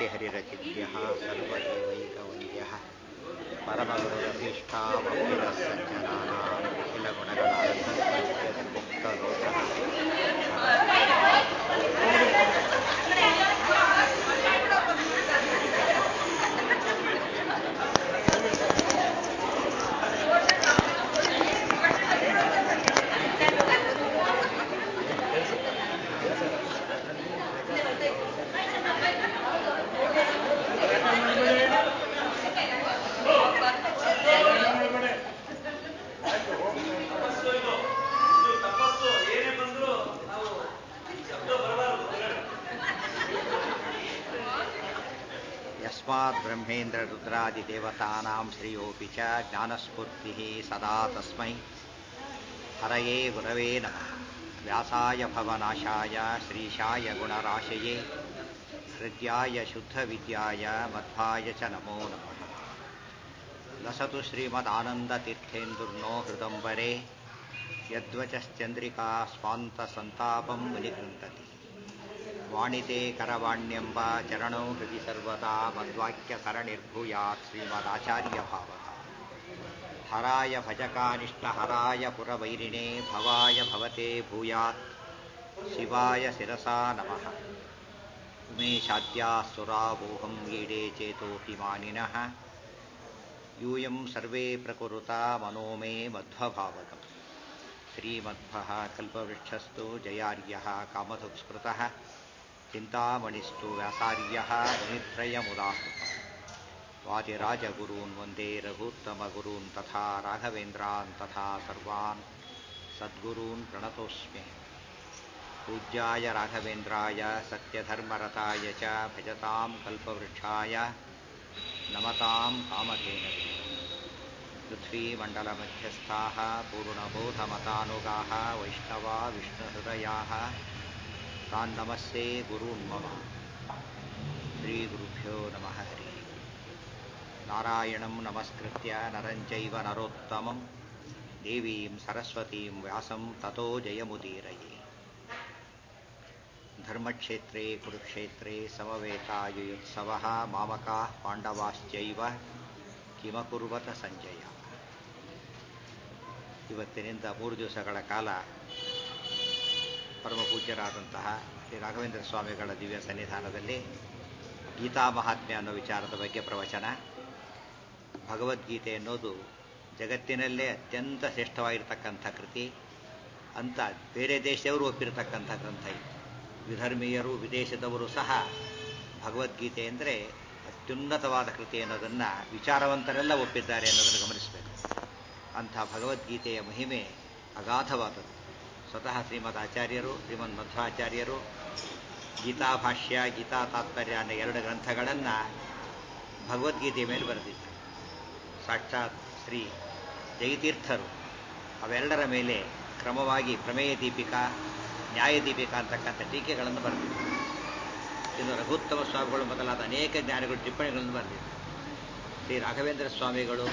श्रीहरिरचिद्यः सर्व एवैकवन्द्यः परमगुरुरभीष्टामखिलः सज्जनानाम् यस्मात् ब्रह्मेन्द्ररुद्रादिदेवतानां श्रियोऽपि च ज्ञानस्फूर्तिः सदा तस्मै हरये गुरवे नमः व्यासाय भवनाशाय श्रीशाय गुणराशये हृद्याय शुद्धविद्याय मध्वाय च नमो नमः लसतु श्रीमदानन्दतीर्थेन्दुर्नो हृदम्बरे यद्वचश्चन्द्रिका स्वान्तसन्तापं मुनिकृन्तति ವಾಣಿತೆ ಕರವಾಣ್ಯಂಬ ಚರಣೋ ಹೃದಿ ಸರ್ವದಾ ಮದ್ವಾಕ್ಯ ಸರಣಿರ್ಭೂಯಾತ್ ಶ್ರೀಮದಾಚಾರ್ಯ ಭಾವಕ ಹರಾಯ ಭಜಕಾನಿಷ್ಠ ಹರಾಯ ಪುರವೈರಿಣೇ ಭವಾಯ ಭವತೆ ಭೂಯಾತ್ ಶಿವಾಯ ಶಿರಸಾ ನಮಃ ಉಮೇಶಾದ್ಯಾಸುರಾವೋಹಂ ಈಡೇ ಚೇತೋಭಿಮಾನಿನಃ ಯೂಯಂ ಸರ್ವೇ ಪ್ರಕುರುತ ಮನೋ ಮೇ ಮಧ್ವಭಾವಕಂ ಶ್ರೀಮಧ್ವಃ ಕಲ್ಪವೃಕ್ಷಸ್ತು ಜಯಾರ್ಯಃ ಕಾಮಧುಕ್ಸ್ಮೃತಃ ಚಿಂತಾಮಣಿಸ್ತು ವ್ಯಾಸಾರ್ಯಃ ಮುನಿತ್ರಯಮುದಾಹೃತम् ವಾದಿರಾಜಗುರೂನ್ ವಂದೇ ರಘೂತ್ತಮಗುರೂನ್ ತಥಾ ರಾಘವೇಂದ್ರಾನ್ ತಥಾ ಸರ್ವಾನ್ ಸದ್ಗುರೂನ್ ಪ್ರಣತೋಸ್ಮಿ ಪೂಜ್ಯಾಯ ರಾಘವೇಂದ್ರಾಯ ಸತ್ಯಧರ್ಮರತಾಯ ಚ ಭಜತಾಂ ಕಲ್ಪವೃಕ್ಷಾಯ ನಮತಾಂ ಕಾಮಧೇನವೇ पृथ्वीमण्डलमध्यस्थाः पूर्णबोधमतानुगाः वैष्णवा विष्णुहृदयाः तान् नमस्ते गुरून् मम श्रीगुरुभ्यो नमः हरिः नारायणं नमस्कृत्य नरं चैव नरोत्तमं देवीं सरस्वतीं व्यासं ततो जयमुदीरये धर्मक्षेत्रे कुरुक्षेत्रे समवेतायुयुत्सवः मामकाः पाण्डवाश्चैव ಕಿಮಕುರ್ವತ ಸಂಜಯ ಇವತ್ತಿನಿಂದ ಮೂರು ದಿವಸಗಳ ಕಾಲ ಪರಮ ಪೂಜ್ಯರಾದಂತಹ ಶ್ರೀ ರಾಘವೇಂದ್ರ ಸ್ವಾಮಿಗಳ ದಿವ್ಯ ಸನ್ನಿಧಾನದಲ್ಲಿ ಗೀತಾ ಮಹಾತ್ಮ್ಯ ಅನ್ನೋ ವಿಚಾರದ ಬಗ್ಗೆ ಪ್ರವಚನ ಭಗವದ್ಗೀತೆ ಅನ್ನೋದು ಜಗತ್ತಿನಲ್ಲೇ ಅತ್ಯಂತ ಶ್ರೇಷ್ಠವಾಗಿರ್ತಕ್ಕಂಥ ಕೃತಿ ಅಂತ ಬೇರೆ ದೇಶದವರು ಒಪ್ಪಿರತಕ್ಕಂಥ ಗ್ರಂಥ ಇದು ವಿಧರ್ಮೀಯರು ವಿದೇಶದವರು ಸಹ ಭಗವದ್ಗೀತೆ ಅಂದರೆ ಅತ್ಯುನ್ನತವಾದ ಕೃತಿ ಅನ್ನೋದನ್ನು ವಿಚಾರವಂತರೆಲ್ಲ ಒಪ್ಪಿದ್ದಾರೆ ಅನ್ನೋದನ್ನು ಗಮನಿಸಬೇಕು ಅಂಥ ಭಗವದ್ಗೀತೆಯ ಮಹಿಮೆ ಅಗಾಧವಾದದ್ದು ಸ್ವತಃ ಶ್ರೀಮದ್ ಆಚಾರ್ಯರು ಶ್ರೀಮದ್ ಮಧ್ವಾಚಾರ್ಯರು ಗೀತಾಭಾಷ್ಯ ಗೀತಾ ತಾತ್ಪರ್ಯ ಅನ್ನೋ ಎರಡು ಗ್ರಂಥಗಳನ್ನು ಭಗವದ್ಗೀತೆಯ ಮೇಲೆ ಬರೆದಿದ್ದಾರೆ ಸಾಕ್ಷಾತ್ ಶ್ರೀ ಜಯತೀರ್ಥರು ಅವೆರಡರ ಮೇಲೆ ಕ್ರಮವಾಗಿ ಪ್ರಮೇಯ ದೀಪಿಕಾ ನ್ಯಾಯ ದೀಪಿಕಾ ಅಂತಕ್ಕಂಥ ಟೀಕೆಗಳನ್ನು ಬರೆದಿದ್ದಾರೆ ಇನ್ನು ರಘುತ್ತಮ ಸ್ವಾಮಿಗಳು ಮೊದಲಾದ ಅನೇಕ ಜ್ಞಾನಿಗಳು ಟಿಪ್ಪಣಿಗಳನ್ನು ಬರೆದಿದ್ದಾರೆ ಶ್ರೀ ರಾಘವೇಂದ್ರ ಸ್ವಾಮಿಗಳು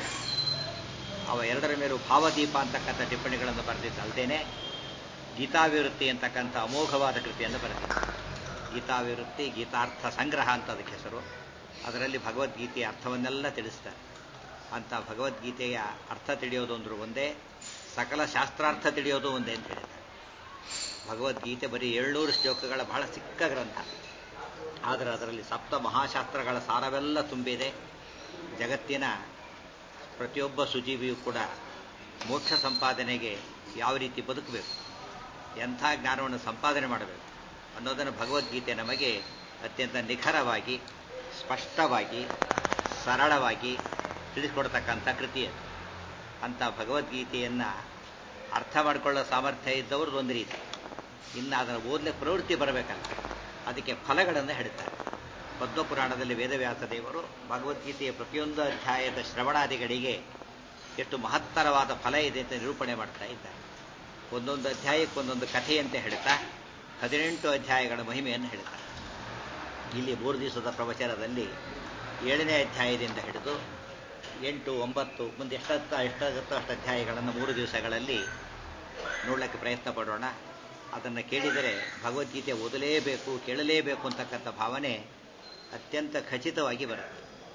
ಅವ ಎರಡರ ಮೇಲೂ ಭಾವದೀಪ ಅಂತಕ್ಕಂಥ ಟಿಪ್ಪಣಿಗಳನ್ನು ಬರೆದಿದ್ದಲ್ದೇನೆ ಗೀತಾವಿವೃತ್ತಿ ಅಂತಕ್ಕಂಥ ಅಮೋಘವಾದ ಕೃತಿಯನ್ನು ಬರೆದಿದ್ದಾರೆ ಗೀತಾವಿವೃತ್ತಿ ಗೀತಾರ್ಥ ಸಂಗ್ರಹ ಅಂತ ಅದಕ್ಕೆ ಹೆಸರು ಅದರಲ್ಲಿ ಭಗವದ್ಗೀತೆಯ ಅರ್ಥವನ್ನೆಲ್ಲ ತಿಳಿಸ್ತಾರೆ ಅಂತ ಭಗವದ್ಗೀತೆಯ ಅರ್ಥ ತಿಳಿಯೋದು ಅಂದ್ರೂ ಒಂದೇ ಸಕಲ ಶಾಸ್ತ್ರಾರ್ಥ ತಿಳಿಯೋದು ಒಂದೇ ಅಂತ ಹೇಳಿದ್ದಾರೆ ಭಗವದ್ಗೀತೆ ಬರೀ ಏಳ್ನೂರು ಶ್ಲೋಕಗಳ ಬಹಳ ಚಿಕ್ಕ ಗ್ರಂಥ ಆದರೆ ಅದರಲ್ಲಿ ಸಪ್ತ ಮಹಾಶಾಸ್ತ್ರಗಳ ಸಾರವೆಲ್ಲ ತುಂಬಿದೆ ಜಗತ್ತಿನ ಪ್ರತಿಯೊಬ್ಬ ಸುಜೀವಿಯೂ ಕೂಡ ಮೋಕ್ಷ ಸಂಪಾದನೆಗೆ ಯಾವ ರೀತಿ ಬದುಕಬೇಕು ಎಂಥ ಜ್ಞಾನವನ್ನು ಸಂಪಾದನೆ ಮಾಡಬೇಕು ಅನ್ನೋದನ್ನು ಭಗವದ್ಗೀತೆ ನಮಗೆ ಅತ್ಯಂತ ನಿಖರವಾಗಿ ಸ್ಪಷ್ಟವಾಗಿ ಸರಳವಾಗಿ ತಿಳಿಸ್ಕೊಡ್ತಕ್ಕಂಥ ಕೃತಿ ಅದು ಅಂಥ ಭಗವದ್ಗೀತೆಯನ್ನು ಅರ್ಥ ಮಾಡಿಕೊಳ್ಳೋ ಸಾಮರ್ಥ್ಯ ಇದ್ದವ್ರದ್ದು ಒಂದು ರೀತಿ ಇನ್ನು ಅದನ್ನು ಓದಲಿಕ್ಕೆ ಪ್ರವೃತ್ತಿ ಬರಬೇಕಲ್ಲ ಅದಕ್ಕೆ ಫಲಗಳನ್ನು ಹೇಳ್ತಾರೆ ಪದ್ಮಪುರಾಣದಲ್ಲಿ ವೇದವ್ಯಾಸ ದೇವರು ಭಗವದ್ಗೀತೆಯ ಪ್ರತಿಯೊಂದು ಅಧ್ಯಾಯದ ಶ್ರವಣಾದಿಗಳಿಗೆ ಎಷ್ಟು ಮಹತ್ತರವಾದ ಫಲ ಇದೆ ಅಂತ ನಿರೂಪಣೆ ಮಾಡ್ತಾ ಇದ್ದಾರೆ ಒಂದೊಂದು ಅಧ್ಯಾಯಕ್ಕೆ ಒಂದೊಂದು ಕಥೆಯಂತೆ ಹೇಳ್ತಾ ಹದಿನೆಂಟು ಅಧ್ಯಾಯಗಳ ಮಹಿಮೆಯನ್ನು ಹೇಳ್ತಾರೆ ಇಲ್ಲಿ ಮೂರು ದಿವಸದ ಪ್ರವಚನದಲ್ಲಿ ಏಳನೇ ಅಧ್ಯಾಯದಿಂದ ಹಿಡಿದು ಎಂಟು ಒಂಬತ್ತು ಮುಂದೆ ಎಷ್ಟತ್ತ ಎಷ್ಟಾಗುತ್ತೋ ಅಷ್ಟು ಅಧ್ಯಾಯಗಳನ್ನು ಮೂರು ದಿವಸಗಳಲ್ಲಿ ನೋಡಲಿಕ್ಕೆ ಪ್ರಯತ್ನ ಪಡೋಣ ಅದನ್ನು ಕೇಳಿದರೆ ಭಗವದ್ಗೀತೆ ಓದಲೇಬೇಕು ಕೇಳಲೇಬೇಕು ಅಂತಕ್ಕಂಥ ಭಾವನೆ ಅತ್ಯಂತ ಖಚಿತವಾಗಿ ಬರುತ್ತೆ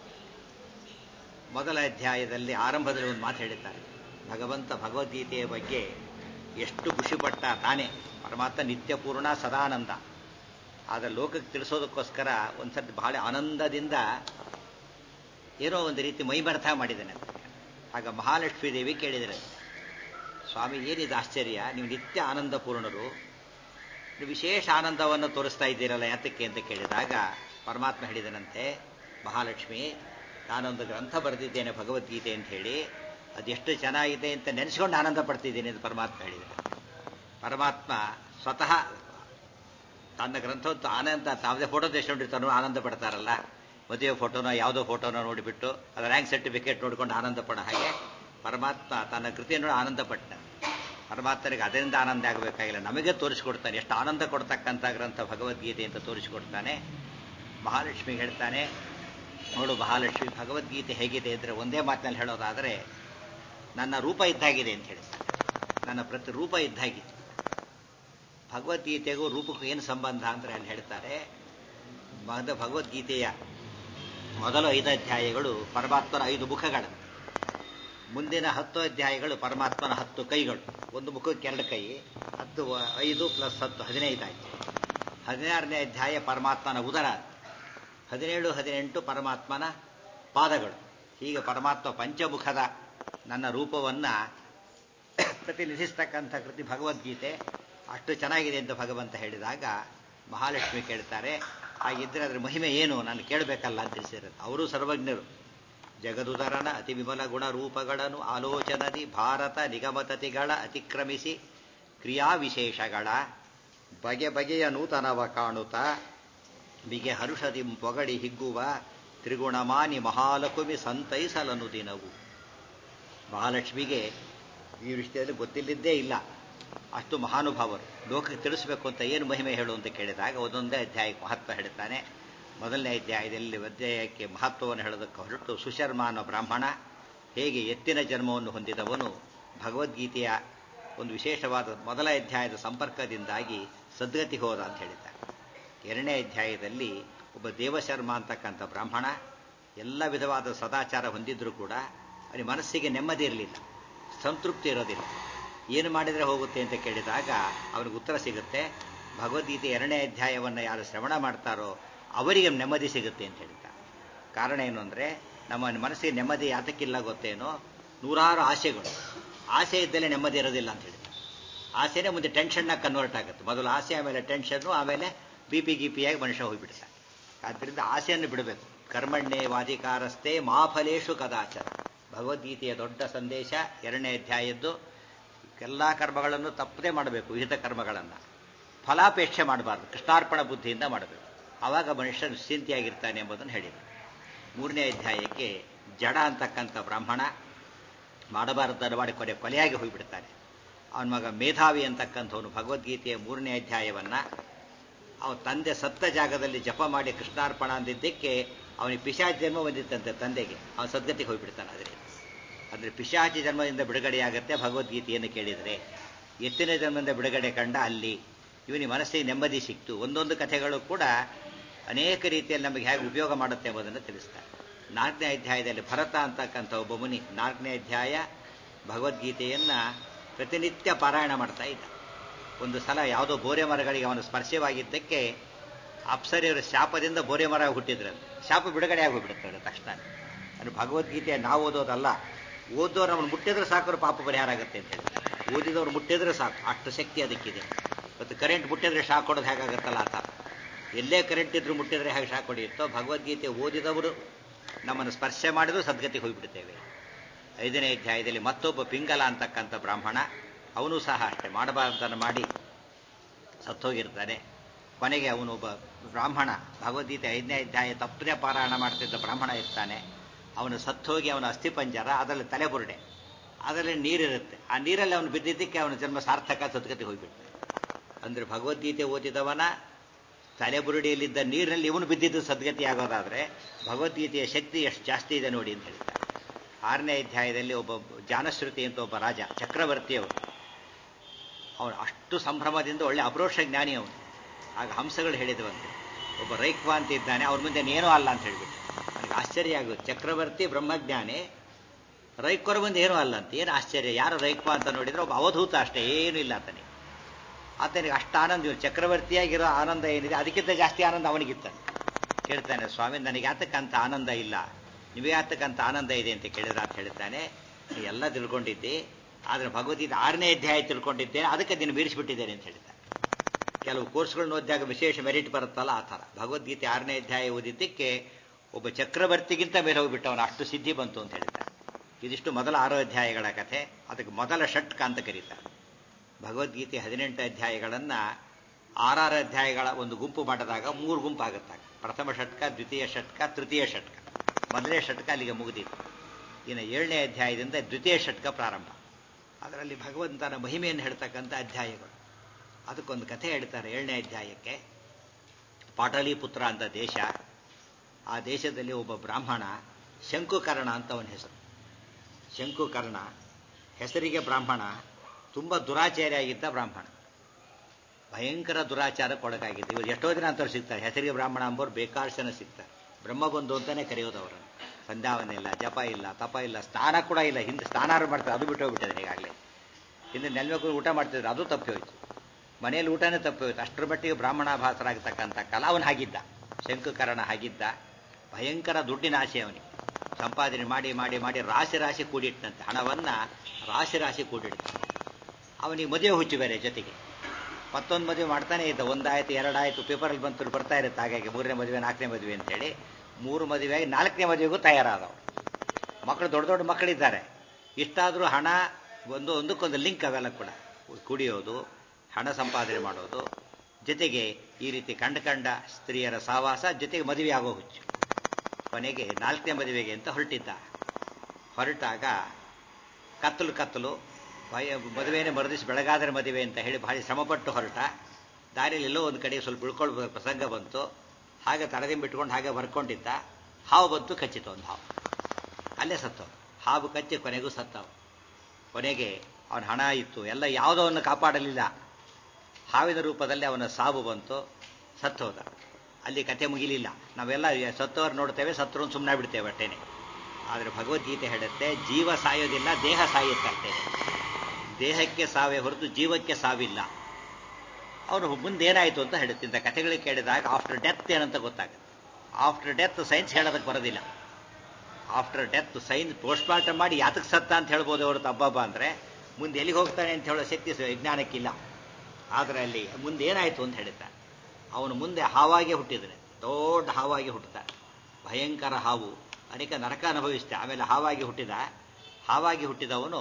ಮೊದಲ ಅಧ್ಯಾಯದಲ್ಲಿ ಆರಂಭದಲ್ಲಿ ಒಂದು ಮಾತು ಹೇಳಿದ್ದಾರೆ ಭಗವಂತ ಭಗವದ್ಗೀತೆಯ ಬಗ್ಗೆ ಎಷ್ಟು ಖುಷಿಪಟ್ಟ ತಾನೇ ಪರಮಾತ್ಮ ನಿತ್ಯಪೂರ್ಣ ಸದಾನಂದ ಆದರೆ ಲೋಕಕ್ಕೆ ತಿಳಿಸೋದಕ್ಕೋಸ್ಕರ ಒಂದ್ಸತಿ ಬಹಳ ಆನಂದದಿಂದ ಏನೋ ಒಂದು ರೀತಿ ಮೈಮರ್ಥ ಮಾಡಿದ್ದಾನೆ ಆಗ ಮಹಾಲಕ್ಷ್ಮೀ ದೇವಿ ಕೇಳಿದರೆ ಸ್ವಾಮಿ ಏನಿದು ಆಶ್ಚರ್ಯ ನೀವು ನಿತ್ಯ ಆನಂದ ಪೂರ್ಣರು ನೀವು ವಿಶೇಷ ಆನಂದವನ್ನು ತೋರಿಸ್ತಾ ಇದ್ದೀರಲ್ಲ ಯಾತಕ್ಕೆ ಅಂತ ಕೇಳಿದಾಗ ಪರಮಾತ್ಮ ಹೇಳಿದನಂತೆ ಮಹಾಲಕ್ಷ್ಮಿ ನಾನೊಂದು ಗ್ರಂಥ ಬರೆದಿದ್ದೇನೆ ಭಗವದ್ಗೀತೆ ಅಂತ ಹೇಳಿ ಅದೆಷ್ಟು ಚೆನ್ನಾಗಿದೆ ಅಂತ ನೆನೆಸ್ಕೊಂಡು ಆನಂದ ಪಡ್ತಿದ್ದೀನಿ ಅಂತ ಪರಮಾತ್ಮ ಹೇಳಿದ ಪರಮಾತ್ಮ ಸ್ವತಃ ತನ್ನ ಗ್ರಂಥವಂತೂ ಆನಂದ ತಾವದೇ ಫೋಟೋ ತೆಗೆಸ್ಕೊಂಡಿರ್ತಾನೋ ಆನಂದ ಪಡ್ತಾರಲ್ಲ ಮದುವೆ ಫೋಟೋನ ಯಾವುದೋ ಫೋಟೋನ ನೋಡಿಬಿಟ್ಟು ಅದರ ರ್ಯಾಂಕ್ ಸರ್ಟಿಫಿಕೇಟ್ ನೋಡ್ಕೊಂಡು ಆನಂದ ಪಡೋ ಹಾಗೆ ಪರಮಾತ್ಮ ತನ್ನ ಕೃತಿಯನ್ನು ಆನಂದ ಪಟ್ಟ ಪರಮಾತ್ಮನಿಗೆ ಅದರಿಂದ ಆನಂದ ಆಗಬೇಕಾಗಿಲ್ಲ ನಮಗೆ ತೋರಿಸಿಕೊಡ್ತಾನೆ ಎಷ್ಟು ಆನಂದ ಕೊಡ್ತಕ್ಕಂಥ ಗ್ರಂಥ ಭಗವದ್ಗೀತೆ ಅಂತ ತೋರಿಸಿಕೊಡ್ತಾನೆ ಮಹಾಲಕ್ಷ್ಮಿಗೆ ಹೇಳ್ತಾನೆ ನೋಡು ಮಹಾಲಕ್ಷ್ಮಿ ಭಗವದ್ಗೀತೆ ಹೇಗಿದೆ ಅಂದರೆ ಒಂದೇ ಮಾತಿನಲ್ಲಿ ಹೇಳೋದಾದರೆ ನನ್ನ ರೂಪ ಇದ್ದಾಗಿದೆ ಅಂತ ಹೇಳ್ತಾನೆ ನನ್ನ ಪ್ರತಿ ರೂಪ ಇದ್ದಾಗಿದೆ ಭಗವದ್ಗೀತೆಗೂ ರೂಪಕ್ಕೂ ಏನು ಸಂಬಂಧ ಅಂದರೆ ಅಲ್ಲಿ ಹೇಳ್ತಾರೆ ಮದ ಭಗವದ್ಗೀತೆಯ ಮೊದಲು ಐದು ಅಧ್ಯಾಯಗಳು ಪರಮಾತ್ಮನ ಐದು ಮುಖಗಳು ಮುಂದಿನ ಹತ್ತು ಅಧ್ಯಾಯಗಳು ಪರಮಾತ್ಮನ ಹತ್ತು ಕೈಗಳು ಒಂದು ಮುಖಕ್ಕೆ ಎರಡು ಕೈ ಹತ್ತು ಐದು ಪ್ಲಸ್ ಹತ್ತು ಹದಿನೈದು ಆಯ್ತು ಹದಿನಾರನೇ ಅಧ್ಯಾಯ ಪರಮಾತ್ಮನ ಉದರ ಹದಿನೇಳು ಹದಿನೆಂಟು ಪರಮಾತ್ಮನ ಪಾದಗಳು ಹೀಗೆ ಪರಮಾತ್ಮ ಪಂಚಮುಖದ ನನ್ನ ರೂಪವನ್ನು ಪ್ರತಿನಿಧಿಸ್ತಕ್ಕಂಥ ಕೃತಿ ಭಗವದ್ಗೀತೆ ಅಷ್ಟು ಚೆನ್ನಾಗಿದೆ ಅಂತ ಭಗವಂತ ಹೇಳಿದಾಗ ಮಹಾಲಕ್ಷ್ಮಿ ಕೇಳ್ತಾರೆ ಹಾಗಿದ್ರೆ ಅದರ ಮಹಿಮೆ ಏನು ನಾನು ಕೇಳಬೇಕಲ್ಲ ಅಂತ ತಿಳಿಸಿರುತ್ತೆ ಅವರು ಸರ್ವಜ್ಞರು ಜಗದುದರನ ಅತಿ ವಿಮಲ ಗುಣ ರೂಪಗಳನ್ನು ಆಲೋಚನದಿ ಭಾರತ ನಿಗಮತತಿಗಳ ಅತಿಕ್ರಮಿಸಿ ಕ್ರಿಯಾ ವಿಶೇಷಗಳ ಬಗೆ ಬಗೆಯ ನೂತನವ ಕಾಣುತ್ತಾ ಬಿಗೆ ಹರುಷದಿ ಪೊಗಡಿ ಹಿಗ್ಗುವ ತ್ರಿಗುಣಮಾನಿ ಮಹಾಲಕುಮಿ ಸಂತೈಸಲನು ದಿನವು ಮಹಾಲಕ್ಷ್ಮಿಗೆ ಈ ವಿಷಯದಲ್ಲಿ ಗೊತ್ತಿಲ್ಲದ್ದೇ ಇಲ್ಲ ಅಷ್ಟು ಮಹಾನುಭಾವರು ಲೋಕಕ್ಕೆ ತಿಳಿಸ್ಬೇಕು ಅಂತ ಏನು ಮಹಿಮೆ ಹೇಳು ಅಂತ ಕೇಳಿದಾಗ ಒಂದೊಂದೇ ಅಧ್ಯಾಯಕ್ಕೆ ಮಹತ್ವ ಹೇಳ್ತಾನೆ ಮೊದಲನೇ ಅಧ್ಯಾಯದಲ್ಲಿ ಅಧ್ಯಾಯಕ್ಕೆ ಮಹತ್ವವನ್ನು ಹೇಳೋದಕ್ಕೆ ಹೊರಟು ಸುಶರ್ಮ ಅನ್ನೋ ಬ್ರಾಹ್ಮಣ ಹೇಗೆ ಎತ್ತಿನ ಜನ್ಮವನ್ನು ಹೊಂದಿದವನು ಭಗವದ್ಗೀತೆಯ ಒಂದು ವಿಶೇಷವಾದ ಮೊದಲ ಅಧ್ಯಾಯದ ಸಂಪರ್ಕದಿಂದಾಗಿ ಸದ್ಗತಿ ಹೋದ ಅಂತ ಹೇಳಿದ್ದಾರೆ ಎರಡನೇ ಅಧ್ಯಾಯದಲ್ಲಿ ಒಬ್ಬ ದೇವಶರ್ಮ ಅಂತಕ್ಕಂಥ ಬ್ರಾಹ್ಮಣ ಎಲ್ಲ ವಿಧವಾದ ಸದಾಚಾರ ಹೊಂದಿದ್ರೂ ಕೂಡ ಅವನಿಗೆ ಮನಸ್ಸಿಗೆ ನೆಮ್ಮದಿ ಇರಲಿಲ್ಲ ಸಂತೃಪ್ತಿ ಇರೋದಿಲ್ಲ ಏನು ಮಾಡಿದರೆ ಹೋಗುತ್ತೆ ಅಂತ ಕೇಳಿದಾಗ ಅವನಿಗೆ ಉತ್ತರ ಸಿಗುತ್ತೆ ಭಗವದ್ಗೀತೆ ಎರಡನೇ ಅಧ್ಯಾಯವನ್ನು ಯಾರು ಶ್ರವಣ ಮಾಡ್ತಾರೋ ಅವರಿಗೆ ನೆಮ್ಮದಿ ಸಿಗುತ್ತೆ ಅಂತ ಹೇಳ್ತಾರೆ ಕಾರಣ ಏನು ಅಂದರೆ ನಮ್ಮ ಮನಸ್ಸಿಗೆ ನೆಮ್ಮದಿ ಯಾತಕ್ಕಿಲ್ಲ ಗೊತ್ತೇನೋ ನೂರಾರು ಆಸೆಗಳು ಆಸೆ ಇದ್ದಲ್ಲಿ ನೆಮ್ಮದಿ ಇರೋದಿಲ್ಲ ಅಂತ ಹೇಳ್ತಾರೆ ಆಸೆನೇ ಮುಂದೆ ಟೆನ್ಷನ್ನಾಗಿ ಕನ್ವರ್ಟ್ ಆಗುತ್ತೆ ಮೊದಲು ಆಸೆ ಆಮೇಲೆ ಟೆನ್ಷನ್ನು ಆಮೇಲೆ ಬಿ ಪಿ ಗಿ ಪಿಯಾಗಿ ಮನುಷ್ಯ ಹೋಗಿಬಿಡ್ತಾನೆ ಆದ್ದರಿಂದ ಆಸೆಯನ್ನು ಬಿಡಬೇಕು ಕರ್ಮಣ್ಣೆ ವಾದಿಕಾರಸ್ಥೆ ಮಾಫಲೇಶು ಕದಾಚರ ಭಗವದ್ಗೀತೆಯ ದೊಡ್ಡ ಸಂದೇಶ ಎರಡನೇ ಅಧ್ಯಾಯದ್ದು ಎಲ್ಲ ಕರ್ಮಗಳನ್ನು ತಪ್ಪದೇ ಮಾಡಬೇಕು ವಿಹಿತ ಕರ್ಮಗಳನ್ನು ಫಲಾಪೇಕ್ಷೆ ಮಾಡಬಾರ್ದು ಕೃಷ್ಣಾರ್ಪಣ ಬುದ್ಧಿಯಿಂದ ಮಾಡಬೇಕು ಆವಾಗ ಮನುಷ್ಯ ನಿಶ್ಚಿಂತೆಯಾಗಿರ್ತಾನೆ ಎಂಬುದನ್ನು ಹೇಳಿದರು ಮೂರನೇ ಅಧ್ಯಾಯಕ್ಕೆ ಜಡ ಅಂತಕ್ಕಂಥ ಬ್ರಾಹ್ಮಣ ಮಾಡಬಾರದನ್ನು ಮಾಡಿ ಕೊನೆ ಕೊಲೆಯಾಗಿ ಹೋಗಿಬಿಡ್ತಾನೆ ಅವನ ಮಗ ಮೇಧಾವಿ ಅಂತಕ್ಕಂಥವನು ಭಗವದ್ಗೀತೆಯ ಮೂರನೇ ಅಧ್ಯಾಯವನ್ನು ಅವನ ತಂದೆ ಸತ್ತ ಜಾಗದಲ್ಲಿ ಜಪ ಮಾಡಿ ಕೃಷ್ಣಾರ್ಪಣ ಅಂದಿದ್ದಕ್ಕೆ ಅವನಿಗೆ ಪಿಶಾಚಿ ಜನ್ಮ ಬಂದಿತ್ತಂತೆ ತಂದೆಗೆ ಅವನು ಸದ್ಗತಿಗೆ ಹೋಗಿಬಿಡ್ತಾನೆ ಆದರೆ ಅಂದರೆ ಪಿಶಾಚಿ ಜನ್ಮದಿಂದ ಬಿಡುಗಡೆಯಾಗತ್ತೆ ಭಗವದ್ಗೀತೆಯನ್ನು ಕೇಳಿದರೆ ಎತ್ತಿನ ಜನ್ಮದಿಂದ ಬಿಡುಗಡೆ ಕಂಡ ಅಲ್ಲಿ ಇವನಿಗೆ ಮನಸ್ಸಿಗೆ ನೆಮ್ಮದಿ ಸಿಕ್ತು ಒಂದೊಂದು ಕಥೆಗಳು ಕೂಡ ಅನೇಕ ರೀತಿಯಲ್ಲಿ ನಮಗೆ ಹೇಗೆ ಉಪಯೋಗ ಮಾಡುತ್ತೆ ಎಂಬುದನ್ನು ತಿಳಿಸ್ತಾರೆ ನಾಲ್ಕನೇ ಅಧ್ಯಾಯದಲ್ಲಿ ಭರತ ಅಂತಕ್ಕಂಥ ಒಬ್ಬ ಮುನಿ ನಾಲ್ಕನೇ ಅಧ್ಯಾಯ ಭಗವದ್ಗೀತೆಯನ್ನು ಪ್ರತಿನಿತ್ಯ ಪಾರಾಯಣ ಮಾಡ್ತಾ ಇದ್ದ ಒಂದು ಸಲ ಯಾವುದೋ ಬೋರೆ ಮರಗಳಿಗೆ ಅವನು ಸ್ಪರ್ಶವಾಗಿದ್ದಕ್ಕೆ ಅಪ್ಸರಿಯರ ಶಾಪದಿಂದ ಬೋರೆ ಮರ ಹುಟ್ಟಿದ್ರಂತೆ ಶಾಪ ಬಿಡುಗಡೆ ಆಗೋಗ್ಬಿಡುತ್ತೆ ತಕ್ಷಣ ಅದು ಭಗವದ್ಗೀತೆ ನಾವು ಓದೋದಲ್ಲ ಓದೋರು ಅವನು ಮುಟ್ಟಿದ್ರೆ ಸಾಕು ಪಾಪ ಪರಿಹಾರ ಆಗುತ್ತೆ ಅಂತ ಹೇಳಿ ಓದಿದವ್ರು ಮುಟ್ಟಿದ್ರೆ ಸಾಕು ಅಷ್ಟು ಶಕ್ತಿ ಅದಕ್ಕಿದೆ ಮತ್ತು ಕರೆಂಟ್ ಮುಟ್ಟಿದ್ರೆ ಶಾಕ್ ಕೊಡೋದು ಹೇಗಾಗುತ್ತಲ್ಲ ಆ ಥರ ಎಲ್ಲೇ ಕರೆಂಟ್ ಇದ್ರೂ ಮುಟ್ಟಿದ್ರೆ ಹೇಗೆ ಶಾಕ್ ಹೊಡೆಯುತ್ತೋ ಭಗವದ್ಗೀತೆ ಓದಿದವರು ನಮ್ಮನ್ನು ಸ್ಪರ್ಶ ಮಾಡಿದ್ರು ಸದ್ಗತಿಗೆ ಹೋಗಿಬಿಡ್ತೇವೆ ಐದನೇ ಅಧ್ಯಾಯದಲ್ಲಿ ಮತ್ತೊಬ್ಬ ಪಿಂಗಲ ಅಂತಕ್ಕಂಥ ಬ್ರಾಹ್ಮಣ ಅವನು ಸಹ ಅಷ್ಟೇ ಮಾಡಬಾರ್ದನ್ನು ಮಾಡಿ ಸತ್ತೋಗಿರ್ತಾನೆ ಕೊನೆಗೆ ಅವನು ಒಬ್ಬ ಬ್ರಾಹ್ಮಣ ಭಗವದ್ಗೀತೆ ಐದನೇ ಅಧ್ಯಾಯ ತಪ್ಪದೇ ಪಾರಾಯಣ ಮಾಡ್ತಿದ್ದ ಬ್ರಾಹ್ಮಣ ಇರ್ತಾನೆ ಅವನು ಸತ್ತೋಗಿ ಅವನ ಅಸ್ಥಿಪಂಜರ ಅದರಲ್ಲಿ ತಲೆಬುರುಡೆ ಅದರಲ್ಲಿ ನೀರಿರುತ್ತೆ ಆ ನೀರಲ್ಲಿ ಅವನು ಬಿದ್ದಿದ್ದಕ್ಕೆ ಅವನ ಜನ್ಮ ಸಾರ್ಥಕ ಸದ್ಗತಿಗೆ ಹೋಗಿಬಿಡ್ತಾನೆ ಅಂದರೆ ಭಗವದ್ಗೀತೆ ಓದಿದವನ ತಲೆಬುರುಡಿಯಲ್ಲಿದ್ದ ನೀರಿನಲ್ಲಿ ಇವನು ಬಿದ್ದಿದ್ದು ಸದ್ಗತಿ ಆಗೋದಾದರೆ ಭಗವದ್ಗೀತೆಯ ಶಕ್ತಿ ಎಷ್ಟು ಜಾಸ್ತಿ ಇದೆ ನೋಡಿ ಅಂತ ಹೇಳ್ತಾರೆ ಆರನೇ ಅಧ್ಯಾಯದಲ್ಲಿ ಒಬ್ಬ ಜಾನಶ್ರುತಿ ಅಂತ ಒಬ್ಬ ರಾಜ ಚಕ್ರವರ್ತಿಯವರು ಅವನು ಅಷ್ಟು ಸಂಭ್ರಮದಿಂದ ಒಳ್ಳೆ ಅಪರೋಕ್ಷ ಜ್ಞಾನಿ ಅವನು ಆಗ ಹಂಸಗಳು ಹೇಳಿದವಂತೆ ಒಬ್ಬ ರೈಕ್ವ ಅಂತ ಇದ್ದಾನೆ ಅವ್ರ ಮುಂದೆ ಏನೂ ಅಲ್ಲ ಅಂತ ಹೇಳ್ಬಿಟ್ಟು ನನಗೆ ಆಶ್ಚರ್ಯ ಆಗುತ್ತೆ ಚಕ್ರವರ್ತಿ ಬ್ರಹ್ಮಜ್ಞಾನಿ ರೈಕ್ವರ ಮುಂದೆ ಏನೂ ಅಲ್ಲ ಅಂತ ಏನು ಆಶ್ಚರ್ಯ ಯಾರು ರೈಕ್ವ ಅಂತ ನೋಡಿದ್ರೆ ಒಬ್ಬ ಅವಧೂತ ಅಷ್ಟೇ ಏನೂ ಇಲ್ಲ ಆತನಿಗೆ ಆತನಿಗೆ ಅಷ್ಟು ಆನಂದ ಇವ್ರು ಚಕ್ರವರ್ತಿಯಾಗಿರೋ ಆನಂದ ಏನಿದೆ ಅದಕ್ಕಿಂತ ಜಾಸ್ತಿ ಆನಂದ ಅವನಿಗಿತ್ತಾನೆ ಕೇಳ್ತಾನೆ ಸ್ವಾಮಿ ನನಗೆ ಯಾತಕ್ಕಂತ ಆನಂದ ಇಲ್ಲ ನಿಮಗೆ ಯಾತಕ್ಕಂತ ಆನಂದ ಇದೆ ಅಂತ ಕೇಳಿದ್ರೆ ಅಂತ ಹೇಳ್ತಾನೆ ನೀ ಎಲ್ಲ ತಿಳ್ಕೊಂಡಿದ್ದೆ ಆದರೆ ಭಗವದ್ಗೀತೆ ಆರನೇ ಅಧ್ಯಾಯ ತಿಳ್ಕೊಂಡಿದ್ದೇನೆ ಅದಕ್ಕೆ ನೀನು ಮೀರಿಸಿಬಿಟ್ಟಿದ್ದೇನೆ ಅಂತ ಹೇಳ್ತಾನೆ ಕೆಲವು ಕೋರ್ಸ್ಗಳನ್ನ ಓದಿದಾಗ ವಿಶೇಷ ಮೆರಿಟ್ ಬರುತ್ತಲ್ಲ ಆ ಥರ ಭಗವದ್ಗೀತೆ ಆರನೇ ಅಧ್ಯಾಯ ಓದಿದ್ದಕ್ಕೆ ಒಬ್ಬ ಚಕ್ರವರ್ತಿಗಿಂತ ಮೇಲೆ ಹೋಗ್ಬಿಟ್ಟವನು ಅಷ್ಟು ಸಿದ್ಧಿ ಬಂತು ಅಂತ ಹೇಳ್ತಾರೆ ಇದಿಷ್ಟು ಮೊದಲ ಆರು ಅಧ್ಯಾಯಗಳ ಕಥೆ ಅದಕ್ಕೆ ಮೊದಲ ಷಟ್ಕ ಅಂತ ಕರೀತಾರೆ ಭಗವದ್ಗೀತೆ ಹದಿನೆಂಟು ಅಧ್ಯಾಯಗಳನ್ನು ಆರಾರು ಅಧ್ಯಾಯಗಳ ಒಂದು ಗುಂಪು ಮಾಡಿದಾಗ ಮೂರು ಗುಂಪು ಆಗುತ್ತಾಗ ಪ್ರಥಮ ಷಟ್ಕ ದ್ವಿತೀಯ ಷಟ್ಕ ತೃತೀಯ ಷಟ್ಕ ಮೊದಲನೇ ಷಟ್ಕ ಅಲ್ಲಿಗೆ ಮುಗಿದಿತ್ತು ಇನ್ನು ಏಳನೇ ಅಧ್ಯಾಯದಿಂದ ದ್ವಿತೀಯ ಷಟ್ಕ ಪ್ರಾರಂಭ ಅದರಲ್ಲಿ ಭಗವಂತನ ಮಹಿಮೆಯನ್ನು ಹೇಳ್ತಕ್ಕಂಥ ಅಧ್ಯಾಯಗಳು ಅದಕ್ಕೊಂದು ಕಥೆ ಹೇಳ್ತಾರೆ ಏಳನೇ ಅಧ್ಯಾಯಕ್ಕೆ ಪಾಟಲಿಪುತ್ರ ಅಂತ ದೇಶ ಆ ದೇಶದಲ್ಲಿ ಒಬ್ಬ ಬ್ರಾಹ್ಮಣ ಶಂಕುಕರ್ಣ ಅಂತ ಅವನ ಹೆಸರು ಶಂಕುಕರ್ಣ ಹೆಸರಿಗೆ ಬ್ರಾಹ್ಮಣ ತುಂಬ ದುರಾಚಾರಿಯಾಗಿದ್ದ ಬ್ರಾಹ್ಮಣ ಭಯಂಕರ ದುರಾಚಾರಕ್ಕೊಳಗಾಗಿದ್ದ ಇವರು ಎಷ್ಟೋ ದಿನ ಅಂತವ್ರು ಸಿಗ್ತಾರೆ ಹೆಸರಿಗೆ ಬ್ರಾಹ್ಮಣ ಅಂಬೋರು ಬೇಕಾದಷ್ಟು ಜನ ಸಿಗ್ತಾರೆ ಬ್ರಹ್ಮಬಂಧು ಅಂತಾನೆ ಕರೆಯೋದು ಅವರನ್ನು ಸಂಧ್ಯಾವನೆ ಇಲ್ಲ ಜಪ ಇಲ್ಲ ತಪ ಇಲ್ಲ ಸ್ನಾನ ಕೂಡ ಇಲ್ಲ ಹಿಂದೆ ಸ್ನಾನಾರು ಮಾಡ್ತಾರೆ ಅದು ಬಿಟ್ಟು ಹೋಗ್ಬಿಟ್ಟಿದೆ ಈಗಾಗಲೇ ಹಿಂದೆ ನೆಲ್ಬೇಕು ಊಟ ಮಾಡ್ತಿದ್ರು ಅದು ತಪ್ಪಿ ಹೋಯ್ತು ಮನೆಯಲ್ಲಿ ಊಟನೇ ತಪ್ಪಿ ಹೋಯ್ತು ಅಷ್ಟರ ಮಟ್ಟಿಗೆ ಬ್ರಾಹ್ಮಣಾಭಾಸರಾಗತಕ್ಕಂಥ ಕಾಲ ಅವನು ಹಾಗಿದ್ದ ಶಂಕುಕರಣ ಹಾಗಿದ್ದ ಭಯಂಕರ ದುಡ್ಡಿನ ಆಸೆ ಅವನಿಗೆ ಸಂಪಾದನೆ ಮಾಡಿ ಮಾಡಿ ಮಾಡಿ ರಾಶಿ ರಾಶಿ ಕೂಡಿಟ್ಟಂತೆ ಹಣವನ್ನ ರಾಶಿ ರಾಶಿ ಕೂಡಿಡ್ತ ಅವನಿಗೆ ಮದುವೆ ಹುಚ್ಚು ಬೇರೆ ಜೊತೆಗೆ ಮತ್ತೊಂದು ಮದುವೆ ಮಾಡ್ತಾನೆ ಇದ್ದ ಒಂದಾಯ್ತು ಎರಡಾಯ್ತು ಪೇಪರಲ್ಲಿ ಬಂತು ಬರ್ತಾ ಇರುತ್ತೆ ಹಾಗಾಗಿ ಮೂರನೇ ಮದುವೆ ನಾಲ್ಕನೇ ಮದುವೆ ಅಂತೇಳಿ ಮೂರು ಮದುವೆಯಾಗಿ ನಾಲ್ಕನೇ ಮದುವೆಗೂ ತಯಾರಾದವರು ಮಕ್ಕಳು ದೊಡ್ಡ ದೊಡ್ಡ ಮಕ್ಕಳಿದ್ದಾರೆ ಇಷ್ಟಾದರೂ ಹಣ ಒಂದು ಒಂದಕ್ಕೊಂದು ಲಿಂಕ್ ಅವೆಲ್ಲ ಕೂಡ ಕುಡಿಯೋದು ಹಣ ಸಂಪಾದನೆ ಮಾಡೋದು ಜೊತೆಗೆ ಈ ರೀತಿ ಕಂಡ ಕಂಡ ಸ್ತ್ರೀಯರ ಸಹವಾಸ ಜೊತೆಗೆ ಮದುವೆ ಆಗೋ ಹುಚ್ಚು ಕೊನೆಗೆ ನಾಲ್ಕನೇ ಮದುವೆಗೆ ಅಂತ ಹೊರಟಿದ್ದ ಹೊರಟಾಗ ಕತ್ತಲು ಕತ್ತಲು ಭಯ ಮದುವೆನೇ ಮರದಿಸಿ ಬೆಳಗಾದರೆ ಮದುವೆ ಅಂತ ಹೇಳಿ ಭಾರಿ ಶ್ರಮಪಟ್ಟು ಹೊರಟ ದಾರಿಯಲ್ಲಿ ಎಲ್ಲೋ ಒಂದು ಕಡೆ ಸ್ವಲ್ಪ ಉಳ್ಕೊಳ್ಬೇಕು ಪ್ರಸಂಗ ಬಂತು ಹಾಗೆ ತರದಿಂಬ ಬಿಟ್ಕೊಂಡು ಹಾಗೆ ಬರ್ಕೊಂಡಿದ್ದ ಹಾವು ಬಂತು ಕಚ್ಚಿತು ಒಂದು ಹಾವು ಅಲ್ಲೇ ಸತ್ತವ ಹಾವು ಕಚ್ಚಿ ಕೊನೆಗೂ ಸತ್ತವ ಕೊನೆಗೆ ಅವನ ಹಣ ಇತ್ತು ಎಲ್ಲ ಯಾವುದೋ ಕಾಪಾಡಲಿಲ್ಲ ಹಾವಿನ ರೂಪದಲ್ಲಿ ಅವನ ಸಾವು ಬಂತು ಸತ್ತೋದ ಅಲ್ಲಿ ಕತೆ ಮುಗಿಲಿಲ್ಲ ನಾವೆಲ್ಲ ಸತ್ತವರು ನೋಡ್ತೇವೆ ಸತ್ತರು ಸುಮ್ಮನೆ ಬಿಡ್ತೇವೆ ಅಟ್ಟೇನೆ ಆದರೆ ಭಗವದ್ಗೀತೆ ಹೇಳುತ್ತೆ ಜೀವ ಸಾಯೋದಿಲ್ಲ ದೇಹ ಸಾಯುತ್ತಂತೆ ದೇಹಕ್ಕೆ ಸಾವೇ ಹೊರತು ಜೀವಕ್ಕೆ ಸಾವಿಲ್ಲ ಅವನು ಮುಂದೇನಾಯಿತು ಅಂತ ಹೇಳುತ್ತೆ ಇಂಥ ಕಥೆಗಳಿಗೆ ಕೇಳಿದಾಗ ಆಫ್ಟರ್ ಡೆತ್ ಏನಂತ ಗೊತ್ತಾಗುತ್ತೆ ಆಫ್ಟರ್ ಡೆತ್ ಸೈನ್ಸ್ ಹೇಳೋದಕ್ಕೆ ಬರೋದಿಲ್ಲ after death science post mortem ಮಾಡಿ ಯಾತಕ್ಕೆ ಸತ್ತ ಅಂತ ಹೇಳ್ಬೋದು ಹೊರತು ಹಬ್ಬಬ್ಬ ಅಂದರೆ ಮುಂದೆ ಎಲ್ಲಿಗೆ ಹೋಗ್ತಾನೆ ಅಂತ ಹೇಳೋ ಶಕ್ತಿ ವಿಜ್ಞಾನಕ್ಕಿಲ್ಲ ಆದರೆ ಅಲ್ಲಿ ಮುಂದೆ ಏನಾಯಿತು ಅಂತ ಹೇಳುತ್ತಾರೆ ಅವನು ಮುಂದೆ ಹಾವಾಗಿ ಹುಟ್ಟಿದ್ರೆ ದೊಡ್ಡ ಹಾವಾಗಿ ಹುಟ್ಟುತ್ತಾರೆ ಭಯಂಕರ ಹಾವು ಅನೇಕ ನರಕ ಅನುಭವಿಸ್ತೆ ಆಮೇಲೆ ಹಾವಾಗಿ ಹುಟ್ಟಿದ ಹಾವಾಗಿ ಹುಟ್ಟಿದವನು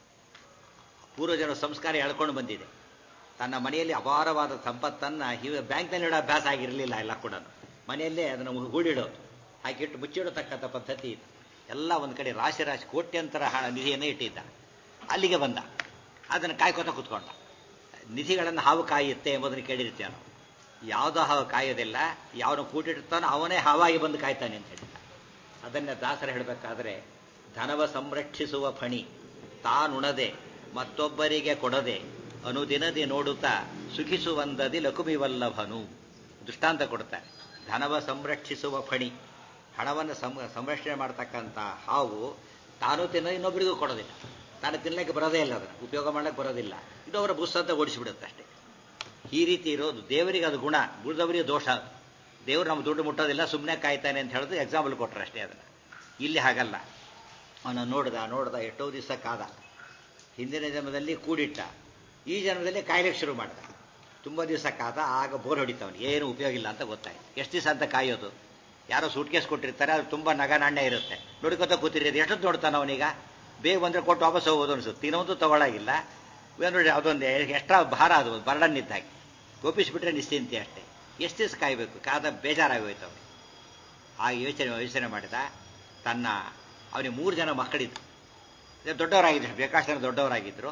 ಪೂರ್ವಜನ ಸಂಸ್ಕಾರ ಎಳ್ಕೊಂಡು ಬಂದಿದೆ ತನ್ನ ಮನೆಯಲ್ಲಿ ಅಪಾರವಾದ ಸಂಪತ್ತನ್ನು ಇವ ಬ್ಯಾಂಕ್ನಲ್ಲಿ ಇಡೋ ಅಭ್ಯಾಸ ಆಗಿರಲಿಲ್ಲ ಎಲ್ಲ ಕೂಡ ಮನೆಯಲ್ಲೇ ಅದನ್ನು ಹೂಡಿಡೋದು ಹಾಕಿಟ್ಟು ಮುಚ್ಚಿಡತಕ್ಕಂಥ ಪದ್ಧತಿ ಇದು ಎಲ್ಲ ಒಂದು ಕಡೆ ರಾಶಿ ರಾಶಿ ಕೋಟ್ಯಂತರ ಹಣ ನಿಧಿಯನ್ನೇ ಇಟ್ಟಿದ್ದ ಅಲ್ಲಿಗೆ ಬಂದ ಅದನ್ನು ಕಾಯ್ಕೋತ ಕೂತ್ಕೊಂಡ ನಿಧಿಗಳನ್ನು ಹಾವು ಕಾಯುತ್ತೆ ಎಂಬುದನ್ನು ಕೇಳಿರ್ತೇವೆ ನಾವು ಯಾವುದೋ ಹಾವು ಕಾಯೋದಿಲ್ಲ ಯಾವನು ಕೂಟಿರ್ತಾನೋ ಅವನೇ ಹಾವಾಗಿ ಬಂದು ಕಾಯ್ತಾನೆ ಅಂತ ಹೇಳಿದ ಅದನ್ನ ದಾಸರ ಹೇಳಬೇಕಾದ್ರೆ ಧನವ ಸಂರಕ್ಷಿಸುವ ಫಣಿ ತಾನುಣದೆ ಮತ್ತೊಬ್ಬರಿಗೆ ಕೊಡದೆ ಅನುದಿನದಿ ನೋಡುತ್ತಾ ಸುಖಿಸುವಂದದಿ ಲಕುಮಿವಲ್ಲಭನು ದೃಷ್ಟಾಂತ ಕೊಡ್ತಾರೆ ಧನವ ಸಂರಕ್ಷಿಸುವ ಫಣಿ ಹಣವನ್ನು ಸಂರಕ್ಷಣೆ ಮಾಡ್ತಕ್ಕಂಥ ಹಾವು ತಾನು ತಿನ್ನೋ ಇನ್ನೊಬ್ಬರಿಗೂ ಕೊಡೋದಿಲ್ಲ ತಾನು ತಿನ್ನಲಿಕ್ಕೆ ಬರೋದೇ ಇಲ್ಲ ಅದನ್ನು ಉಪಯೋಗ ಮಾಡಕ್ಕೆ ಬರೋದಿಲ್ಲ ಇನ್ನೊಬ್ಬರ ಬುಸ್ ಅಂತ ಓಡಿಸಿಬಿಡುತ್ತೆ ಅಷ್ಟೇ ಈ ರೀತಿ ಇರೋದು ದೇವರಿಗೆ ಅದು ಗುಣ ಗುರುದವರಿಗೆ ದೋಷ ದೇವರು ನಮ್ಮ ದುಡ್ಡು ಮುಟ್ಟೋದಿಲ್ಲ ಸುಮ್ಮನೆ ಕಾಯ್ತಾನೆ ಅಂತ ಹೇಳೋದು ಎಕ್ಸಾಂಪಲ್ ಕೊಟ್ಟರೆ ಅಷ್ಟೇ ಅದನ್ನು ಇಲ್ಲಿ ಹಾಗಲ್ಲ ಅವನು ನೋಡ್ದ ನೋಡ್ದ ಎಷ್ಟೋ ದಿವಸ ಕಾದ ಹಿಂದಿನ ಜನ್ಮದಲ್ಲಿ ಕೂಡಿಟ್ಟ ಈ ಜನ್ಮದಲ್ಲಿ ಕಾಯ್ಲಿಕ್ಕೆ ಶುರು ಮಾಡ್ದ ತುಂಬ ದಿವಸ ಕಾದ ಆಗ ಬೋರ್ ಹೊಡಿತಾವನು ಏನು ಉಪಯೋಗ ಇಲ್ಲ ಅಂತ ಗೊತ್ತಾಯ್ತು ಎಷ್ಟು ದಿವಸ ಅಂತ ಕಾಯೋದು ಯಾರೋ ಸೂಟ್ ಕೇಸ್ ಕೊಟ್ಟಿರ್ತಾರೆ ಅದು ತುಂಬ ನಗ ನಾಣ್ಯ ಇರುತ್ತೆ ನೋಡ್ಕೊತ ಕೂತಿರೋದು ಎಷ್ಟೊತ್ತು ನೋಡ್ತಾನೆ ಅವನೀಗ ಬೇಗ ಬಂದರೆ ಕೊಟ್ಟು ವಾಪಸ್ ಹೋಗೋದು ಅನ್ಸುತ್ತೆ ಇನ್ನೊಂದು ತಗೊಳ್ಳಾಗಿಲ್ಲ ನೋಡಿ ಅದೊಂದು ಎಕ್ಸ್ಟ್ರಾ ಭಾರ ಅದು ಬರ್ಡನ್ ಇದ್ದಾಗೆ ಒಪ್ಪಿಸ್ಬಿಟ್ರೆ ನಿಶ್ಚಿಂತೆ ಅಷ್ಟೇ ಎಷ್ಟು ದಿವಸ ಕಾಯಬೇಕು ಕಾದ ಬೇಜಾರಾಗೋಯ್ತು ಅವನಿಗೆ ಆ ಯೋಚನೆ ಯೋಚನೆ ಮಾಡಿದ ತನ್ನ ಅವನಿಗೆ ಮೂರು ಜನ ಮಕ್ಕಳಿದ್ರು ದೊಡ್ಡವರಾಗಿದ್ರು ಬೇಕಾಷ್ಟು ಜನ ದೊಡ್ಡವರಾಗಿದ್ದರು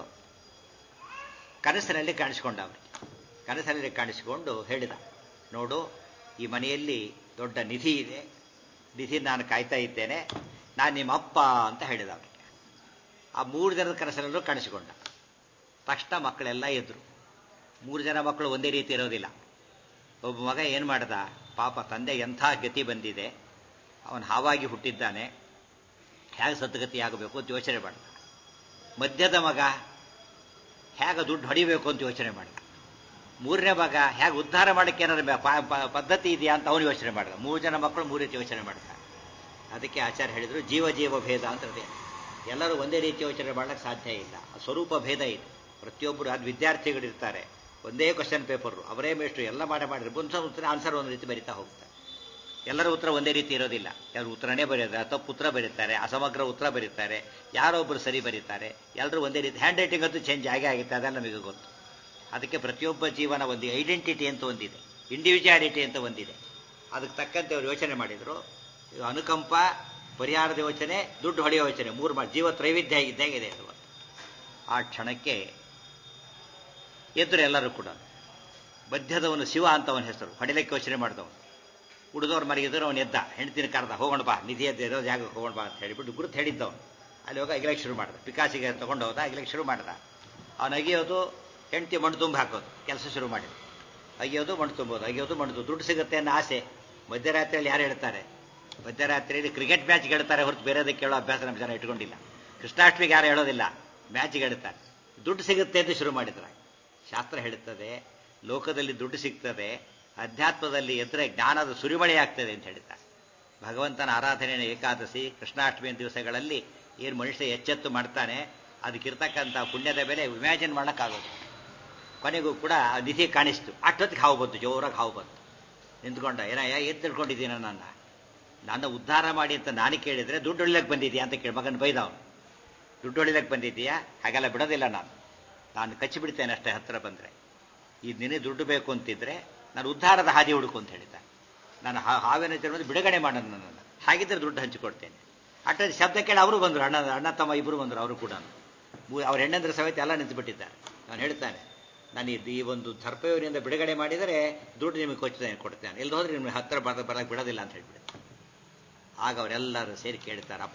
ಕನಸಿನಲ್ಲಿ ಕಾಣಿಸ್ಕೊಂಡ ಅವನಿಗೆ ಕನಸಿನಲ್ಲಿ ಕಾಣಿಸಿಕೊಂಡು ಹೇಳಿದ ನೋಡು ಈ ಮನೆಯಲ್ಲಿ ದೊಡ್ಡ ನಿಧಿ ಇದೆ ನಿಧಿ ನಾನು ಕಾಯ್ತಾ ಇದ್ದೇನೆ ನಾನು ನಿಮ್ಮ ಅಪ್ಪ ಅಂತ ಹೇಳಿದ ಅವನಿಗೆ ಆ ಮೂರು ಜನದ ಕನಸಿನಲ್ಲೂ ಕಾಣಿಸಿಕೊಂಡ ತಕ್ಷಣ ಮಕ್ಕಳೆಲ್ಲ ಎದ್ರು ಮೂರು ಜನ ಮಕ್ಕಳು ಒಂದೇ ರೀತಿ ಇರೋದಿಲ್ಲ ಒಬ್ಬ ಮಗ ಏನು ಮಾಡ್ದ ಪಾಪ ತಂದೆ ಎಂಥ ಗತಿ ಬಂದಿದೆ ಅವನು ಹಾವಾಗಿ ಹುಟ್ಟಿದ್ದಾನೆ ಹೇಗೆ ಸದ್ಗತಿ ಆಗಬೇಕು ಅಂತ ಯೋಚನೆ ಮಾಡ್ದ ಮಧ್ಯದ ಮಗ ಹೇಗೆ ದುಡ್ಡು ಹೊಡಿಬೇಕು ಅಂತ ಯೋಚನೆ ಮಾಡ್ದ ಮೂರನೇ ಮಗ ಹೇಗೆ ಉದ್ಧಾರ ಮಾಡಕ್ಕೆ ಏನಾದ್ರು ಬೆ- ಪ- ಪ- ಪದ್ಧತಿ ಇದೆಯಾ ಅಂತ ಅವನು ಯೋಚನೆ ಮಾಡ್ದ ಮೂರು ಜನ ಮಕ್ಕಳು ಮೂರು ರೀತಿ ಯೋಚನೆ ಮಾಡ್ತಾರೆ ಅದಕ್ಕೆ ಆಚಾರ್ಯ ಹೇಳಿದ್ರು ಜೀವ ಜೀವ ಭೇದ ಅಂತ ಇದೆ ಎಲ್ಲರೂ ಒಂದೇ ರೀತಿ ಯೋಚನೆ ಮಾಡಕ್ಕೆ ಸಾಧ್ಯ ಇಲ್ಲ ಸ್ವರೂಪ ಭೇದ ಇದೆ ಪ್ರತಿಯೊಬ್ಬರು ಅದು ವಿದ್ಯಾರ್ಥಿಗಳಿರ್ತಾರೆ ಒಂದೇ ಕ್ವಶನ್ ಪೇಪರು ಅವರೇ ಮೇಷ್ಟು ಎಲ್ಲ ಮಾಡಿ ಮಾಡಿದ್ರೆ ಒಂದು ಉತ್ತರ ಆನ್ಸರ್ ಒಂದು ರೀತಿ ಬರಿತಾ ಹೋಗ್ತಾರೆ ಎಲ್ಲರ ಉತ್ತರ ಒಂದೇ ರೀತಿ ಇರೋದಿಲ್ಲ ಯಾರು ಉತ್ತರನೇ ಬರೆಯೋದು ತಪ್ಪು ಉತ್ತರ ಬರೀತಾರೆ ಅಸಮಗ್ರ ಉತ್ತರ ಬರೀತಾರೆ ಯಾರೊಬ್ಬರು ಸರಿ ಬರೀತಾರೆ ಎಲ್ಲರೂ ಒಂದೇ ರೀತಿ ಹ್ಯಾಂಡ್ ರೈಟಿಂಗ್ ಅಂತೂ ಚೇಂಜ್ ಆಗೇ ಆಗುತ್ತೆ ಅದೆಲ್ಲ ನಮಗೆ ಗೊತ್ತು ಅದಕ್ಕೆ ಪ್ರತಿಯೊಬ್ಬ ಜೀವನ ಒಂದು ಐಡೆಂಟಿಟಿ ಅಂತ ಒಂದಿದೆ ಇಂಡಿವಿಜುವಾಲಿಟಿ ಅಂತ ಒಂದಿದೆ ಅದಕ್ಕೆ ತಕ್ಕಂತೆ ಅವರು ಯೋಚನೆ ಮಾಡಿದರು ಇದು ಅನುಕಂಪ ಪರಿಹಾರದ ಯೋಚನೆ ದುಡ್ಡು ಹೊಡೆಯೋ ಯೋಚನೆ ಮೂರು ಮಾಡಿ ಜೀವ ತ್ರೈವಿಧ್ಯ ಇದ್ದಾಗಿದೆ ಅದು ಆ ಕ್ಷಣಕ್ಕೆ ಎದ್ರು ಎಲ್ಲರೂ ಕೂಡ ಬದ್ಧದವನು ಶಿವ ಅಂತ ಅವನ ಹೆಸರು ಹೊಡಿಲಿಕ್ಕೆ ಯೋಚನೆ ಮಾಡಿದವನು ಉಳಿದವ್ರು ಮಲಗಿದ್ರು ಅವನು ಎದ್ದ ಹೆಂಡತಿನ ಕರೆದ ಹೋಗೋಣ ಬಾ ನಿಧಿ ಎದ್ದು ಇರೋ ಜಾಗಕ್ಕೆ ಹೋಗೋಣ ಬಾ ಅಂತ ಹೇಳಿಬಿಟ್ಟು ಗುರುತು ಹೇಳಿದ್ದವನು ಅಲ್ಲಿ ಹೋಗಿ ಅಗಿಲಕ್ಕೆ ಶುರು ಮಾಡ್ದ ಪಿಕಾಸಿಗೆ ತಗೊಂಡು ಹೋದ ಅಗಿಲಕ್ಕೆ ಶುರು ಮಾಡ್ದ ಅವನು ಅಗಿಯೋದು ಹೆಂಡತಿ ಮಣ್ಣು ತುಂಬ ಹಾಕೋದು ಕೆಲಸ ಶುರು ಮಾಡಿದ ಅಗಿಯೋದು ಮಣ್ಣು ತುಂಬೋದು ಅಗಿಯೋದು ಮಣ್ಣು ತುಂಬ ದುಡ್ಡು ಸಿಗುತ್ತೆ ಅನ್ನೋ ಆಸೆ ಮಧ್ಯರಾತ್ರಿಯಲ್ಲಿ ಯಾರು ಹೇಳ್ತಾರೆ ಮಧ್ಯರಾತ್ರಿಯಲ್ಲಿ ಕ್ರಿಕೆಟ್ ಮ್ಯಾಚ್ ಹೇಳ್ತಾರೆ ಹೊರತು ಬೇರೆದಕ್ಕೆ ಕೇಳೋ ಅಭ್ಯಾಸ ನಮ್ಮ ಜನ ಇಟ್ಕೊಂಡಿಲ್ಲ ಕೃಷ್ಣಾಷ್ಟಮಿಗೆ ಯಾರು ಹೇಳೋದಿಲ್ಲ ಮ್ಯಾಚ್ಗೆ ಹೇಳ್ತಾರೆ ದುಡ್ಡು ಸಿಗುತ್ತೆ ಅಂತ ಶುರು ಮಾಡಿದ್ರ ಶಾಸ್ತ್ರ ಹೇಳುತ್ತದೆ ಲೋಕದಲ್ಲಿ ದುಡ್ಡು ಸಿಗ್ತದೆ ಅಧ್ಯಾತ್ಮದಲ್ಲಿ ಎದ್ರೆ ಜ್ಞಾನದ ಸುರಿಮಳೆ ಆಗ್ತದೆ ಅಂತ ಹೇಳ್ತಾರೆ ಭಗವಂತನ ಆರಾಧನೆಯ ಏಕಾದಶಿ ಕೃಷ್ಣಾಷ್ಟಮಿ ದಿವಸಗಳಲ್ಲಿ ಏನು ಮನುಷ್ಯ ಎಚ್ಚೆತ್ತು ಮಾಡ್ತಾನೆ ಅದಕ್ಕಿರ್ತಕ್ಕಂಥ ಪುಣ್ಯದ ಬೆಲೆ ಇಮ್ಯಾಜಿನ್ ಮಾಡೋಕ್ಕಾಗೋದು ಕೊನೆಗೂ ಕೂಡ ಆ ನಿಧಿ ಕಾಣಿಸ್ತು ಅಷ್ಟೊತ್ತಿಗೆ ಹಾವು ಬಂತು ಜೋರಾಗಿ ಹಾವು ಬಂತು ನಿಂತ್ಕೊಂಡ ಏನ ಏನ್ ತಿಳ್ಕೊಂಡಿದ್ದೀನ ನನ್ನ ನನ್ನ ಉದ್ಧಾರ ಮಾಡಿ ಅಂತ ನಾನು ಕೇಳಿದ್ರೆ ದುಡ್ಡು ಹೊಡಿಲಕ್ಕೆ ಬಂದಿದ್ಯಾ ಅಂತ ಕೇಳಿ ಮಗನ ಬೈದವನು ದುಡ್ಡು ಹೊಡಿಲಕ್ಕೆ ಬಂದಿದ್ದೀಯಾ ಹಾಗೆಲ್ಲ ಬಿಡೋದಿಲ್ಲ ನಾನು ನಾನು ಕಚ್ಚಿ ಬಿಡ್ತೇನೆ ಅಷ್ಟೇ ಹತ್ತಿರ ಬಂದರೆ ಈ ನಿನಗೆ ದುಡ್ಡು ಬೇಕು ಅಂತಿದ್ರೆ ನಾನು ಉದ್ಧಾರದ ಹಾದಿ ಹುಡುಕು ಅಂತ ಹೇಳಿದ್ದ ನಾನು ಹಾ- ಹಾವಿನ ಜನ್ಮದ ಬಿಡುಗಡೆ ಮಾಡೋದು ನನ್ನನ್ನು ಹಾಗಿದ್ರೆ ದುಡ್ಡು ಹಂಚಿಕೊಡ್ತೇನೆ ಅಟ್ಟ ಶಬ್ದ ಕೇಳಿ ಅವರು ಬಂದರು ಅಣ್ಣ ಅಣ್ಣ ತಮ್ಮ ಇಬ್ಬರು ಬಂದರು ಅವರು ಕೂಡ ಮೂ- ಅವ್ರ ಹೆಣ್ಣಂದ್ರ ಸಮೇತ ಎಲ್ಲ ನಿಂತುಬಿಟ್ಟಿದ್ದಾರೆ ನಾನು ಹೇಳ್ತಾನೆ ನಾನು ಇದು ಈ ಒಂದು ಸರ್ಪಯೋನಿಂದ ಬಿಡುಗಡೆ ಮಾಡಿದರೆ ದುಡ್ಡು ನಿಮಗೆ ಕೊಡ್ತೇನೆ ಕೊಡ್ತೇನೆ ಇಲ್ಲಿ ಹೋದ್ರೆ ನಿಮಗೆ ಹತ್ತಿರ ಬರ ಬರಕ್ಕೆ ಬಿಡೋದಿಲ್ಲ ಅಂತ ಹೇಳ್ಬಿಡುತ್ತೆ ಆಗ ಅವರೆಲ್ಲರೂ ಸೇರಿ ಕೇಳ್ತಾರಪ್ಪ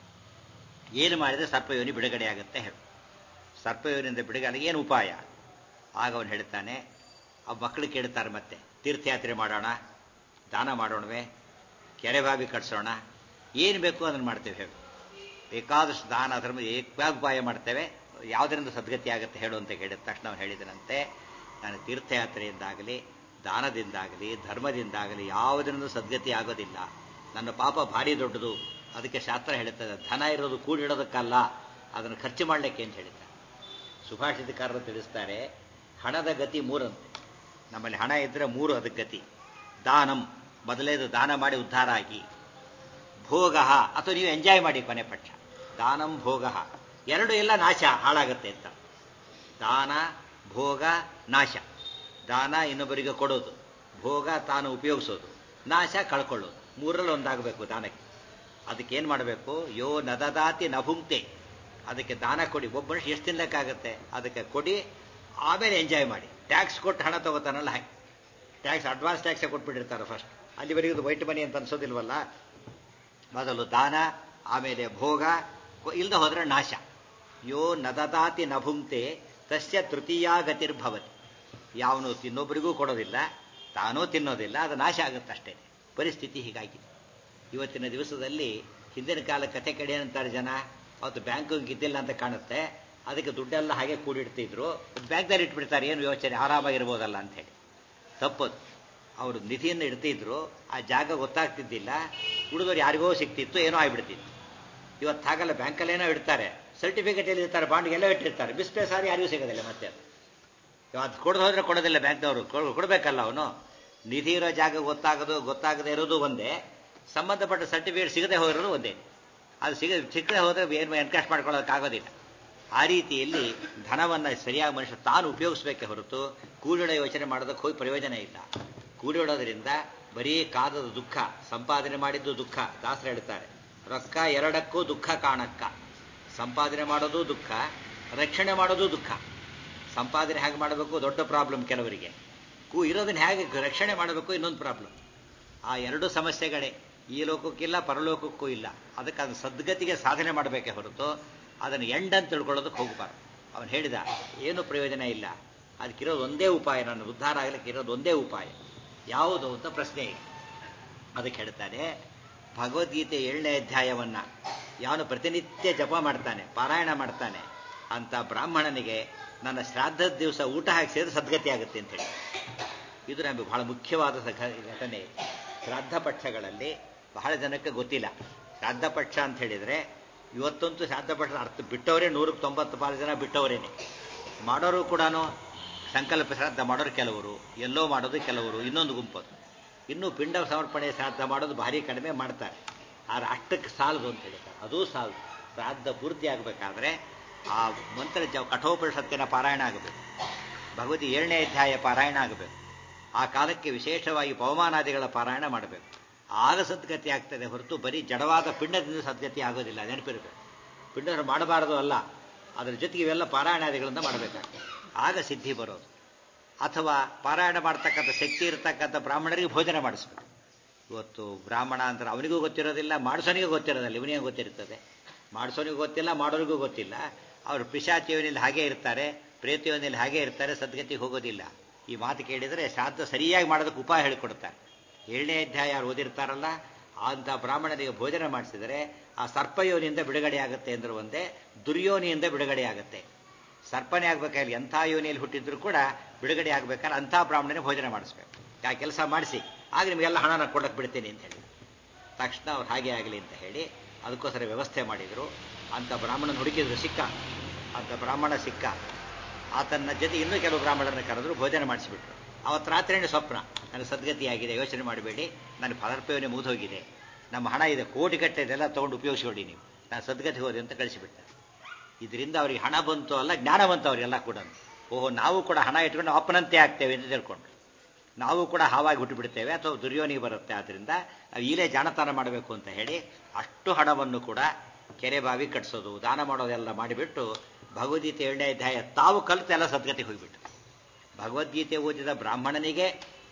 ಏನು ಮಾಡಿದರೆ ಸರ್ಪಯೋನಿ ಬಿಡುಗಡೆ ಆಗುತ್ತೆ ಹೇಳು ಸರ್ಪಯೋನಿಂದ ಬಿಡುಗಡೆಗೆ ಏನು ಉಪಾಯ ಆಗ ಅವನು ಹೇಳ್ತಾನೆ ಆ ಮಕ್ಕಳು ಕೇಳ್ತಾರೆ ಮತ್ತೆ ತೀರ್ಥಯಾತ್ರೆ ಮಾಡೋಣ ದಾನ ಮಾಡೋಣವೇ ಕೆರೆ ಬಾವಿ ಕಟ್ಸೋಣ ಏನು ಬೇಕು ಅದನ್ನು ಮಾಡ್ತೇವೆ ಹೇಳು ಬೇಕಾದಷ್ಟು ದಾನ ಧರ್ಮ ಏಕಾಪಾಯ ಮಾಡ್ತೇವೆ ಯಾವುದರಿಂದ ಸದ್ಗತಿ ಆಗುತ್ತೆ ಹೇಳು ಅಂತ ಹೇಳಿದ ತಕ್ಷಣ ಅವನು ಹೇಳಿದನಂತೆ ನಾನು ತೀರ್ಥಯಾತ್ರೆಯಿಂದಾಗಲಿ ದಾನದಿಂದಾಗಲಿ ಧರ್ಮದಿಂದಾಗಲಿ ಯಾವುದರಿಂದ ಸದ್ಗತಿ ಆಗೋದಿಲ್ಲ ನನ್ನ ಪಾಪ ಭಾರಿ ದೊಡ್ಡದು ಅದಕ್ಕೆ ಶಾಸ್ತ್ರ ಹೇಳುತ್ತದೆ ಧನ ಇರೋದು ಕೂಡಿಡೋದಕ್ಕಲ್ಲ ಅದನ್ನು ಖರ್ಚು ಮಾಡಲಿಕ್ಕೆ ಅಂತ ಹೇಳಿದ್ದಾರೆ ಸುಭಾಷಿತಕಾರರು ತಿಳಿಸ್ತಾರೆ ಹಣದ ಗತಿ ಮೂರಂತೆ ನಮ್ಮಲ್ಲಿ ಹಣ ಇದ್ದರೆ ಮೂರು ಅದಕ್ಕೆ ಗತಿ ದಾನಂ ಮೊದಲೇದು ದಾನ ಮಾಡಿ ಉದ್ಧಾರ ಆಗಿ ಭೋಗ ಅಥವಾ ನೀವು ಎಂಜಾಯ್ ಮಾಡಿ ಕೊನೆ ಪಕ್ಷ ದಾನಂ ಭೋಗ ಎರಡು ಎಲ್ಲ ನಾಶ ಹಾಳಾಗತ್ತೆ ಅಂತ ದಾನ ಭೋಗ ನಾಶ ದಾನ ಇನ್ನೊಬ್ಬರಿಗೆ ಕೊಡೋದು ಭೋಗ ತಾನು ಉಪಯೋಗಿಸೋದು ನಾಶ ಕಳ್ಕೊಳ್ಳೋದು ಮೂರರಲ್ಲಿ ಒಂದಾಗಬೇಕು ದಾನಕ್ಕೆ ಅದಕ್ಕೆ ಏನು ಮಾಡಬೇಕು ಯೋ ನದದಾತಿ ನಭುಂಕ್ತೆ ಅದಕ್ಕೆ ದಾನ ಕೊಡಿ ಒಬ್ಬ ಮನುಷ್ಯ ಎಷ್ಟು ತಿನ್ನಕ್ಕಾಗತ್ತೆ ಅದಕ್ಕೆ ಕೊಡಿ ಆಮೇಲೆ ಎಂಜಾಯ್ ಮಾಡಿ ಟ್ಯಾಕ್ಸ್ ಕೊಟ್ಟು ಹಣ ತಗೋತಾನಲ್ಲ ಹಾಗೆ ಟ್ಯಾಕ್ಸ್ ಅಡ್ವಾನ್ಸ್ ಟ್ಯಾಕ್ಸೇ ಕೊಟ್ಬಿಟ್ಟಿರ್ತಾರೆ ಫಸ್ಟ್ ಅಲ್ಲಿವರೆಗೂ ಇದು ವೈಟ್ ಮನಿ ಅಂತ ಅನ್ಸೋದಿಲ್ವಲ್ಲ ಮೊದಲು ದಾನ ಆಮೇಲೆ ಭೋಗ ಇಲ್ಲದೆ ಹೋದ್ರೆ ನಾಶ ಯೋ ನದದಾತಿ ನಭುಂಕ್ತೆ ತಸ್ಯ ತೃತೀಯ ಗತಿರ್ಭವತಿ ಯಾವನು ತಿನ್ನೊಬ್ಬರಿಗೂ ಕೊಡೋದಿಲ್ಲ ತಾನೂ ತಿನ್ನೋದಿಲ್ಲ ಅದು ನಾಶ ಆಗುತ್ತಷ್ಟೇ ಪರಿಸ್ಥಿತಿ ಹೀಗಾಗಿದೆ ಇವತ್ತಿನ ದಿವಸದಲ್ಲಿ ಹಿಂದಿನ ಕಾಲ ಕತೆ ಕಡೆ ಅಂತಾರೆ ಜನ ಅವತ್ತು ಬ್ಯಾಂಕ್ ಇದ್ದಿಲ್ಲ ಅಂತ ಕಾಣುತ್ತೆ ಅದಕ್ಕೆ ದುಡ್ಡೆಲ್ಲ ಹಾಗೆ ಕೂಡಿಡ್ತಿದ್ರು ಬ್ಯಾಂಕ್ದಲ್ಲಿ ಇಟ್ಬಿಡ್ತಾರೆ ಏನು ಯೋಚನೆ ಆರಾಮಾಗಿರ್ಬೋದಲ್ಲ ಅಂತ ಹೇಳಿ ತಪ್ಪದು ಅವರು ನಿಧಿಯನ್ನು ಇಡ್ತಿದ್ರು ಆ ಜಾಗ ಗೊತ್ತಾಗ್ತಿದ್ದಿಲ್ಲ ಉಳಿದವ್ರು ಯಾರಿಗೋ ಸಿಕ್ತಿತ್ತು ಏನೋ ಆಗ್ಬಿಡ್ತಿತ್ತು ಇವತ್ತು ಹಾಗಲ್ಲ ಬ್ಯಾಂಕಲ್ಲೇನೋ ಇಡ್ತಾರೆ ಸರ್ಟಿಫಿಕೇಟ್ ಎಲ್ಲಿ ಇರ್ತಾರೆ ಬಾಂಡ್ಗೆಲ್ಲ ಇಟ್ಟಿರ್ತಾರೆ ಬಿಸ್ಪೇ ಸಾರಿ ಯಾರಿಗೂ ಸಿಗೋದಿಲ್ಲ ಮತ್ತೆ ಅದು ಅದು ಕೊಡದು ಹೋದ್ರೆ ಕೊಡೋದಿಲ್ಲ ಬ್ಯಾಂಕ್ನವರು ಕೊಡಬೇಕಲ್ಲ ಅವನು ನಿಧಿ ಇರೋ ಜಾಗ ಗೊತ್ತಾಗೋದು ಗೊತ್ತಾಗದೇ ಇರೋದು ಒಂದೇ ಸಂಬಂಧಪಟ್ಟ ಸರ್ಟಿಫಿಕೇಟ್ ಸಿಗದೆ ಹೋಗಿರೋದು ಒಂದೇ ಅದು ಸಿಗ ಸಿಕ್ಕದೆ ಹೋದ್ರೆ ಏನು ಎನ್ಕಾಸ್ಟ್ ಮಾಡ್ಕೊಳ್ಳೋದಕ್ಕಾಗೋದಿಲ್ಲ ಆ ರೀತಿಯಲ್ಲಿ ಧನವನ್ನು ಸರಿಯಾಗಿ ಮನುಷ್ಯ ತಾನು ಉಪಯೋಗಿಸ್ಬೇಕೆ ಹೊರತು ಕೂಡಿಡೋ ಯೋಚನೆ ಮಾಡೋದಕ್ಕೆ ಹೋಗಿ ಪ್ರಯೋಜನ ಇಲ್ಲ ಕೂಡಿಡೋದ್ರಿಂದ ಬರೀ ಕಾದದ ದುಃಖ ಸಂಪಾದನೆ ಮಾಡಿದ್ದು ದುಃಖ ದಾಸರು ಹೇಳ್ತಾರೆ ರೊಕ್ಕ ಎರಡಕ್ಕೂ ದುಃಖ ಕಾಣಕ್ಕ ಸಂಪಾದನೆ ಮಾಡೋದು ದುಃಖ ರಕ್ಷಣೆ ಮಾಡೋದು ದುಃಖ ಸಂಪಾದನೆ ಹೇಗೆ ಮಾಡಬೇಕು ದೊಡ್ಡ ಪ್ರಾಬ್ಲಮ್ ಕೆಲವರಿಗೆ ಕೂ ಇರೋದನ್ನ ಹೇಗೆ ರಕ್ಷಣೆ ಮಾಡಬೇಕು ಇನ್ನೊಂದು ಪ್ರಾಬ್ಲಮ್ ಆ ಎರಡು ಸಮಸ್ಯೆಗಳೇ ಈ ಲೋಕಕ್ಕಿಲ್ಲ ಪರಲೋಕಕ್ಕೂ ಇಲ್ಲ ಅದಕ್ಕೆ ಅದು ಸದ್ಗತಿಗೆ ಸಾಧನೆ ಮಾಡಬೇಕೇ ಹೊರತು ಅದನ್ನು ಎಂಡ್ ಅಂತ ತಿಳ್ಕೊಳ್ಳೋದಕ್ಕೆ ಹೋಗಬಾರ್ದು ಅವನು ಹೇಳಿದ ಏನು ಪ್ರಯೋಜನ ಇಲ್ಲ ಅದಕ್ಕಿರೋದು ಒಂದೇ ಉಪಾಯ ನನ್ನ ಉದ್ಧಾರ ಆಗಲಿಕ್ಕೆ ಇರೋದು ಒಂದೇ ಉಪಾಯ ಯಾವುದು ಅಂತ ಪ್ರಶ್ನೆ ಇದೆ ಅದಕ್ಕೆ ಹೇಳ್ತಾನೆ ಭಗವದ್ಗೀತೆ ಏಳನೇ ಅಧ್ಯಾಯವನ್ನ ಯಾವನು ಪ್ರತಿನಿತ್ಯ ಜಪ ಮಾಡ್ತಾನೆ ಪಾರಾಯಣ ಮಾಡ್ತಾನೆ ಅಂತ ಬ್ರಾಹ್ಮಣನಿಗೆ ನನ್ನ ಶ್ರಾದ್ದದ ದಿವಸ ಊಟ ಹಾಕಿಸಿದ್ರೆ ಸದ್ಗತಿ ಆಗುತ್ತೆ ಅಂತ ಹೇಳಿ ಇದು ನಮಗೆ ಬಹಳ ಮುಖ್ಯವಾದ ಘಟನೆ ಶ್ರಾದ್ದ ಪಕ್ಷಗಳಲ್ಲಿ ಬಹಳ ಜನಕ್ಕೆ ಗೊತ್ತಿಲ್ಲ ಶ್ರಾದ್ದ ಪಕ್ಷ ಅಂತ ಹೇಳಿದ್ರೆ ಇವತ್ತಂತೂ ಶ್ರಾದ್ದ ಪಕ್ಷ ಅರ್ಥ ಬಿಟ್ಟವರೇ ನೂರಕ್ಕೆ ತೊಂಬತ್ತು ಪಾಲು ಜನ ಬಿಟ್ಟವರೇನೆ ಮಾಡೋರು ಕೂಡ ಸಂಕಲ್ಪ ಶ್ರಾದ್ದ ಮಾಡೋರು ಕೆಲವರು ಎಲ್ಲೋ ಮಾಡೋದು ಕೆಲವರು ಇನ್ನೊಂದು ಗುಂಪದು ಇನ್ನು ಪಿಂಡ ಸಮರ್ಪಣೆ ಶ್ರಾದ್ದ ಮಾಡೋದು ಭಾರಿ ಕಡಿಮೆ ಮಾಡ್ತಾರೆ ಆದ್ರೆ ಅಷ್ಟಕ್ಕೆ ಸಾಲದು ಅಂತ ಹೇಳ್ತಾರೆ ಅದೂ ಸಾಲದು ಶ್ರಾದ್ದ ಪೂರ್ತಿ ಆಗಬೇಕಾದ್ರೆ ಆ ಮಂತ್ರ ಜ ಕಠೋಪನಿಷತ್ತಿನ ಪಾರಾಯಣ ಆಗಬೇಕು ಭಗವತಿ ಏಳನೇ ಅಧ್ಯಾಯ ಪಾರಾಯಣ ಆಗಬೇಕು ಆ ಕಾಲಕ್ಕೆ ವಿಶೇಷವಾಗಿ ಪವಮಾನಾದಿಗಳ ಪಾರಾಯಣ ಮಾಡಬೇಕು ಆಗ ಸದ್ಗತಿ ಆಗ್ತದೆ ಹೊರತು ಬರೀ ಜಡವಾದ ಪಿಂಡದಿಂದ ಸದ್ಗತಿ ಆಗೋದಿಲ್ಲ ನೆನಪಿರಬೇಕು ಪಿಂಡ ಮಾಡಬಾರದು ಅಲ್ಲ ಅದರ ಜೊತೆಗೆ ಇವೆಲ್ಲ ಪಾರಾಯಣಾದಿಗಳಿಂದ ಮಾಡಬೇಕಾಗ್ತದೆ ಆಗ ಸಿದ್ಧಿ ಬರೋದು ಅಥವಾ ಪಾರಾಯಣ ಮಾಡ್ತಕ್ಕಂಥ ಶಕ್ತಿ ಇರತಕ್ಕಂಥ ಬ್ರಾಹ್ಮಣರಿಗೆ ಭೋಜನ ಮಾಡಿಸ್ಬೇಕು ಇವತ್ತು ಬ್ರಾಹ್ಮಣ ಅಂದ್ರೆ ಅವನಿಗೂ ಗೊತ್ತಿರೋದಿಲ್ಲ ಮಾಡಿಸೋನಿಗೂ ಗೊತ್ತಿರೋದಿಲ್ಲ ಇವನಿಗೆ ಗೊತ್ತಿರ್ತದೆ ಮಾಡಿಸೋನಿಗೂ ಗೊತ್ತಿಲ್ಲ ಮಾಡೋರಿಗೂ ಗೊತ್ತಿಲ್ಲ ಅವರು ಪಿಶಾಚಿಯವನಲ್ಲಿ ಹಾಗೆ ಇರ್ತಾರೆ ಪ್ರೇತಿಯವನಲ್ಲಿ ಹಾಗೆ ಇರ್ತಾರೆ ಸದ್ಗತಿಗೆ ಹೋಗೋದಿಲ್ಲ ಈ ಮಾತು ಕೇಳಿದರೆ ಶ್ರಾದ್ದ ಸರಿಯಾಗಿ ಮಾಡೋದಕ್ಕೆ ಉಪಾಯ ಹೇಳಿಕೊಡ್ತಾರೆ ಏಳನೇ ಅಧ್ಯಾಯ ಯಾರು ಓದಿರ್ತಾರಲ್ಲ ಅಂತ ಬ್ರಾಹ್ಮಣನಿಗೆ ಭೋಜನ ಮಾಡಿಸಿದರೆ ಆ ಸರ್ಪಯೋನಿಯಿಂದ ಬಿಡುಗಡೆ ಆಗುತ್ತೆ ಅಂದ್ರೆ ಒಂದೇ ದುರ್ಯೋನಿಯಿಂದ ಬಿಡುಗಡೆ ಆಗುತ್ತೆ ಸರ್ಪನೇ ಆಗ್ಬೇಕಾದ್ರೆ ಎಂಥ ಯೋನಿಯಲ್ಲಿ ಹುಟ್ಟಿದ್ರು ಕೂಡ ಬಿಡುಗಡೆ ಆಗ್ಬೇಕಾದ್ರೆ ಅಂಥ ಬ್ರಾಹ್ಮಣನೇ ಭೋಜನ ಮಾಡಿಸ್ಬೇಕು ಆ ಕೆಲಸ ಮಾಡಿಸಿ ಆಗ ನಿಮಗೆಲ್ಲ ಹಣನ ಕೊಡಕ್ಕೆ ಬಿಡ್ತೀನಿ ಅಂತ ಹೇಳಿ ತಕ್ಷಣ ಅವ್ರು ಹಾಗೆ ಆಗಲಿ ಅಂತ ಹೇಳಿ ಅದಕ್ಕೋಸ್ಕರ ವ್ಯವಸ್ಥೆ ಮಾಡಿದರು ಅಂತ ಬ್ರಾಹ್ಮಣನ ಹುಡುಕಿದ್ರು ಸಿಕ್ಕ ಅಂತ ಬ್ರಾಹ್ಮಣ ಸಿಕ್ಕ ಆತನ ಜೊತೆ ಇನ್ನೂ ಕೆಲವು ಬ್ರಾಹ್ಮಣರನ್ನ ಕರೆದ್ರು ಭೋಜನ ಮಾಡಿಸಿಬಿಟ್ರು ಅವತ್ತು ರಾತ್ರಿನೇ ಸ್ವಪ್ನ ನನಗೆ ಸದ್ಗತಿಯಾಗಿದೆ ಯೋಚನೆ ಮಾಡಬೇಡಿ ನನ್ನ ಫಲಾರ್ಪಯೋನೆ ಮುಗಿದೋಗಿದೆ ನಮ್ಮ ಹಣ ಇದೆ ಕೋಟಿ ಗಟ್ಟೆ ಇದೆಲ್ಲ ತೊಗೊಂಡು ಉಪಯೋಗಿಸ್ಕೊಡಿ ನೀವು ನಾನು ಸದ್ಗತಿ ಹೋದೆ ಅಂತ ಕಳಿಸಿಬಿಟ್ಟೆ ಇದರಿಂದ ಅವರಿಗೆ ಹಣ ಬಂತು ಅಲ್ಲ ಜ್ಞಾನ ಬಂತು ಅವರಿಗೆಲ್ಲ ಕೂಡ ಓಹೋ ನಾವು ಕೂಡ ಹಣ ಇಟ್ಕೊಂಡು ಅಪ್ಪನಂತೆ ಆಗ್ತೇವೆ ಅಂತ ತಿಳ್ಕೊಂಡು ನಾವು ಕೂಡ ಹಾವಾಗಿ ಹುಟ್ಟುಬಿಡ್ತೇವೆ ಅಥವಾ ದುರ್ಯೋನಿಗೆ ಬರುತ್ತೆ ಆದ್ರಿಂದ ಈಲೇ ಜಾಣತನ ಮಾಡಬೇಕು ಅಂತ ಹೇಳಿ ಅಷ್ಟು ಹಣವನ್ನು ಕೂಡ ಕೆರೆ ಬಾವಿ ಕಟ್ಸೋದು ದಾನ ಮಾಡೋದೆಲ್ಲ ಮಾಡಿಬಿಟ್ಟು ಭಗವದ್ಗೀತೆ ಏಳನೇ ಅಧ್ಯಾಯ ತಾವು ಕಲಿತು ಎಲ್ಲ ಸದ್ಗತಿಗೆ ಹೋಗಿಬಿಟ್ಟು ಭಗವದ್ಗೀತೆ ಓದಿದ ಬ್ರಾಹ್ಮಣನಿಗೆ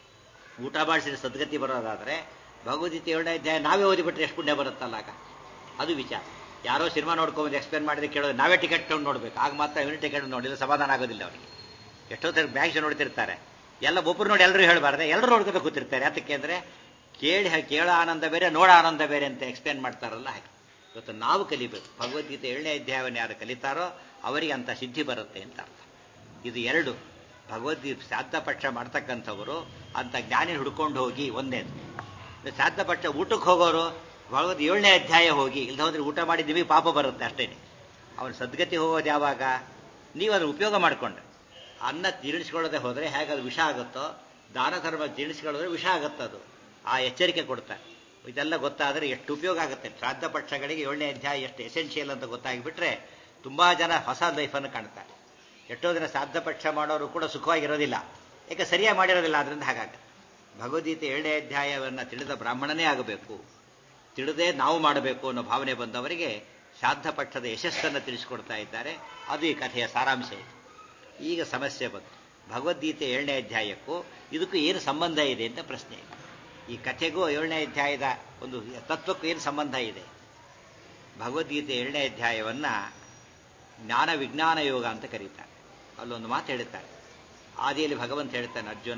ಊಟ ಮಾಡಿಸಿದ ಸದ್ಗತಿ ಬರೋದಾದ್ರೆ ಭಗವದ್ಗೀತೆ ಏಳನೇ ಅಧ್ಯಾಯ ನಾವೇ ಓದಿಬಿಟ್ರೆ ಎಷ್ಟು ಪುಣ್ಯ ಬರುತ್ತಲ್ಲ ಆಗ ಅದು ವಿಚಾರ ಯಾರೋ ಸಿನಿಮಾ ನೋಡ್ಕೊಂಡು ಎಕ್ಸ್ಪ್ಲೇನ್ ಮಾಡಿದ್ರೆ ಕೇಳೋದು ನಾವೇ ಟಿಕೆಟ್ ತಗೊಂಡು ನೋಡ್ಬೇಕು ಆಗ ಮಾತ್ರ ಇವನು ಟಿಕೆಟ್ ನೋಡಿದ್ರೆ ಸಮಾಧಾನ ಆಗೋದಿಲ್ಲ ಅವರಿಗೆ ಎಷ್ಟೋ ತರ ಬ್ಯಾಂಕ್ಸ್ ನೋಡ್ತಿರ್ತಾರೆ ಎಲ್ಲ ಒಬ್ಬರು ನೋಡಿ ಎಲ್ಲರೂ ಹೇಳಬಾರ್ದೆ ಎಲ್ಲರೂ ನೋಡ್ಕೊಂಡು ಕೂತಿರ್ತಾರೆ ಯಾತಕ್ಕೆ ಅಂದ್ರೆ ಕೇಳಿ ಕೇಳೋ ಆನಂದ ಬೇರೆ ನೋಡೋ ಆನಂದ ಬೇರೆ ಅಂತ ಎಕ್ಸ್ಪ್ಲೇನ್ ಮಾಡ್ತಾರಲ್ಲ ಹಾಗೆ ಇವತ್ತು ನಾವು ಕಲಿಬೇಕು ಭಗವದ್ಗೀತೆ ಏಳನೇ ಅಧ್ಯಾಯವನ್ನು ಯಾರು ಕಲಿತಾರೋ ಅವರಿಗೆ ಅಂತ ಸಿದ್ಧಿ ಬರುತ್ತೆ ಅಂತ ಅರ್ಥ ಇದು ಎರಡು ಭಗವದ್ಗೀತೆ ಶ್ರಾದ್ದ ಪಕ್ಷ ಮಾಡ್ತಕ್ಕಂಥವರು ಅಂತ ಜ್ಞಾನಿ ಹುಡ್ಕೊಂಡು ಹೋಗಿ ಒಂದೇದು ಶ್ರಾದ್ದ ಪಕ್ಷ ಊಟಕ್ಕೆ ಹೋಗೋರು ಭಗವದ್ ಏಳನೇ ಅಧ್ಯಾಯ ಹೋಗಿ ಇಲ್ದ ಹೋದ್ರೆ ಊಟ ಮಾಡಿ ನಿಮಗೆ ಪಾಪ ಬರುತ್ತೆ ಅಷ್ಟೇನೆ ಅವನು ಸದ್ಗತಿ ಹೋಗೋದು ಯಾವಾಗ ನೀವು ಅದನ್ನು ಉಪಯೋಗ ಮಾಡಿಕೊಂಡ್ರೆ ಅನ್ನ ಜೀರ್ಣಿಸ್ಕೊಳ್ಳದೆ ಹೋದರೆ ಹೇಗೆ ಅದು ವಿಷ ಆಗುತ್ತೋ ದಾನ ಧರ್ಮ ಜೀರ್ಣಿಸ್ಕೊಳ್ಳೋದ್ರೆ ವಿಷ ಆಗುತ್ತದು ಆ ಎಚ್ಚರಿಕೆ ಕೊಡ್ತಾರೆ ಇದೆಲ್ಲ ಗೊತ್ತಾದರೆ ಎಷ್ಟು ಉಪಯೋಗ ಆಗುತ್ತೆ ಶ್ರಾದ್ದ ಪಕ್ಷಗಳಿಗೆ ಏಳನೇ ಅಧ್ಯಾಯ ಎಷ್ಟು ಎಸೆನ್ಷಿಯಲ್ ಅಂತ ಗೊತ್ತಾಗಿಬಿಟ್ರೆ ತುಂಬಾ ಜನ ಹೊಸ ಲೈಫನ್ನು ಕಾಣ್ತಾರೆ ಎಷ್ಟೋ ದಿನ ಶ್ರಾದ್ದ ಪಕ್ಷ ಮಾಡೋರು ಕೂಡ ಸುಖವಾಗಿರೋದಿಲ್ಲ ಯಾಕೆ ಸರಿಯಾಗಿ ಮಾಡಿರೋದಿಲ್ಲ ಅದರಿಂದ ಹಾಗಾಗುತ್ತೆ ಭಗವದ್ಗೀತೆ ಏಳನೇ ಅಧ್ಯಾಯವನ್ನು ತಿಳಿದ ಬ್ರಾಹ್ಮಣನೇ ಆಗಬೇಕು ತಿಳಿದೇ ನಾವು ಮಾಡಬೇಕು ಅನ್ನೋ ಭಾವನೆ ಬಂದವರಿಗೆ ಶ್ರಾದ್ದ ಪಕ್ಷದ ಯಶಸ್ಸನ್ನು ತಿಳಿಸಿಕೊಡ್ತಾ ಇದ್ದಾರೆ ಅದು ಈ ಕಥೆಯ ಸಾರಾಂಶ ಇದೆ ಈಗ ಸಮಸ್ಯೆ ಬಂತು ಭಗವದ್ಗೀತೆ ಏಳನೇ ಅಧ್ಯಾಯಕ್ಕೂ ಇದಕ್ಕೂ ಏನು ಸಂಬಂಧ ಇದೆ ಅಂತ ಪ್ರಶ್ನೆ ಇದೆ ಈ ಕಥೆಗೂ ಏಳನೇ ಅಧ್ಯಾಯದ ಒಂದು ತತ್ವಕ್ಕೂ ಏನು ಸಂಬಂಧ ಇದೆ ಭಗವದ್ಗೀತೆ ಏಳನೇ ಅಧ್ಯಾಯವನ್ನ ಜ್ಞಾನ ವಿಜ್ಞಾನ ಯೋಗ ಅಂತ ಕರೀತಾರೆ ಅಲ್ಲೊಂದು ಮಾತು ಹೇಳ್ತಾರೆ ಆದಿಯಲ್ಲಿ ಭಗವಂತ ಹೇಳ್ತಾನೆ ಅರ್ಜುನ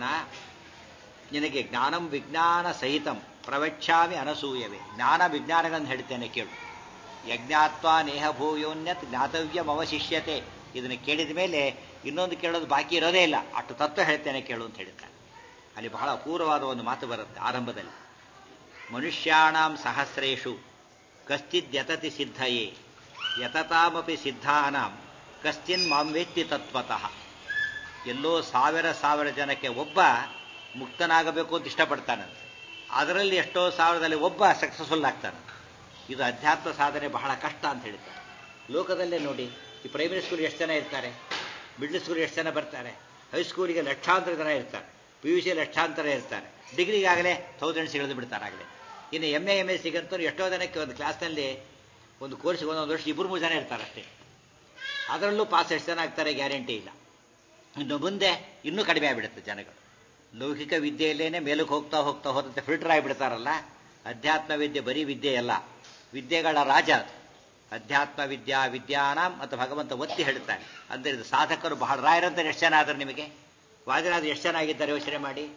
ನಿನಗೆ ಜ್ಞಾನಂ ವಿಜ್ಞಾನ ಸಹಿತಂ ಪ್ರವಚ್ಛಾಮಿ ಅನಸೂಯವೇ ಜ್ಞಾನ ವಿಜ್ಞಾನಗಳನ್ನು ಹೇಳ್ತೇನೆ ಕೇಳು ಯಜ್ಞಾತ್ವ ನೇಹ ಭೂಯೋನ್ಯತ್ ಜ್ಞಾತವ್ಯಂ ಅವಶಿಷ್ಯತೆ ಇದನ್ನು ಕೇಳಿದ ಮೇಲೆ ಇನ್ನೊಂದು ಕೇಳೋದು ಬಾಕಿ ಇರೋದೇ ಇಲ್ಲ ಅಷ್ಟು ತತ್ವ ಹೇಳ್ತೇನೆ ಕೇಳು ಅಂತ ಹೇಳ್ತಾನೆ ಅಲ್ಲಿ ಬಹಳ ಅಪೂರ್ವವಾದ ಒಂದು ಮಾತು ಬರುತ್ತೆ ಆರಂಭದಲ್ಲಿ ಮನುಷ್ಯಾಣಾಂ ಸಹಸ್ರೇಷು ಕಶ್ಚಿದ್ಯತತಿ ಸಿದ್ಧಯೇ ಯತತಾಮಪಿ ಸಿದ್ಧಾನಾಂ ಕಶ್ಚಿನ್ ಮಾಂವೇತ್ತಿ ತತ್ವತಃ ಎಲ್ಲೋ ಸಾವಿರ ಸಾವಿರ ಜನಕ್ಕೆ ಒಬ್ಬ ಮುಕ್ತನಾಗಬೇಕು ಅಂತ ಇಷ್ಟಪಡ್ತಾನಂತೆ ಅದರಲ್ಲಿ ಎಷ್ಟೋ ಸಾವಿರದಲ್ಲಿ ಒಬ್ಬ ಸಕ್ಸಸ್ಫುಲ್ ಆಗ್ತಾನೆ ಇದು ಅಧ್ಯಾತ್ಮ ಸಾಧನೆ ಬಹಳ ಕಷ್ಟ ಅಂತ ಹೇಳ್ತಾರೆ ಲೋಕದಲ್ಲೇ ನೋಡಿ ಈ ಪ್ರೈಮರಿ ಸ್ಕೂಲ್ ಎಷ್ಟು ಜನ ಇರ್ತಾರೆ ಮಿಡ್ಲ್ ಸ್ಕೂಲ್ ಎಷ್ಟು ಜನ ಬರ್ತಾರೆ ಹೈಸ್ಕೂಲಿಗೆ ಲಕ್ಷಾಂತರ ಜನ ಇರ್ತಾರೆ ಪಿ ಯು ಸಿ ಲಕ್ಷಾಂತರ ಇರ್ತಾರೆ ಡಿಗ್ರಿಗಾಗಲೇ ಥೌಸಂಡ್ಸ್ ಇಳಿದು ಬಿಡ್ತಾರೆ ಆಗಲೇ ಇನ್ನು ಎಮ್ ಎ ಎಮ್ ಎಸ್ ಸಿಗಂತೂ ಎಷ್ಟೋ ಜನಕ್ಕೆ ಒಂದು ಕ್ಲಾಸ್ನಲ್ಲಿ ಒಂದು ಕೋರ್ಸ್ಗೆ ಒಂದೊಂದು ವರ್ಷ ಇಬ್ಬರು ಮೂರು ಜನ ಇರ್ತಾರೆ ಅಷ್ಟೇ ಅದರಲ್ಲೂ ಪಾಸ್ ಎಷ್ಟು ಜನ ಆಗ್ತಾರೆ ಗ್ಯಾರಂಟಿ ಇಲ್ಲ ಇನ್ನು ಮುಂದೆ ಇನ್ನೂ ಕಡಿಮೆ ಆಗಿಬಿಡುತ್ತೆ ಜನಗಳು ಲೌಕಿಕ ವಿದ್ಯೆಯಲ್ಲೇನೆ ಮೇಲಕ್ಕೆ ಹೋಗ್ತಾ ಹೋಗ್ತಾ ಹೋದಂತೆ ಫಿಲ್ಟರ್ ಆಗಿಬಿಡ್ತಾರಲ್ಲ ಅಧ್ಯಾತ್ಮ ವಿದ್ಯೆ ಬರೀ ವಿದ್ಯೆ ಅಲ್ಲ ವಿದ್ಯೆಗಳ ರಾಜ ಅದು ಅಧ್ಯಾತ್ಮ ವಿದ್ಯಾ ವಿದ್ಯಾನಾಂ ಮತ್ತು ಭಗವಂತ ಒತ್ತಿ ಹೇಳ್ತಾನೆ ಅಂದರೆ ಇದು ಸಾಧಕರು ಬಹಳ ರಾಯರಂತ ಎಷ್ಟು ಜನ ಆದ್ರೆ ನಿಮಗೆ ವಾದಿರಾದ್ರು ಎಷ್ಟು ಜನ ಆಗಿದ್ದಾರೆ ಯೋಚನೆ ಮಾಡಿ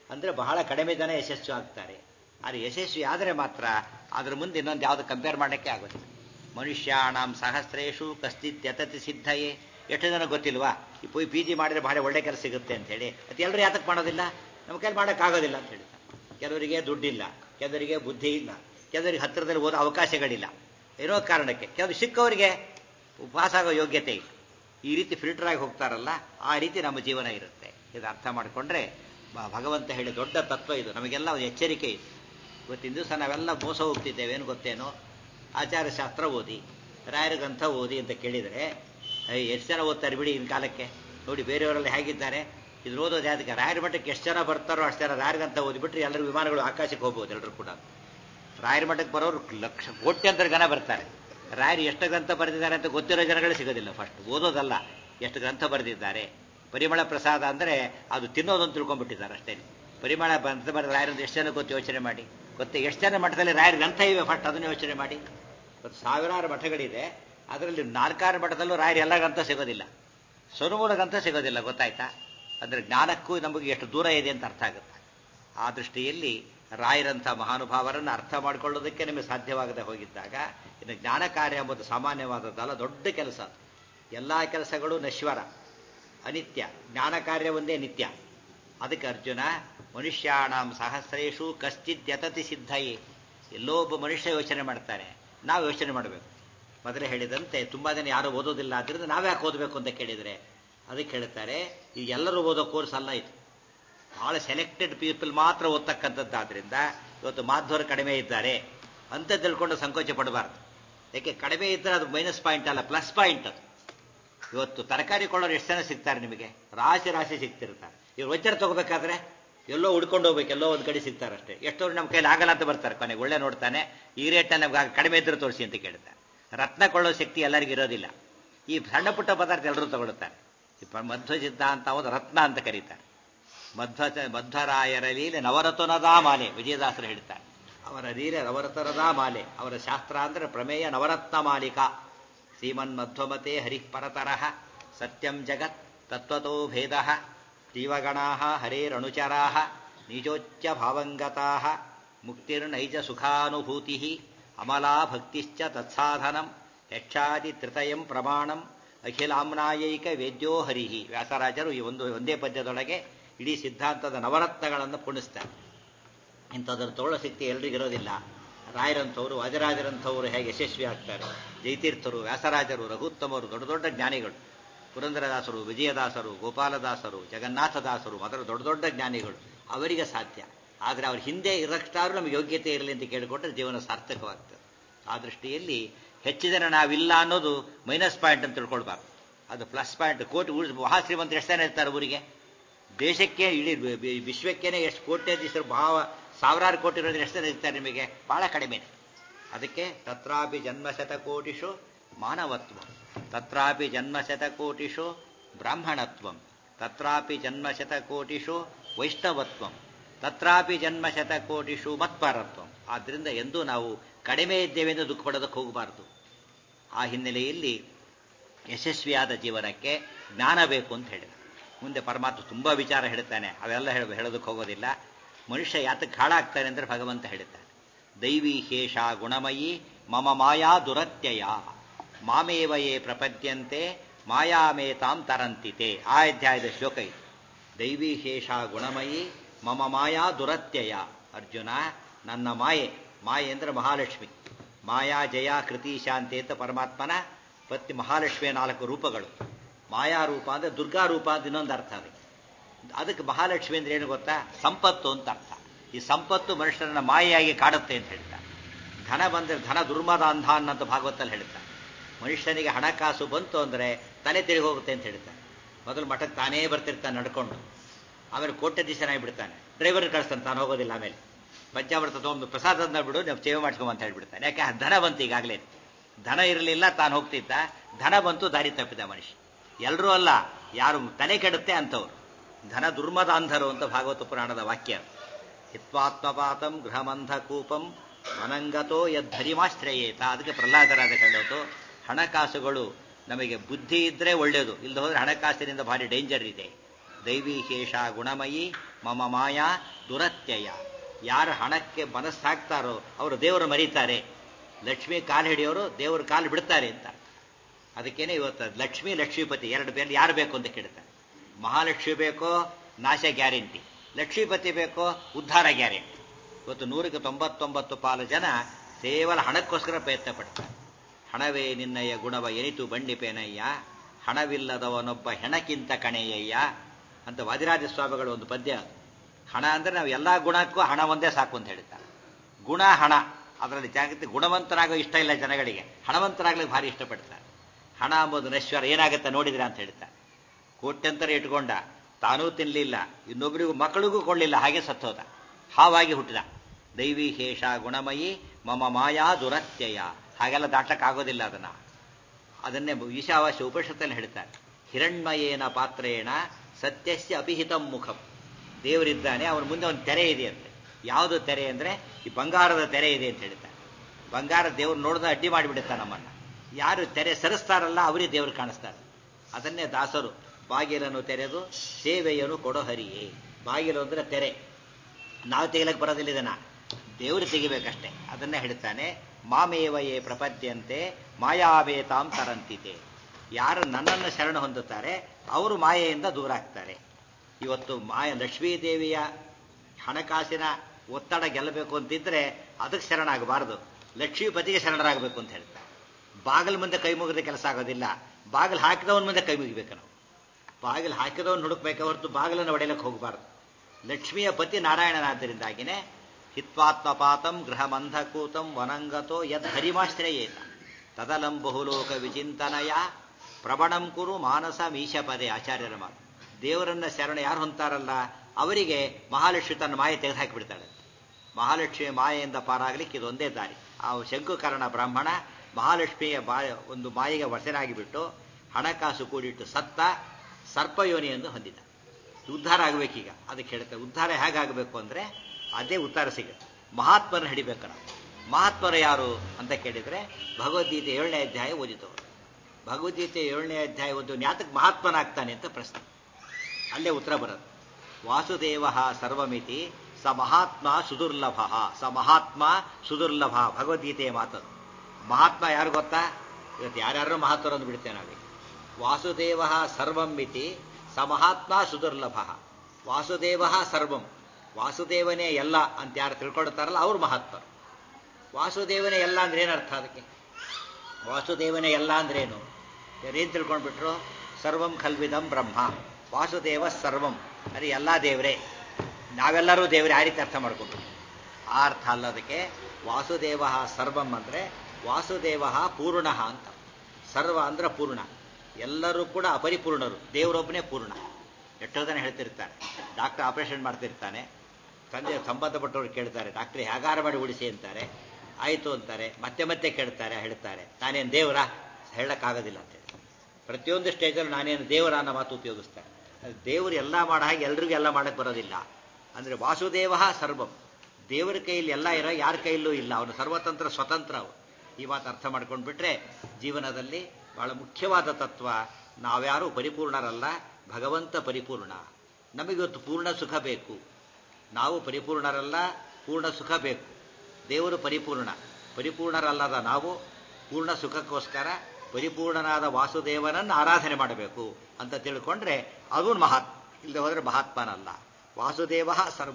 ಅಂದರೆ ಬಹಳ ಕಡಿಮೆ ಜನ ಯಶಸ್ವಿ ಆಗ್ತಾರೆ ಆದರೆ ಯಶಸ್ವಿ ಆದರೆ ಮಾತ್ರ ಅದ್ರ ಮುಂದೆ ಇನ್ನೊಂದು ಯಾವುದು ಕಂಪೇರ್ ಮಾಡೋಕ್ಕೆ ಆಗೋದಿಲ್ಲ ಮನುಷ್ಯಾಣಂ ಸಹಸ್ರೇಶು ಕಸ್ತಿತ್ ಯತತಿ ಸಿದ್ಧಯೇ ಎಷ್ಟು ಜನ ಗೊತ್ತಿಲ್ವಾ ಈ ಪೋಯ್ ಪಿ ಜಿ ಮಾಡಿದ್ರೆ ಭಾಳ ಒಳ್ಳೆ ಕೆಲಸ ಸಿಗುತ್ತೆ ಅಂತ ಹೇಳಿ ಅದು ಎಲ್ಲರೂ ಯಾತಕ್ಕೆ ಮಾಡೋದಿಲ್ಲ ನಮ್ಮ ಕೈಲಿ ಮಾಡೋಕ್ಕಾಗೋದಿಲ್ಲ ಅಂತ ಹೇಳ್ತಾರೆ ಕೆಲವರಿಗೆ ದುಡ್ಡಿಲ್ಲ ಕೆಲವರಿಗೆ ಬುದ್ಧಿ ಇಲ್ಲ ಕೆಲವರಿಗೆ ಹತ್ತಿರದಲ್ಲಿ ಓದೋ ಅವಕಾಶಗಳಿಲ್ಲ ಇರೋ ಕಾರಣಕ್ಕೆ ಕೆಲವರು ಸಿಕ್ಕವರಿಗೆ ಪಾಸ್ ಆಗೋ ಯೋಗ್ಯತೆ ಇಲ್ಲ ಈ ರೀತಿ ಫಿಲ್ಟರ್ ಆಗಿ ಹೋಗ್ತಾರಲ್ಲ ಆ ರೀತಿ ನಮ್ಮ ಜೀವನ ಇರುತ್ತೆ ಇದು ಅರ್ಥ ಮಾಡಿಕೊಂಡ್ರೆ ಭಗವಂತ ಹೇಳಿ ದೊಡ್ಡ ತತ್ವ ಇದು ನಮಗೆಲ್ಲ ಒಂದು ಎಚ್ಚರಿಕೆ ಇದೆ ಇವತ್ತಿನ ದಿವಸ ನಾವೆಲ್ಲ ಮೋಸ ಹೋಗ್ತಿದ್ದೇವೆ ಏನು ಗೊತ್ತೇನೋ ಆಚಾರಶಾಸ್ತ್ರ ಓದಿ ರಾಯರ ಗ್ರಂಥ ಓದಿ ಅಂತ ಕೇಳಿದರೆ ಎಷ್ಟು ಜನ ಓದ್ತಾರೆ ಬಿಡಿ ಇನ್ ಕಾಲಕ್ಕೆ ನೋಡಿ ಬೇರೆಯವರೆಲ್ಲ ಹೇಗಿದ್ದಾರೆ ಇದು ಓದೋದು ಯಾವ್ದಕ್ಕೆ ರಾಯರ ಮಠಕ್ಕೆ ಎಷ್ಟು ಜನ ಬರ್ತಾರೋ ಅಷ್ಟು ಜನ ರಾಯರ ಗ್ರಂಥ ಓದಿಬಿಟ್ರೆ ಎಲ್ಲರೂ ವಿಮಾನಗಳು ಆಕಾಶಕ್ಕೆ ಹೋಗ್ಬೋದು ಎಲ್ಲರೂ ಕೂಡ ರಾಯರ ಮಠಕ್ಕೆ ಬರೋರು ಲಕ್ಷ ಕೋಟ್ಯಂತರ ಜನ ಬರ್ತಾರೆ ರಾಯರು ಎಷ್ಟು ಗ್ರಂಥ ಬರೆದಿದ್ದಾರೆ ಅಂತ ಗೊತ್ತಿರೋ ಜನಗಳೇ ಸಿಗೋದಿಲ್ಲ ಫಸ್ಟ್ ಓದೋದಲ್ಲ ಎಷ್ಟು ಗ್ರಂಥ ಬರೆದಿದ್ದಾರೆ ಪರಿಮಳ ಪ್ರಸಾದ ಅಂದರೆ ಅದು ತಿನ್ನೋದನ್ನು ತಿಳ್ಕೊಂಡ್ಬಿಟ್ಟಿದ್ದಾರೆ ಅಷ್ಟೇ ಪರಿಮಳ ಗ್ರಂಥ ಬರೆದ ರಾಯರಂತ ಎಷ್ಟು ಜನ ಗೊತ್ತು ಯೋಚನೆ ಮಾಡಿ ಗೊತ್ತೆ ಎಷ್ಟು ಜನ ಮಠದಲ್ಲಿ ರಾಯರ ಗ್ರಂಥ ಇವೆ ಫಸ್ಟ್ ಅದನ್ನು ಯೋಚನೆ ಮಾಡಿ ಇವತ್ತು ಸಾವಿರಾರು ಮಠಗಳಿದೆ ಅದರಲ್ಲಿ ನಾಲ್ಕಾರು ಮಠದಲ್ಲೂ ರಾಯರು ಎಲ್ಲ ಗ್ರಂಥ ಸಿಗೋದಿಲ್ಲ ಸ್ವನುಮೂಲ ಗ್ರಂಥ ಸಿಗೋದಿಲ್ಲ ಗೊತ್ತಾಯ್ತಾ ಅಂದರೆ ಜ್ಞಾನಕ್ಕೂ ನಮಗೆ ಎಷ್ಟು ದೂರ ಇದೆ ಅಂತ ಅರ್ಥ ಆಗುತ್ತೆ ಆ ದೃಷ್ಟಿಯಲ್ಲಿ ರಾಯರಂಥ ಮಹಾನುಭಾವರನ್ನು ಅರ್ಥ ಮಾಡಿಕೊಳ್ಳೋದಕ್ಕೆ ನಿಮಗೆ ಸಾಧ್ಯವಾಗದೆ ಹೋಗಿದ್ದಾಗ ಇನ್ನು ಜ್ಞಾನ ಕಾರ್ಯ ಎಂಬುದು ಸಾಮಾನ್ಯವಾದದ್ದಲ್ಲ ದೊಡ್ಡ ಕೆಲಸ ಎಲ್ಲ ಕೆಲಸಗಳು ನಶ್ವರ ಅನಿತ್ಯ ಜ್ಞಾನ ಕಾರ್ಯ ಒಂದೇ ನಿತ್ಯ ಅದಕ್ಕೆ ಅರ್ಜುನ ಮನುಷ್ಯಾಣಂ ಸಹಸ್ರೇಶು ಕಶ್ಚಿತ್ ಯತತಿ ಸಿದ್ಧಯೇ ಎಲ್ಲೋ ಒಬ್ಬ ಮನುಷ್ಯ ಯೋಚನೆ ಮಾಡ್ತಾನೆ ನಾವು ಯೋಚನೆ ಮಾಡಬೇಕು ಮೊದಲೇ ಹೇಳಿದಂತೆ ತುಂಬಾ ಜನ ಯಾರು ಓದೋದಿಲ್ಲ ಆದ್ದರಿಂದ ನಾವ್ಯಾಕೆ ಓದಬೇಕು ಅಂತ ಕೇಳಿದರೆ ಅದಕ್ಕೆ ಹೇಳ್ತಾರೆ ಈ ಎಲ್ಲರೂ ಓದೋ ಕೋರ್ಸ್ ಅಲ್ಲ ಇದು ಬಹಳ ಸೆಲೆಕ್ಟೆಡ್ ಪೀಪಲ್ ಮಾತ್ರ ಓದ್ತಕ್ಕಂಥದ್ದಾದ್ರಿಂದ ಇವತ್ತು ಮಾಧ್ವರು ಕಡಿಮೆ ಇದ್ದಾರೆ ಅಂತ ತಿಳ್ಕೊಂಡು ಸಂಕೋಚ ಪಡಬಾರ್ದು ಯಾಕೆ ಕಡಿಮೆ ಇದ್ದರೆ ಅದು ಮೈನಸ್ ಪಾಯಿಂಟ್ ಅಲ್ಲ ಪ್ಲಸ್ ಪಾಯಿಂಟ್ ಅದು ಇವತ್ತು ತರಕಾರಿ ಕೊಳ್ಳೋರು ಎಷ್ಟು ಜನ ಸಿಗ್ತಾರೆ ನಿಮಗೆ ರಾಶಿ ರಾಶಿ ಸಿಗ್ತಿರ್ತಾರೆ ಇವ್ರು ವಜ್ರ ತಗೋಬೇಕಾದ್ರೆ ಎಲ್ಲೋ ಹುಡ್ಕೊಂಡು ಹೋಗ್ಬೇಕು ಎಲ್ಲೋ ಒಂದು ಕಡೆ ಸಿಗ್ತಾರೆ ಅಷ್ಟೇ ಎಷ್ಟೋರು ನಮ್ಮ ಕೈಲಿ ಆಗಲ್ಲ ಅಂತ ಬರ್ತಾರೆ ಕೊನೆಗೆ ಒಳ್ಳೆ ನೋಡ್ತಾನೆ ಈ ರೇಟ್ನಲ್ಲಿ ನಮ್ಗೆ ಕಡಿಮೆ ಇದ್ರೆ ತೋರಿಸಿ ಅಂತ ಕೇಳ್ತಾರೆ ರತ್ನ ಕೊಳ್ಳೋ ಶಕ್ತಿ ಎಲ್ಲರಿಗೂ ಇರೋದಿಲ್ಲ ಈ ಸಣ್ಣ ಪುಟ್ಟ ಪದಾರ್ಥ ಎಲ್ಲರೂ ತಗೊಳ್ತಾರೆ ಮಧ್ವ ಸಿದ್ಧಾಂತ ಒಂದು ರತ್ನ ಅಂತ ಕರೀತಾರೆ ಮಧ್ವ ಮಧ್ವರಾಯರ ಲೀಲೆ ನವರತ್ನದ ಮಾಲೆ ವಿಜಯದಾಸರು ಹೇಳ್ತಾರೆ ಅವರ ಲೀಲೆ ನವರತ್ನದ ಮಾಲೆ ಅವರ ಶಾಸ್ತ್ರ ಅಂದ್ರೆ ಪ್ರಮೇಯ ನವರತ್ನ ಮಾಲಿಕಾ ಶ್ರೀಮನ್ ಮಧ್ವಮತೆ ಹರಿಃ ಪರತರಃ ಸತ್ಯಂ ಜಗತ್ ತತ್ವತೋ ಭೇದ ಜೀವಗಣಾ ಹರೇರನುಚರಾ ನಿಜೋಚ್ಚ ಭಾವಂಗತಾ ಮುಕ್ತಿರ್ನೈಜ ಸುಖಾನುಭೂತಿ ಅಮಲಾ ಭಕ್ತಿಶ್ಚ ತತ್ಸಾಧನಂ ಯಕ್ಷಾದಿ ತ್ರಿತಯಂ ಪ್ರಮಾಣಂ ಅಖಿಲಾಮ್ನಾಯೈಕ ವೇದ್ಯೋ ಹರಿಹಿ ವ್ಯಾಸರಾಜರು ಈ ಒಂದು ಒಂದೇ ಪದ್ಯದೊಳಗೆ ಇಡೀ ಸಿದ್ಧಾಂತದ ನವರತ್ನಗಳನ್ನು ಪುಣಿಸ್ತಾರೆ ಇಂಥದ್ದನ್ನು ತೋಳ ಶಕ್ತಿ ಎಲ್ರಿಗಿರೋದಿಲ್ಲ ರಾಯರಂಥವರು ವಾಜರಾಜರಂಥವರು ಹೇಗೆ ಯಶಸ್ವಿ ಆಗ್ತಾರೆ ಜೈತೀರ್ಥರು ವ್ಯಾಸರಾಜರು ರಘುತ್ತಮರು ದೊಡ್ಡ ದೊಡ್ಡ ಜ್ಞಾನಿಗಳು ಪುರಂದರದಾಸರು ವಿಜಯದಾಸರು ಗೋಪಾಲದಾಸರು ಜಗನ್ನಾಥದಾಸರು ಮೊದಲು ದೊಡ್ಡ ದೊಡ್ಡ ಜ್ಞಾನಿಗಳು ಅವರಿಗೆ ಸಾಧ್ಯ ಆದರೆ ಅವ್ರ ಹಿಂದೆ ಇರಷ್ಟಾದ್ರೂ ನಮಗೆ ಯೋಗ್ಯತೆ ಇರಲಿ ಅಂತ ಕೇಳಿಕೊಟ್ರೆ ಜೀವನ ಸಾರ್ಥಕವಾಗ್ತದೆ ಆ ದೃಷ್ಟಿಯಲ್ಲಿ ಹೆಚ್ಚು ಜನ ನಾವಿಲ್ಲ ಅನ್ನೋದು ಮೈನಸ್ ಪಾಯಿಂಟ್ ಅಂತ ತಿಳ್ಕೊಳ್ಬಾರ್ದು ಅದು ಪ್ಲಸ್ ಪಾಯಿಂಟ್ ಕೋಟಿ ಉಳಿದ ಮಹಾಶ್ರೀಮಂತರು ಎಷ್ಟು ಜನ ಇರ್ತಾರೆ ಊರಿಗೆ ದೇಶಕ್ಕೆ ಇಡೀ ವಿಶ್ವಕ್ಕೇನೆ ಎಷ್ಟು ಕೋಟ್ಯಾಧೀಶರು ಭಾವ ಸಾವಿರಾರು ಕೋಟಿ ಇರೋದ್ರೆ ಎಷ್ಟು ಜನ ಇರ್ತಾರೆ ನಿಮಗೆ ಬಹಳ ಕಡಿಮೆ ಅದಕ್ಕೆ ತತ್ರಾಪಿ ಜನ್ಮಶತಕೋಟಿಷು ಮಾನವತ್ವ ತತ್ರಾಪಿ ಜನ್ಮಶತಕೋಟಿಷು ಬ್ರಾಹ್ಮಣತ್ವಂ ತತ್ರಾಪಿ ಜನ್ಮಶತಕೋಟಿಷು ವೈಷ್ಣವತ್ವಂ ತತ್ರಾಪಿ ಜನ್ಮಶತಕೋಟಿಷು ಮತ್ಪರತ್ವಂ ಆದ್ದರಿಂದ ಎಂದೂ ನಾವು ಕಡಿಮೆ ಇದ್ದೇವೆ ಎಂದು ದುಃಖ ಪಡೋದಕ್ಕೆ ಹೋಗಬಾರ್ದು ಆ ಹಿನ್ನೆಲೆಯಲ್ಲಿ ಯಶಸ್ವಿಯಾದ ಜೀವನಕ್ಕೆ ಜ್ಞಾನ ಬೇಕು ಅಂತ ಹೇಳಿದ ಮುಂದೆ ಪರಮಾತ್ಮ ತುಂಬಾ ವಿಚಾರ ಹೇಳ್ತಾನೆ ಅವೆಲ್ಲ ಹೇಳ ಹೇಳೋದಕ್ಕೆ ಹೋಗೋದಿಲ್ಲ ಮನುಷ್ಯ ಯಾತಕ್ಕೆ ಹಾಳಾಗ್ತಾನೆ ಅಂದ್ರೆ ಭಗವಂತ ಹೇಳ್ತಾನೆ ದೈವಿ ಶೇಷ ಗುಣಮಯಿ ಮಮ ಮಾಯಾ ದುರತ್ಯಯ ಮಾಮೇವಯೇ ಪ್ರಪದ್ಯಂತೆ ಮಾಯಾಮೇತಾಂ ತರಂತಿತೆ ಆ ಅಧ್ಯಾಯದ ಶ್ಲೋಕ ಇದು ದೈವಿ ಶೇಷ ಗುಣಮಯಿ ಮಮ ಮಾಯಾ ದುರತ್ಯಯ ಅರ್ಜುನ ನನ್ನ ಮಾಯೆ ಮಾಯೆ ಅಂದ್ರೆ ಮಹಾಲಕ್ಷ್ಮಿ ಮಾಯಾ ಜಯ ಕೃತಿ ಶಾಂತಿ ಅಂತ ಪರಮಾತ್ಮನ ಪತ್ನಿ ಮಹಾಲಕ್ಷ್ಮಿಯ ನಾಲ್ಕು ರೂಪಗಳು ಮಾಯಾ ರೂಪ ಅಂದ್ರೆ ದುರ್ಗಾ ರೂಪ ಅಂತ ಇನ್ನೊಂದು ಅರ್ಥ ಅದಕ್ಕೆ ಅದಕ್ಕೆ ಮಹಾಲಕ್ಷ್ಮಿ ಅಂದ್ರೆ ಏನು ಗೊತ್ತಾ ಸಂಪತ್ತು ಅಂತ ಅರ್ಥ ಈ ಸಂಪತ್ತು ಮನುಷ್ಯರನ್ನ ಮಾಯೆಯಾಗಿ ಕಾಡುತ್ತೆ ಅಂತ ಹೇಳ್ತಾರೆ ಧನ ಬಂದ್ರೆ ಧನ ದುರ್ಮದ ಅಂಧ ಅನ್ನಂತ ಭಾಗವತಲ್ಲಿ ಹೇಳ್ತಾರೆ ಮನುಷ್ಯನಿಗೆ ಹಣಕಾಸು ಬಂತು ಅಂದ್ರೆ ತಲೆ ತಿರುಗಿ ಹೋಗುತ್ತೆ ಅಂತ ಹೇಳ್ತಾರೆ ಮೊದಲು ಮಠಕ್ಕೆ ತಾನೇ ಬರ್ತಿರ್ತಾನೆ ನಡ್ಕೊಂಡು ಆಮೇಲೆ ಕೋಟ್ಯಾಧೀಶನಾಗಿ ಬಿಡ್ತಾನೆ ಡ್ರೈವರ್ ಕಳಿಸ್ತಾನೆ ತಾನು ಹೋಗೋದಿಲ್ಲ ಆಮೇಲೆ ಪಂಚಾಮೃತ ತಗೊಂಡು ಪ್ರಸಾದನ ಬಿಡು ನೀವು ಸೇವೆ ಮಾಡ್ಸ್ಕೊಂಬ ಅಂತ ಹೇಳ್ಬಿಡ್ತಾನೆ ಯಾಕೆ ಧನ ಬಂತು ಈಗಾಗಲೇ ಧನ ಇರಲಿಲ್ಲ ತಾನು ಹೋಗ್ತಿದ್ದ ಧನ ಬಂತು ದಾರಿ ತಪ್ಪಿದ ಮನುಷ್ಯ ಎಲ್ಲರೂ ಅಲ್ಲ ಯಾರು ತಲೆ ಕೆಡುತ್ತೆ ಅಂತವ್ರು ಧನ ದುರ್ಮದ ಅಂಧರು ಅಂತ ಭಾಗವತ ಪುರಾಣದ ವಾಕ್ಯ ಹಿತ್ವಾತ್ಮಪಾತಂ ಗೃಹಮಂಧ ಕೂಪಂ ಅನಂಗತೋ ಯದ್ಧರಿಮಾಶ್ರಯೇತ ಅದಕ್ಕೆ ಪ್ರಹ್ಲಾದರಾದ ಹೇಳೋದು ಹಣಕಾಸುಗಳು ನಮಗೆ ಬುದ್ಧಿ ಇದ್ರೆ ಒಳ್ಳೆಯದು ಇಲ್ಲದೆ ಹೋದ್ರೆ ಹಣಕಾಸಿನಿಂದ ಭಾರಿ ಡೇಂಜರ್ ಇದೆ ದೈವೀಶೇಷ ಗುಣಮಯಿ ಮಮ ಮಾಯಾ ದುರತ್ಯಯ ಯಾರು ಹಣಕ್ಕೆ ಮನಸ್ಸು ಹಾಕ್ತಾರೋ ಅವರು ದೇವರು ಮರೀತಾರೆ ಲಕ್ಷ್ಮಿ ಕಾಲು ಹಿಡಿಯೋರು ದೇವರು ಕಾಲು ಬಿಡ್ತಾರೆ ಅಂತ ಅದಕ್ಕೇನೆ ಇವತ್ತು ಲಕ್ಷ್ಮಿ ಲಕ್ಷ್ಮೀಪತಿ ಎರಡು ಬೇರೆ ಯಾರು ಬೇಕು ಅಂತ ಕೇಳ್ತಾರೆ ಮಹಾಲಕ್ಷ್ಮಿ ಬೇಕೋ ನಾಶ ಗ್ಯಾರಂಟಿ ಲಕ್ಷ್ಮೀಪತಿ ಬೇಕೋ ಉದ್ಧಾರ ಗ್ಯಾರಂಟಿ ಇವತ್ತು ನೂರಕ್ಕೆ ತೊಂಬತ್ತೊಂಬತ್ತು ಪಾಲು ಜನ ಕೇವಲ ಹಣಕ್ಕೋಸ್ಕರ ಪ್ರಯತ್ನ ಪಡ್ತಾರೆ ಹಣವೇ ನಿನ್ನಯ ಗುಣವ ಎನಿತು ಬಂಡಿಪೇನಯ್ಯ ಹಣವಿಲ್ಲದವನೊಬ್ಬ ಹೆಣಕ್ಕಿಂತ ಕಣೆಯಯ್ಯ ಅಂತ ವಾದಿರಾಜ ಸ್ವಾಮಿಗಳು ಒಂದು ಪದ್ಯ ಅದು ಹಣ ಅಂದ್ರೆ ನಾವು ಎಲ್ಲಾ ಗುಣಕ್ಕೂ ಹಣ ಒಂದೇ ಸಾಕು ಅಂತ ಹೇಳ್ತಾರೆ ಗುಣ ಹಣ ಅದರಲ್ಲಿ ಜಾಗೃತಿ ಗುಣವಂತರಾಗೋ ಇಷ್ಟ ಇಲ್ಲ ಜನಗಳಿಗೆ ಹಣವಂತರಾಗ್ಲಿಕ್ಕೆ ಭಾರಿ ಇಷ್ಟಪಡ್ತಾರೆ ಹಣ ಅಂಬುದು ನಶ್ವರ ಏನಾಗುತ್ತೆ ನೋಡಿದ್ರೆ ಅಂತ ಹೇಳ್ತಾರೆ ಕೋಟ್ಯಂತರ ಇಟ್ಕೊಂಡ ತಾನೂ ತಿನ್ನಲಿಲ್ಲ ಇನ್ನೊಬ್ಬರಿಗೂ ಮಕ್ಕಳಿಗೂ ಕೊಳ್ಳಿಲ್ಲ ಹಾಗೆ ಸತ್ತೋದ ಹಾವಾಗಿ ಹುಟ್ಟಿದ ದೈವಿ ಹೇಷ ಗುಣಮಯಿ ಮಮ ಮಾಯಾ ದುರತ್ಯಯ ಹಾಗೆಲ್ಲ ದಾಟಕ್ಕಾಗೋದಿಲ್ಲ ಅದನ್ನ ಅದನ್ನೇ ಈಶಾವಾಸ್ಯ ಉಪನಿಷತ್ತಲ್ಲಿ ಹೇಳ್ತಾರೆ ಹಿರಣ್ಮಯೇನ ಪಾತ್ರೇಣ ಸತ್ಯಸ್ಯ ಅಪಿಹಿತಂ ಮುಖಂ ದೇವರಿದ್ದಾನೆ ಅವನ ಮುಂದೆ ಒಂದು ತೆರೆ ಇದೆ ಅಂತೆ ಯಾವುದು ತೆರೆ ಅಂದ್ರೆ ಈ ಬಂಗಾರದ ತೆರೆ ಇದೆ ಅಂತ ಹೇಳ್ತಾರೆ ಬಂಗಾರ ದೇವ್ರು ನೋಡಿದ ಅಡ್ಡಿ ಮಾಡಿಬಿಡುತ್ತಾ ನಮ್ಮನ್ನ ಯಾರು ತೆರೆ ಸರಿಸ್ತಾರಲ್ಲ ಅವರೇ ದೇವರು ಕಾಣಿಸ್ತಾರೆ ಅದನ್ನೇ ದಾಸರು ಬಾಗಿಲನ್ನು ತೆರೆದು ಸೇವೆಯನ್ನು ಕೊಡೋ ಹರಿಯೇ ಬಾಗಿಲು ಅಂದ್ರೆ ತೆರೆ ನಾವು ತೆಗಿಲಕ್ಕೆ ಬರೋದಿಲ್ಲ ಇದನ್ನ ದೇವರು ತೆಗಿಬೇಕಷ್ಟೇ ಅದನ್ನೇ ಹೇಳ್ತಾನೆ ಮಾಮೇವಯೇ ಪ್ರಪದ್ಯಂತೆ ಮಾಯಾವೇತಾಂ ತರಂತಿತೆ ಯಾರು ನನ್ನನ್ನು ಶರಣ ಹೊಂದುತ್ತಾರೆ ಅವರು ಮಾಯೆಯಿಂದ ದೂರ ಆಗ್ತಾರೆ ಇವತ್ತು ಮಾಯ ಲಕ್ಷ್ಮೀದೇವಿಯ ಹಣಕಾಸಿನ ಒತ್ತಡ ಗೆಲ್ಲಬೇಕು ಅಂತಿದ್ರೆ ಅದಕ್ಕೆ ಶರಣಾಗಬಾರದು ಲಕ್ಷ್ಮೀಪತಿಗೆ ಶರಣರಾಗಬೇಕು ಅಂತ ಹೇಳ್ತಾರೆ ಬಾಗಿಲು ಮುಂದೆ ಕೈ ಮುಗಿದ ಕೆಲಸ ಆಗೋದಿಲ್ಲ ಬಾಗಿಲು ಹಾಕಿದವನ ಮುಂದೆ ಕೈ ಮುಗಿಬೇಕು ನಾವು ಬಾಗಿಲು ಹಾಕಿದವನು ಹುಡುಕ್ಬೇಕೆ ಹೊರತು ಬಾಗಿಲನ್ನು ಹೊಡೆಯಲಿಕ್ಕೆ ಹೋಗಬಾರ್ದು ಲಕ್ಷ್ಮಿಯ ಪತಿ ನಾರಾಯಣನಾದ್ದರಿಂದಾಗಿನೇ ಹಿತ್ವಾತ್ಮಪಾತಂ ಗೃಹಮಂಧಕೂತಂ ವನಂಗತೋ ಯದ್ ಹರಿಮಾಶ್ರಯೇತ ತದಲಂ ಬಹುಲೋಕ ವಿಚಿಂತನಯ ಪ್ರಬಣಂ ಕುರು ಮಾನಸ ಮೀಶಪದೆ ಆಚಾರ್ಯರ ಮಾತು ದೇವರನ್ನ ಶರಣ ಯಾರು ಹೊಂತಾರಲ್ಲ ಅವರಿಗೆ ಮಹಾಲಕ್ಷ್ಮಿ ತನ್ನ ಮಾಯೆ ತೆಗೆದುಹಾಕಿ ಬಿಡ್ತಾಳೆ ಮಹಾಲಕ್ಷ್ಮಿಯ ಮಾಯೆಯಿಂದ ಪಾರಾಗಲಿಕ್ಕೆ ಇದೊಂದೇ ದಾರಿ ಆ ಶಂಕುಕರ್ಣ ಬ್ರಾಹ್ಮಣ ಮಹಾಲಕ್ಷ್ಮಿಯ ಬಾ ಒಂದು ಮಾಯೆಗೆ ವಶನಾಗಿಬಿಟ್ಟು ಹಣಕಾಸು ಕೂಡಿಟ್ಟು ಸತ್ತ ಸರ್ಪಯೋನಿಯನ್ನು ಹೊಂದಿದ ಉದ್ಧಾರ ಆಗಬೇಕೀಗ ಅದಕ್ಕೆ ಹೇಳ್ತಾರೆ ಉದ್ಧಾರ ಹೇಗಾಗಬೇಕು ಅಂದ್ರೆ ಅದೇ ಉತ್ತರ ಸಿಗುತ್ತೆ ಮಹಾತ್ಮರನ್ನ ಹಿಡಿಬೇಕು ನಾವು ಮಹಾತ್ಮರು ಯಾರು ಅಂತ ಕೇಳಿದ್ರೆ ಭಗವದ್ಗೀತೆ ಏಳನೇ ಅಧ್ಯಾಯ ಓದಿದವರು ಭಗವದ್ಗೀತೆ ಏಳನೇ ಅಧ್ಯಾಯ ಓದು ಜ್ಞಾತಕ್ಕೆ ಮಹಾತ್ಮನಾಗ್ತಾನೆ ಅಂತ ಪ್ರಶ್ನೆ ಅಲ್ಲೇ ಉತ್ತರ ಬರುತ್ತೆ ವಾಸುದೇವ ಸರ್ವಮಿತಿ ಸ ಮಹಾತ್ಮ ಸುದುರ್ಲಭ ಸ ಮಹಾತ್ಮ ಸುದುರ್ಲಭ ಭಗವದ್ಗೀತೆಯ ಮಾತದು ಮಹಾತ್ಮ ಯಾರು ಗೊತ್ತಾ ಇವತ್ತು ಯಾರ್ಯಾರು ಮಹಾತ್ಮರು ಅಂದು ಬಿಡ್ತೇವೆ ನಾವೀಗ ವಾಸುದೇವ ಸರ್ವಂ ಮಿತಿ ಸ ಮಹಾತ್ಮ ಸುದುರ್ಲಭ ವಾಸುದೇವ ಸರ್ವಂ ವಾಸುದೇವನೇ ಎಲ್ಲ ಅಂತ ಯಾರು ತಿಳ್ಕೊಳ್ತಾರಲ್ಲ ಅವ್ರು ಮಹಾತ್ಮರು ವಾಸುದೇವನೇ ಎಲ್ಲ ಅಂದ್ರೆ ಏನರ್ಥ ಅದಕ್ಕೆ ವಾಸುದೇವನೇ ಎಲ್ಲ ಅಂದ್ರೇನು ಏನ್ ತಿಳ್ಕೊಂಡ್ಬಿಟ್ರು ಸರ್ವಂ ಖಲ್ವಿದಂ ಬ್ರಹ್ಮ ವಾಸುದೇವ ಸರ್ವಂ ಅದು ಎಲ್ಲ ದೇವರೇ ನಾವೆಲ್ಲರೂ ದೇವರೇ ಆ ರೀತಿ ಅರ್ಥ ಮಾಡ್ಕೊಂಡ್ರು ಆ ಅರ್ಥ ಅಲ್ಲದಕ್ಕೆ ವಾಸುದೇವ ಸರ್ವಂ ಅಂದ್ರೆ ವಾಸುದೇವ ಪೂರ್ಣ ಅಂತ ಸರ್ವ ಅಂದ್ರೆ ಪೂರ್ಣ ಎಲ್ಲರೂ ಕೂಡ ಅಪರಿಪೂರ್ಣರು ದೇವರೊಬ್ಬನೇ ಪೂರ್ಣ ಎಷ್ಟೋ ಜನ ಹೇಳ್ತಿರ್ತಾರೆ ಡಾಕ್ಟರ್ ಆಪರೇಷನ್ ಮಾಡ್ತಿರ್ತಾನೆ ತಂದೆ ಸಂಬಂಧಪಟ್ಟವ್ರು ಕೇಳ್ತಾರೆ ಡಾಕ್ಟರ್ ಹೇಗಾರ ಮಾಡಿ ಉಳಿಸಿ ಅಂತಾರೆ ಆಯಿತು ಅಂತಾರೆ ಮತ್ತೆ ಮತ್ತೆ ಕೇಳ್ತಾರೆ ಹೇಳ್ತಾರೆ ನಾನೇನು ದೇವರ ಹೇಳಕ್ಕಾಗೋದಿಲ್ಲ ಅಂತೇಳಿ ಪ್ರತಿಯೊಂದು ಸ್ಟೇಜಲ್ಲೂ ನಾನೇನು ದೇವರ ಅನ್ನೋ ಮಾತು ಉಪಯೋಗಿಸ್ತಾರೆ ದೇವರು ಎಲ್ಲ ಮಾಡೋ ಹಾಗೆ ಎಲ್ರಿಗೂ ಎಲ್ಲ ಮಾಡಕ್ಕೆ ಬರೋದಿಲ್ಲ ಅಂದರೆ ವಾಸುದೇವ ಸರ್ವಂ ದೇವರ ಕೈಯಲ್ಲಿ ಎಲ್ಲ ಇರೋ ಯಾರ ಕೈಯಲ್ಲೂ ಇಲ್ಲ ಅವನು ಸರ್ವತಂತ್ರ ಸ್ವತಂತ್ರ ಅವನು ಈ ಮಾತು ಅರ್ಥ ಮಾಡ್ಕೊಂಡು ಬಿಟ್ರೆ ಜೀವನದಲ್ಲಿ ಬಹಳ ಮುಖ್ಯವಾದ ತತ್ವ ನಾವ್ಯಾರೂ ಪರಿಪೂರ್ಣರಲ್ಲ ಭಗವಂತ ಪರಿಪೂರ್ಣ ನಮಗಿವತ್ತು ಪೂರ್ಣ ಸುಖ ಬೇಕು ನಾವು ಪರಿಪೂರ್ಣರಲ್ಲ ಪೂರ್ಣ ಸುಖ ಬೇಕು ದೇವರು ಪರಿಪೂರ್ಣ ಪರಿಪೂರ್ಣರಲ್ಲದ ನಾವು ಪೂರ್ಣ ಸುಖಕ್ಕೋಸ್ಕರ ಪರಿಪೂರ್ಣನಾದ ವಾಸುದೇವನನ್ನು ಆರಾಧನೆ ಮಾಡಬೇಕು ಅಂತ ತಿಳ್ಕೊಂಡ್ರೆ ಅದು ಮಹಾತ್ಮ ಇಲ್ಲದೆ ಹೋದರೆ ಮಹಾತ್ಮನಲ್ಲ ವಾಸುದೇವ ಸರ್ವ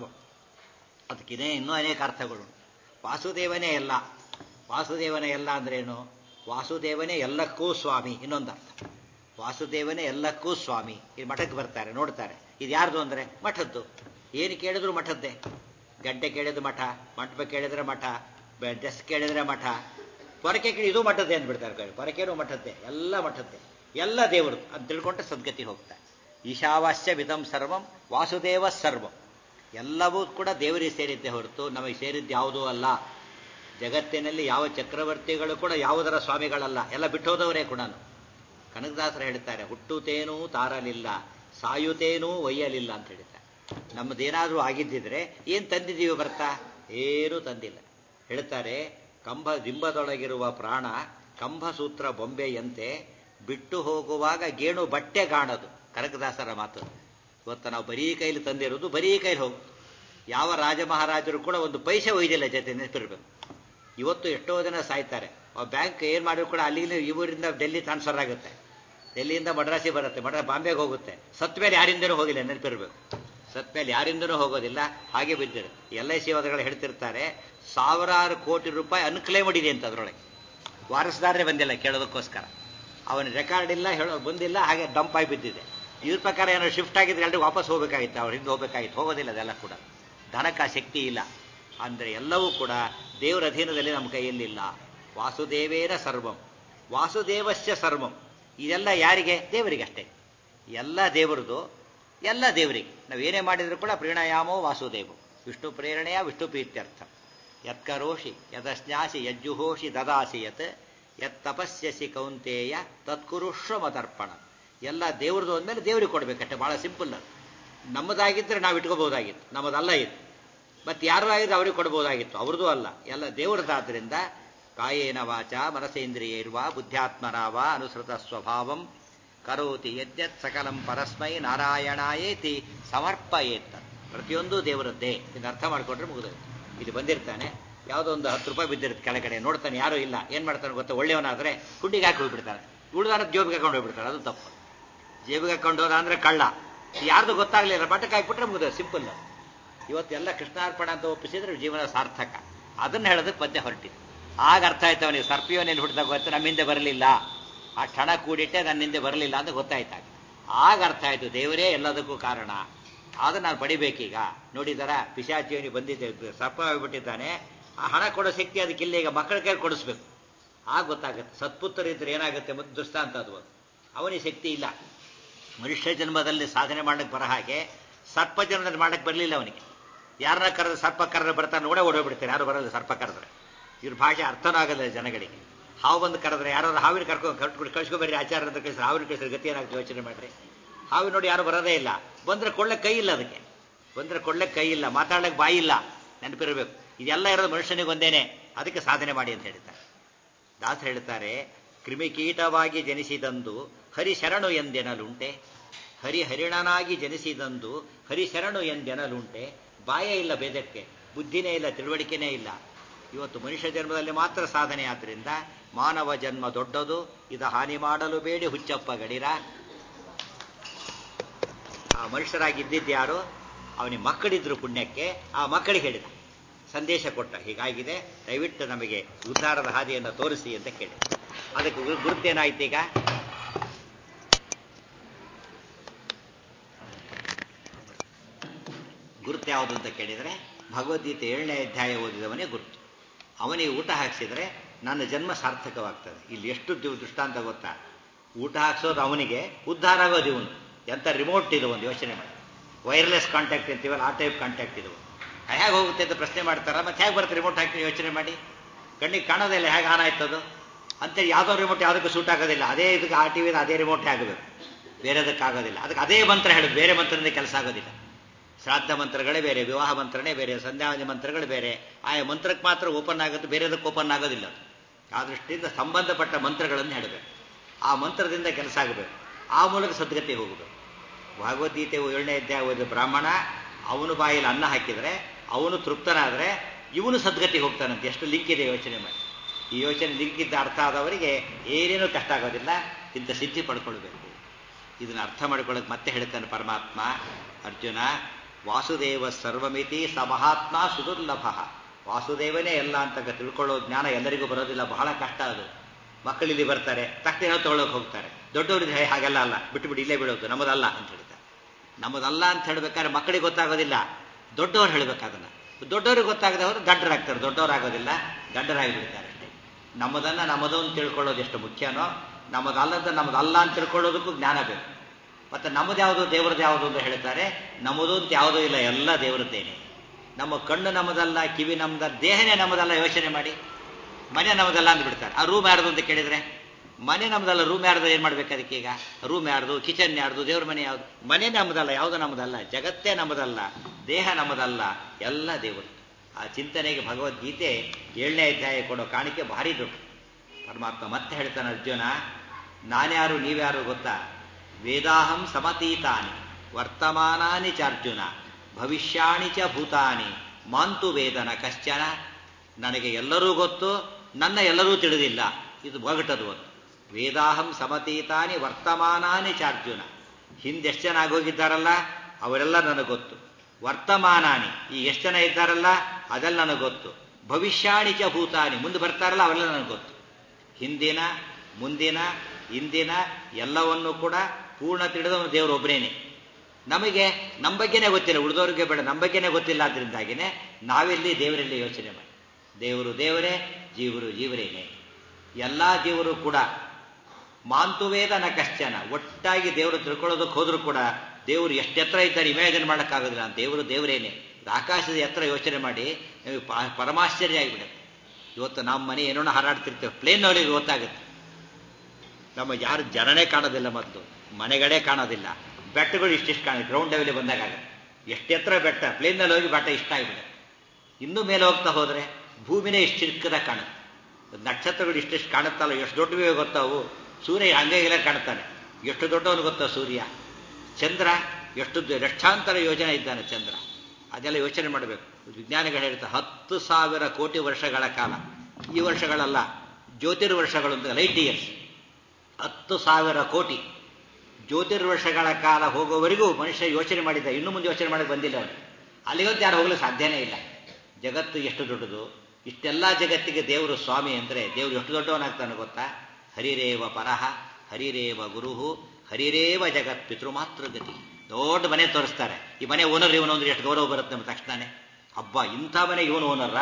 ಅದಕ್ಕಿದೆ ಇನ್ನೂ ಅನೇಕ ಅರ್ಥಗಳು ವಾಸುದೇವನೇ ಎಲ್ಲ ವಾಸುದೇವನೇ ಎಲ್ಲ ಅಂದ್ರೇನು ವಾಸುದೇವನೇ ಎಲ್ಲಕ್ಕೂ ಸ್ವಾಮಿ ಇನ್ನೊಂದು ಅರ್ಥ ವಾಸುದೇವನೇ ಎಲ್ಲಕ್ಕೂ ಸ್ವಾಮಿ ಇದು ಮಠಕ್ಕೆ ಬರ್ತಾರೆ ನೋಡ್ತಾರೆ ಇದು ಯಾರ್ದು ಅಂದ್ರೆ ಮಠದ್ದು ಏನು ಕೇಳಿದ್ರು ಮಠದ್ದೇ ಗಂಟೆ ಕೇಳಿದ್ರು ಮಠ ಮಂಟಪ ಕೇಳಿದ್ರೆ ಮಠ ಡ್ರೆಸ್ ಕೇಳಿದ್ರೆ ಮಠ ಪೊರಕೆ ಕೇಳಿ ಇದು ಮಠದ್ದೇ ಅಂದ್ಬಿಡ್ತಾರೆ ಪೊರಕೆನೂ ಮಠದ್ದೇ ಎಲ್ಲ ಮಠದ್ದೇ ಎಲ್ಲ ದೇವರು ಅಂತ ತಿಳ್ಕೊಂಡ್ರೆ ಸದ್ಗತಿ ಹೋಗ್ತಾರೆ ಈಶಾವಾಸ್ಯ ವಿಧಂ ಸರ್ವಂ ವಾಸುದೇವ ಸರ್ವಂ ಎಲ್ಲವೂ ಕೂಡ ದೇವರಿಗೆ ಸೇರಿದ್ದೆ ಹೊರತು ನಮಗೆ ಸೇರಿದ್ದು ಯಾವುದೂ ಅಲ್ಲ ಜಗತ್ತಿನಲ್ಲಿ ಯಾವ ಚಕ್ರವರ್ತಿಗಳು ಕೂಡ ಯಾವುದರ ಸ್ವಾಮಿಗಳಲ್ಲ ಎಲ್ಲ ಬಿಟ್ಟೋದವರೇ ಕೂಡ ಕನಕದಾಸರು ಹೇಳ್ತಾರೆ ಹುಟ್ಟುತ್ತೇನೂ ತಾರಲಿಲ್ಲ ಸಾಯುತ್ತೇನೂ ಒಯ್ಯಲಿಲ್ಲ ಅಂತ ಹೇಳ್ತಾರೆ ನಮ್ಮದೇನಾದ್ರೂ ಆಗಿದ್ದಿದ್ರೆ ಏನ್ ತಂದಿದ್ದೀವಿ ಬರ್ತಾ ಏನೂ ತಂದಿಲ್ಲ ಹೇಳ್ತಾರೆ ಕಂಬ ದಿಂಬದೊಳಗಿರುವ ಪ್ರಾಣ ಕಂಬಸೂತ್ರ ಬೊಂಬೆಯಂತೆ ಬಿಟ್ಟು ಹೋಗುವಾಗ ಗೇಣು ಬಟ್ಟೆ ಕಾಣದು ಕನಕದಾಸರ ಮಾತು ಇವತ್ತು ನಾವು ಬರೀ ಕೈಲಿ ತಂದಿರೋದು ಬರೀ ಕೈಲಿ ಹೋಗು ಯಾವ ರಾಜ ಮಹಾರಾಜರು ಕೂಡ ಒಂದು ಪೈಸೆ ಒಯ್ದಿಲ್ಲ ಜೊತೆ ನೆನಪಿರ್ಬೇಕು ಇವತ್ತು ಎಷ್ಟೋ ಜನ ಸಾಯ್ತಾರೆ ಆ ಬ್ಯಾಂಕ್ ಏನು ಮಾಡಿದ್ರು ಕೂಡ ಅಲ್ಲಿಗೆ ಇವರಿಂದ ಡೆಲ್ಲಿ ಟ್ರಾನ್ಸ್ಫರ್ ಆಗುತ್ತೆ ಡೆಲ್ಲಿಯಿಂದ ಮಡ್ರಾಸಿ ಬರುತ್ತೆ ಮಡ್ರಾ ಬಾಂಬೆಗೆ ಹೋಗುತ್ತೆ ಸತ್ ಮೇಲೆ ಯಾರಿಂದನೂ ಹೋಗಿಲ್ಲ ನೆನಪಿರ್ಬೇಕು ಸತ್ ಮೇಲೆ ಯಾರಿಂದನೂ ಹೋಗೋದಿಲ್ಲ ಹಾಗೆ ಬಿದ್ದಿರು ಎಲ್ ಐ ಸಿ ವಾದಗಳು ಹೇಳ್ತಿರ್ತಾರೆ ಸಾವಿರಾರು ಕೋಟಿ ರೂಪಾಯಿ ಅನ್ಕ್ಲೇಮ್ಡ್ ಇದೆ ಅಂತ ಅದರೊಳಗೆ ವಾರಸದಾರರೇ ಬಂದಿಲ್ಲ ಕೇಳೋದಕ್ಕೋಸ್ಕರ ಅವನ ರೆಕಾರ್ಡ್ ಇಲ್ಲ ಹೇಳೋ ಬಂದಿಲ್ಲ ಹಾಗೆ ಡಂಪ್ ಆಗಿ ಬಿದ್ದಿದೆ ಇವ್ರ ಪ್ರಕಾರ ಏನೋ ಶಿಫ್ಟ್ ಆಗಿದ್ರೆ ಎಲ್ರಿಗೂ ವಾಪಸ್ ಹೋಗಬೇಕಾಗಿತ್ತು ಅವ್ರ ಹಿಂದೆ ಹೋಗಬೇಕಾಗಿತ್ತು ಹೋಗೋದಿಲ್ಲ ಅದೆಲ್ಲ ಕೂಡ ಧನಕ ಶಕ್ತಿ ಇಲ್ಲ ಅಂದರೆ ಎಲ್ಲವೂ ಕೂಡ ದೇವರ ಅಧೀನದಲ್ಲಿ ನಮ್ಮ ಕೈಯಲ್ಲಿಲ್ಲ ವಾಸುದೇವೇನ ಸರ್ವಂ ವಾಸುದೇವಸ್ಯ ಸರ್ವಂ ಇದೆಲ್ಲ ಯಾರಿಗೆ ದೇವರಿಗೆ ಅಷ್ಟೇ ಎಲ್ಲ ದೇವರದು ಎಲ್ಲ ದೇವರಿಗೆ ನಾವು ಏನೇ ಮಾಡಿದ್ರು ಕೂಡ ಪ್ರೇಣಯಾಮೋ ವಾಸುದೇವ ವಿಷ್ಣು ಪ್ರೇರಣೆಯ ವಿಷ್ಣು ಪ್ರೀತ್ಯರ್ಥ ಯತ್ಕರೋಷಿ ಯದಸ್ನಾಸಿ ಯಜ್ಜುಹೋಷಿ ದದಾಸಿ ಯತ್ ಯತ್ ತಪಸ್ಯಸಿ ಕೌಂತೇಯ ತತ್ಕುರುಷ್ವ ಮದರ್ಪಣ ಎಲ್ಲ ದೇವ್ರದ್ದು ಅಂದಮೇಲೆ ದೇವ್ರಿಗೆ ಕೊಡ್ಬೇಕಷ್ಟೇ ಬಹಳ ಸಿಂಪಲ್ ಅದು ನಮ್ಮದಾಗಿದ್ದರೆ ನಾವು ಇಟ್ಕೋಬಹುದಾಗಿತ್ತು ನಮ್ಮದಲ್ಲ ಇದು ಮತ್ತೆ ಯಾರು ಆಗಿದ್ರೆ ಅವ್ರಿಗೆ ಕೊಡ್ಬೋದಾಗಿತ್ತು ಅವ್ರದ್ದು ಅಲ್ಲ ಎಲ್ಲ ದೇವರದಾದ್ರಿಂದ ಕಾಯೇನ ವಾಚ ಮನಸೇಂದ್ರಿಯ ಇರುವ ಬುದ್ಧ್ಯಾತ್ಮರಾವ ಅನುಸೃತ ಸ್ವಭಾವಂ ಕರೋತಿ ಯದ್ಯತ್ ಸಕಲಂ ಪರಸ್ಮೈ ನಾರಾಯಣಾಯೇತಿ ಸಮರ್ಪಯೇತ್ತ ಪ್ರತಿಯೊಂದು ದೇವರದ್ದೇ ಇದನ್ನ ಅರ್ಥ ಮಾಡ್ಕೊಂಡ್ರೆ ಮುಗಿದೋಯ್ತು ಇಲ್ಲಿ ಬಂದಿರ್ತಾನೆ ಯಾವುದೋ ಒಂದು ಹತ್ತು ರೂಪಾಯಿ ಬಿದ್ದಿರುತ್ತೆ ಕೆಳಗಡೆ ನೋಡ್ತಾನೆ ಯಾರೂ ಇಲ್ಲ ಏನ್ ಮಾಡ್ತಾನೆ ಗೊತ್ತಾ ಒಳ್ಳೆಯವನಾದ್ರೆ ಕುಂಡಿಗೆ ಹಾಕಿ ಹೋಗ್ಬಿಡ್ತಾನೆ ಉಳಿದಾರ ಜೋಬಿಗೆ ಹಾಕೊಂಡು ಹೋಗ್ಬಿಡ್ತಾನೆ ಅದು ತಪ್ಪು ಜೇಬಿಗೆ ಹಾಕೊಂಡು ಹೋದ ಅಂದ್ರೆ ಕಳ್ಳ ಯಾರ್ದು ಗೊತ್ತಾಗ್ಲಿಲ್ಲ ಬಟ್ಟಕ್ಕೆ ಹಾಕ್ಬಿಟ್ರೆ ಮುಗಿದ ಸಿಂಪಲ್ ಇವತ್ತೆಲ್ಲ ಕೃಷ್ಣಾರ್ಪಣ ಅಂತ ಒಪ್ಪಿಸಿದ್ರೆ ಜೀವನ ಸಾರ್ಥಕ ಅದನ್ನ ಹೇಳೋದಕ್ಕೆ ಪದ್ಯ ಹೊರಟಿದೆ ಆಗ ಅರ್ಥ ಆಯ್ತು ಅವನಿಗೆ ಸರ್ಪಿಯೋನೇನು ಹುಟ್ಟಿದಾಗ ಗೊತ್ತು ನಮ್ಮ ಹಿಂದೆ ಬರಲಿಲ್ಲ ಆ ಕ್ಷಣ ಕೂಡಿಟ್ಟೆ ನನ್ನ ಹಿಂದೆ ಬರಲಿಲ್ಲ ಅಂತ ಗೊತ್ತಾಯ್ತಾಗ ಆಗ ಅರ್ಥ ಆಯ್ತು ದೇವರೇ ಎಲ್ಲದಕ್ಕೂ ಕಾರಣ ಆಗ ನಾನು ಪಡಿಬೇಕೀಗ ನೋಡಿದಾರ ಪಿಶಾಚಿಯವನಿ ಬಂದಿದ್ದೆ ಸರ್ಪ ಆಗಿಬಿಟ್ಟಿದ್ದಾನೆ ಆ ಹಣ ಕೊಡೋ ಶಕ್ತಿ ಅದಕ್ಕಿಲ್ಲ ಈಗ ಮಕ್ಕಳ ಕೈ ಕೊಡಿಸ್ಬೇಕು ಆಗ ಗೊತ್ತಾಗುತ್ತೆ ಸತ್ಪುತ್ರರಿದ್ರೆ ಏನಾಗುತ್ತೆ ಮತ್ತು ದೃಷ್ಟಾಂತ ಅದು ಅವನಿಗೆ ಶಕ್ತಿ ಇಲ್ಲ ಮನುಷ್ಯ ಜನ್ಮದಲ್ಲಿ ಸಾಧನೆ ಮಾಡಕ್ಕೆ ಬರ ಹಾಗೆ ಸರ್ಪ ಜನ್ಮದಲ್ಲಿ ಮಾಡಕ್ಕೆ ಬರಲಿಲ್ಲ ಅವನಿಗೆ ಯಾರನ್ನ ಕರೆದ್ರೆ ಸರ್ಪ ಕರೆದ್ರೆ ಬರ್ತಾನೆ ನೋಡೇ ಓಡೋಗ್ಬಿಡ್ತಾರೆ ಯಾರು ಬರಲ್ಲ ಸರ್ಪ ಕರೆದ್ರೆ ಇವ್ರ ಭಾಷೆ ಅರ್ಥನೂ ಆಗಲ್ಲ ಜನಗಳಿಗೆ ಹಾವು ಬಂದು ಕರೆದ್ರೆ ಯಾರು ಹಾವಿನ ಕರ್ಕೊಂಡು ಕಟ್ಬಿಟ್ಟು ಕಳ್ಸ್ಕೊಬೇರಿ ಆಚಾರ ಅಂತ ಕಳಿಸ್ರೆ ಹಾವಿನ ಕಳಿಸ್ರೆ ಗತಿ ಏನಾಗ್ತದೆ ಯೋಚನೆ ಮಾಡ್ರಿ ಹಾವಿ ನೋಡಿ ಯಾರು ಬರೋದೇ ಇಲ್ಲ ಬಂದ್ರೆ ಕೊಳ್ಳಕ್ಕೆ ಕೈ ಇಲ್ಲ ಅದಕ್ಕೆ ಬಂದ್ರೆ ಕೊಳ್ಳಕ್ಕೆ ಕೈ ಇಲ್ಲ ಮಾತಾಡಕ್ಕೆ ಬಾಯಿ ಇಲ್ಲ ನೆನಪಿರಬೇಕು ಇದೆಲ್ಲ ಇರೋದು ಮನುಷ್ಯನಿಗೆ ಒಂದೇನೆ ಅದಕ್ಕೆ ಸಾಧನೆ ಮಾಡಿ ಅಂತ ಹೇಳ್ತಾರೆ ದಾಸ ಹೇಳ್ತಾರೆ ಕ್ರಿಮಿಕೀಟವಾಗಿ ಜನಿಸಿದಂದು ಹರಿಶರಣು ಎಂದೆನಲುಂಟೆ ಹರಿಹರಿಣನಾಗಿ ಜನಿಸಿದಂದು ಹರಿಶರಣು ಎಂದೆನಲುಂಟೆ ಬಾಯ ಇಲ್ಲ ಬೇದಕ್ಕೆ ಬುದ್ಧಿನೇ ಇಲ್ಲ ತಿಳುವಳಿಕೆನೇ ಇಲ್ಲ ಇವತ್ತು ಮನುಷ್ಯ ಜನ್ಮದಲ್ಲಿ ಮಾತ್ರ ಸಾಧನೆ ಆದ್ರಿಂದ ಮಾನವ ಜನ್ಮ ದೊಡ್ಡದು ಇದ ಹಾನಿ ಮಾಡಲು ಬೇಡಿ ಹುಚ್ಚಪ್ಪ ಗಡಿರ ಆ ಮನುಷ್ಯರಾಗಿದ್ದಿದ್ಯಾರು ಅವನಿಗೆ ಮಕ್ಕಳಿದ್ರು ಪುಣ್ಯಕ್ಕೆ ಆ ಮಕ್ಕಳಿಗೆ ಹೇಳಿದ ಸಂದೇಶ ಕೊಟ್ಟ ಹೀಗಾಗಿದೆ ದಯವಿಟ್ಟು ನಮಗೆ ಉದ್ಧಾರದ ಹಾದಿಯನ್ನು ತೋರಿಸಿ ಅಂತ ಕೇಳಿ ಅದಕ್ಕೆ ಗು- ಗುರುತೇನಾಯ್ತು ಈಗ ಗುರುತು ಯಾವುದು ಅಂತ ಕೇಳಿದರೆ ಭಗವದ್ಗೀತೆ ಏಳನೇ ಅಧ್ಯಾಯ ಓದಿದವನೇ ಗುರುತು ಅವನಿಗೆ ಊಟ ಹಾಕ್ಸಿದ್ರೆ ನನ್ನ ಜನ್ಮ ಸಾರ್ಥಕವಾಗ್ತದೆ ಇಲ್ಲಿ ಎಷ್ಟು ದಿ- ದೃಷ್ಟಾಂತ ಗೊತ್ತಾ ಊಟ ಹಾಕ್ಸೋದು ಅವನಿಗೆ ಉದ್ಧಾರ ಆಗೋದು ಇವನು ಎಂಥ ರಿಮೋಟ್ ಇದು ಒಂದು ಯೋಚನೆ ಮಾಡಿ ವೈರ್ಲೆಸ್ ಕಾಂಟ್ಯಾಕ್ಟ್ ಅಂತೀವಲ್ಲ ಆ ಟೈಪ್ ಕಾಂಟ್ಯಾಕ್ಟ್ ಇದು ಹೇಗೆ ಹೋಗುತ್ತೆ ಅಂತ ಪ್ರಶ್ನೆ ಮಾಡ್ತಾರ ಮತ್ತೆ ಹೇಗೆ ಬರುತ್ತೆ ರಿಮೋಟ್ ಹಾಕಿ ಯೋಚನೆ ಮಾಡಿ ಕಣ್ಣಿಗೆ ಕಾಣೋದಿಲ್ಲ ಹೇಗೆ ಆನ್ ಆಯ್ತದು ಅಂತೇಳಿ ಯಾವುದೋ ರಿಮೋಟ್ ಯಾವುದಕ್ಕೂ ಸೂಟ್ ಆಗೋದಿಲ್ಲ ಅದೇ ಇದಕ್ಕೆ ಆ ಟಿವಿದ ಅದೇ ರಿಮೋಟ್ ಆಗಬೇಕು ಬೇರೆದಕ್ಕಾಗೋದಿಲ್ಲ ಅದಕ್ಕೆ ಅದೇ ಮಂತ್ರ ಹೇಳೋದು ಬೇರೆ ಮಂತ್ರದಿಂದ ಕೆಲಸ ಆಗೋದಿಲ್ಲ ಶ್ರಾದ್ದ ಮಂತ್ರಗಳೇ ಬೇರೆ ವಿವಾಹ ಮಂತ್ರನೇ ಬೇರೆ ಸಂಧ್ಯಾವಂದಿ ಮಂತ್ರಗಳು ಬೇರೆ ಆಯಾ ಮಂತ್ರಕ್ಕೆ ಮಾತ್ರ ಓಪನ್ ಆಗುತ್ತೆ ಬೇರೆದಕ್ಕೆ ಓಪನ್ ಆಗೋದಿಲ್ಲ ಅದು. ಆ ದೃಷ್ಟಿಯಿಂದ ಸಂಬಂಧಪಟ್ಟ ಮಂತ್ರಗಳನ್ನು ಹೇಳಬೇಕು ಆ ಮಂತ್ರದಿಂದ ಕೆಲಸ ಆಗಬೇಕು ಆ ಮೂಲಕ ಸದ್ಗತಿ ಹೋಗಬೇಕು ಭಗವದ್ಗೀತೆ ಏಳನೇ ಅಧ್ಯಾಯ ಓದಿದ ಬ್ರಾಹ್ಮಣ ಅವನು ಬಾಯಲ್ಲಿ ಅನ್ನ ಹಾಕಿದರೆ ಅವನು ತೃಪ್ತನಾದರೆ ಇವನು ಸದ್ಗತಿ ಹೋಗ್ತಾನಂತೆ ಎಷ್ಟು ಲಿಂಕ್ ಇದೆ ಯೋಚನೆ ಮಾಡಿ ಈ ಯೋಚನೆ ಲಿಂಕ್ ಇದ್ದ ಅರ್ಥ ಆದವರಿಗೆ ಏನೇನೂ ಕಷ್ಟ ಆಗೋದಿಲ್ಲ ಇಂಥ ಸಿದ್ಧಿ ಪಡ್ಕೊಳ್ಬೇಕು ಇದನ್ನ ಅರ್ಥ ಮಾಡ್ಕೊಳ್ಳೋಕೆ ಮತ್ತೆ ಹೇಳ್ತಾನೆ ಪರಮಾತ್ಮ ಅರ್ಜುನ ವಾಸುದೇವ ಸರ್ವಮಿತಿ ಸ ಮಹಾತ್ಮ ಸುದುರ್ಲಭ ವಾಸುದೇವನೇ ಎಲ್ಲ ಅಂತ ತಿಳ್ಕೊಳ್ಳೋ ಜ್ಞಾನ ಎಲ್ಲರಿಗೂ ಬರೋದಿಲ್ಲ ಬಹಳ ಕಷ್ಟ ಅದು ಮಕ್ಕಳಿಲ್ಲಿ ಬರ್ತಾರೆ ತಕ್ಷಣ ಏನೋ ತಗೊಳ್ಳೋಕೆ ಹೋಗ್ತಾರೆ ದೊಡ್ಡವರಿಗೆ ಹೇ ಹಾಗೆಲ್ಲ ಅಲ್ಲ ಬಿಟ್ಟು ಬಿಟ್ಟು ಇಲ್ಲೇ ಬಿಡೋದು ನಮ್ಮದಲ್ಲ ಅಂತ ಹೇಳ್ತಾರೆ ನಮ್ಮದಲ್ಲ ಅಂತ ಹೇಳ್ಬೇಕಾದ್ರೆ ಮಕ್ಕಳಿಗೆ ಗೊತ್ತಾಗೋದಿಲ್ಲ ದೊಡ್ಡವ್ರು ಹೇಳ್ಬೇಕು ಅದನ್ನ ದೊಡ್ಡವ್ರಿಗೆ ಗೊತ್ತಾಗದೆ ಹೋದ್ರೆ ಗಡ್ಡರಾಗ್ತಾರೆ ದೊಡ್ಡವರಾಗೋದಿಲ್ಲ ಗಡ್ಡರಾಗಿ ಬಿಡ್ತಾರೆ ಅಷ್ಟೇ ನಮ್ಮದನ್ನ ನಮ್ಮದು ಅಂತ ತಿಳ್ಕೊಳ್ಳೋದು ಎಷ್ಟು ಮುಖ್ಯನೋ ನಮ್ಮದಲ್ಲದ ನಮ್ಮದಲ್ಲ ಅಂತ ತಿಳ್ಕೊಳ್ಳೋದಕ್ಕೂ ಜ್ಞಾನ ಬೇಕು ಮತ್ತೆ ನಮ್ಮದು ಯಾವುದು ದೇವರದ್ದು ಯಾವುದು ಅಂತ ಹೇಳ್ತಾರೆ ನಮ್ಮದು ಅಂತ ಯಾವುದೂ ಇಲ್ಲ ಎಲ್ಲ ದೇವರದ್ದೇನೆ ನಮ್ಮ ಕಣ್ಣು ನಮ್ಮದಲ್ಲ ಕಿವಿ ನಮ್ಮದಲ್ಲ ದೇಹನೇ ನಮ್ಮದಲ್ಲ ಯೋಚನೆ ಮಾಡಿ ಮನೆ ನಮ್ಮದಲ್ಲ ಅಂತ ಬಿಡ್ತಾರೆ ಆ ರೂಮ್ ಯಾರ್ದು ಅಂತ ಕೇಳಿದ್ರೆ ಮನೆ ನಮ್ಮದಲ್ಲ ರೂಮ್ ಯಾರ್ದು ಏನ್ ಮಾಡ್ಬೇಕು ಅದಕ್ಕೆ ಈಗ ರೂಮ್ ಯಾರ್ದು ಕಿಚನ್ ಯಾರ್ದು ದೇವ್ರ ಮನೆ ಯಾವ್ದು ಮನೆ ನಮ್ಮದಲ್ಲ ಯಾವುದು ನಮ್ಮದಲ್ಲ ಜಗತ್ತೇ ನಮ್ಮದಲ್ಲ ದೇಹ ನಮ್ಮದಲ್ಲ ಎಲ್ಲ ದೇವರು ಆ ಚಿಂತನೆಗೆ ಭಗವದ್ಗೀತೆ ಏಳನೇ ಅಧ್ಯಾಯ ಕೊಡೋ ಕಾಣಿಕೆ ಭಾರಿ ದೊಡ್ಡ ಪರಮಾತ್ಮ ಮತ್ತೆ ಹೇಳ್ತಾನೆ ಅರ್ಜುನ ನಾನ್ಯಾರು ನೀವ್ಯಾರು ಗೊತ್ತಾ ವೇದಾಹಂ ಸಮತೀತಾನಿ ವರ್ತಮಾನಾನಿ ಚಾರ್ಜುನ ಭವಿಷ್ಯಾಣಿ ಚ ಭೂತಾನಿ ಮಾಂತು ವೇದನ ಕಶ್ಚನ ನನಗೆ ಎಲ್ಲರೂ ಗೊತ್ತು ನನ್ನ ಎಲ್ಲರೂ ತಿಳಿದಿಲ್ಲ ಇದು ಒಗಟದು ಒಂದು ವೇದಾಹಂ ಸಮತೀತಾನಿ ವರ್ತಮಾನಾನಿ ಚಾರ್ಜುನ ಹಿಂದೆಷ್ಟು ಜನ ಆಗೋಗಿದ್ದಾರಲ್ಲ ಅವರೆಲ್ಲ ನನಗೆ ಗೊತ್ತು ವರ್ತಮಾನಾನಿ ಈ ಎಷ್ಟು ಜನ ಇದ್ದಾರಲ್ಲ ಅದೆಲ್ಲ ನನಗೆ ಗೊತ್ತು ಭವಿಷ್ಯಾಣಿ ಚ ಭೂತಾನಿ ಮುಂದೆ ಬರ್ತಾರಲ್ಲ ಅವೆಲ್ಲ ನನಗೆ ಗೊತ್ತು ಹಿಂದಿನ ಮುಂದಿನ ಇಂದಿನ ಎಲ್ಲವನ್ನೂ ಕೂಡ ಪೂರ್ಣ ತಿಳಿದವನು ದೇವರೊಬ್ಬರೇನೆ ನಮಗೆ ನಮ್ಮ ಬಗ್ಗೆನೇ ಗೊತ್ತಿಲ್ಲ ಉಳಿದವ್ರಿಗೆ ಬೇಡ ನಮ್ಮ ಬಗ್ಗೆನೇ ಗೊತ್ತಿಲ್ಲ ಆದ್ರಿಂದಾಗಿನೇ ನಾವೆಲ್ಲಿ ದೇವರಲ್ಲಿ ಯೋಚನೆ ಮಾಡಿ ದೇವರು ದೇವರೇ ಜೀವರು ಜೀವರೇನೆ ಎಲ್ಲ ಜೀವರು ಕೂಡ ಮಾಂತುವೇದ ನ ಕಶ್ಚನ ಒಟ್ಟಾಗಿ ದೇವರು ತಿಳ್ಕೊಳ್ಳೋದಕ್ಕೆ ಹೋದ್ರೂ ಕೂಡ ದೇವರು ಎಷ್ಟು ಎತ್ತರ ಇದ್ದಾರೆ ಇಮ್ಯಾಜಿನ್ ಮಾಡೋಕ್ಕಾಗೋದಿಲ್ಲ ದೇವರು ದೇವರೇನೆ ಆಕಾಶದ ಎತ್ತರ ಯೋಚನೆ ಮಾಡಿ ನಮಗೆ ಪರಮಾಶ್ಚರ್ಯ ಆಗಿಬಿಡುತ್ತೆ ಇವತ್ತು ನಮ್ಮ ಮನೆ ಏನೋ ಹಾರಾಡ್ತಿರ್ತೇವೆ ಪ್ಲೇನ್ ಅವರಿಗೆ ಗೊತ್ತಾಗುತ್ತೆ ನಮ್ಮ ಯಾರು ಜನನೇ ಕಾಣೋದಿಲ್ಲ ಮತ್ತು ಮನೆಗಳೇ ಕಾಣೋದಿಲ್ಲ ಬೆಟ್ಟಗಳು ಇಷ್ಟಿಷ್ಟು ಕಾಣ ಗ್ರೌಂಡ್ ಲೆವೆಲ್ ಬಂದಾಗ ಎಷ್ಟು ಎತ್ತರ ಬೆಟ್ಟ ಪ್ಲೇನ್ನಲ್ಲಿ ಹೋಗಿ ಬೆಟ್ಟ ಇಷ್ಟ ಆಗಿಬಿಡುತ್ತೆ ಇನ್ನೂ ಮೇಲೆ ಹೋಗ್ತಾ ಹೋದರೆ ಭೂಮಿನೇ ಇಷ್ಟು ಚಿಕ್ಕದಾಗ ಕಾಣುತ್ತೆ ನಕ್ಷತ್ರಗಳು ಇಷ್ಟಿಷ್ಟು ಕಾಣುತ್ತಲ್ಲ ಎಷ್ಟು ದೊಡ್ಡವೇ ಗೊತ್ತಾವು ಸೂರ್ಯ ಹಂಗೆ ಕಾಣ್ತಾನೆ ಎಷ್ಟು ದೊಡ್ಡವನು ಗೊತ್ತಾ ಸೂರ್ಯ ಚಂದ್ರ ಎಷ್ಟು ಲಕ್ಷಾಂತರ ಯೋಜನೆ ಇದ್ದಾನೆ ಚಂದ್ರ ಅದೆಲ್ಲ ಯೋಚನೆ ಮಾಡಬೇಕು ವಿಜ್ಞಾನಿಗಳು ಹೇಳ್ತಾರೆ ಹತ್ತು ಸಾವಿರ ಕೋಟಿ ವರ್ಷಗಳ ಕಾಲ ಈ ವರ್ಷಗಳಲ್ಲ ಜ್ಯೋತಿರ್ವರ್ಷಗಳು ಅಂತ ಲೈಟ್ ಇಯರ್ಸ್ ಹತ್ತು ಸಾವಿರ ಕೋಟಿ ಜ್ಯೋತಿರ್ವರ್ಷಗಳ ಕಾಲ ಹೋಗೋವರೆಗೂ ಮನುಷ್ಯ ಯೋಚನೆ ಮಾಡಿದ್ದ ಇನ್ನು ಮುಂದೆ ಯೋಚನೆ ಮಾಡಿ ಬಂದಿಲ್ಲ ಅವನು ಅಲ್ಲಿಗಂತ ಯಾರು ಹೋಗಲು ಸಾಧ್ಯನೇ ಇಲ್ಲ ಜಗತ್ತು ಎಷ್ಟು ದೊಡ್ಡದು ಇಷ್ಟೆಲ್ಲ ಜಗತ್ತಿಗೆ ದೇವರು ಸ್ವಾಮಿ ಅಂದರೆ ದೇವರು ಎಷ್ಟು ದೊಡ್ಡವನಾಗ್ತಾನೆ ಗೊತ್ತಾ ಹರಿರೇವ ಪರಹ ಹರಿರೇವ ಗುರುಹು ಹರಿರೇವ ಜಗತ್ ಪಿತೃಮಾತೃಗತಿ ದೊಡ್ಡ ಮನೆ ತೋರಿಸ್ತಾರೆ ಈ ಮನೆ ಓನರ್ ಇವನು ಅಂದ್ರೆ ಎಷ್ಟು ಗೌರವ ಬರುತ್ತೆ ನಮ್ಮ ತಕ್ಷಣನೇ ಹಬ್ಬ ಇಂಥ ಮನೆ ಇವನು ಓನರ್ರ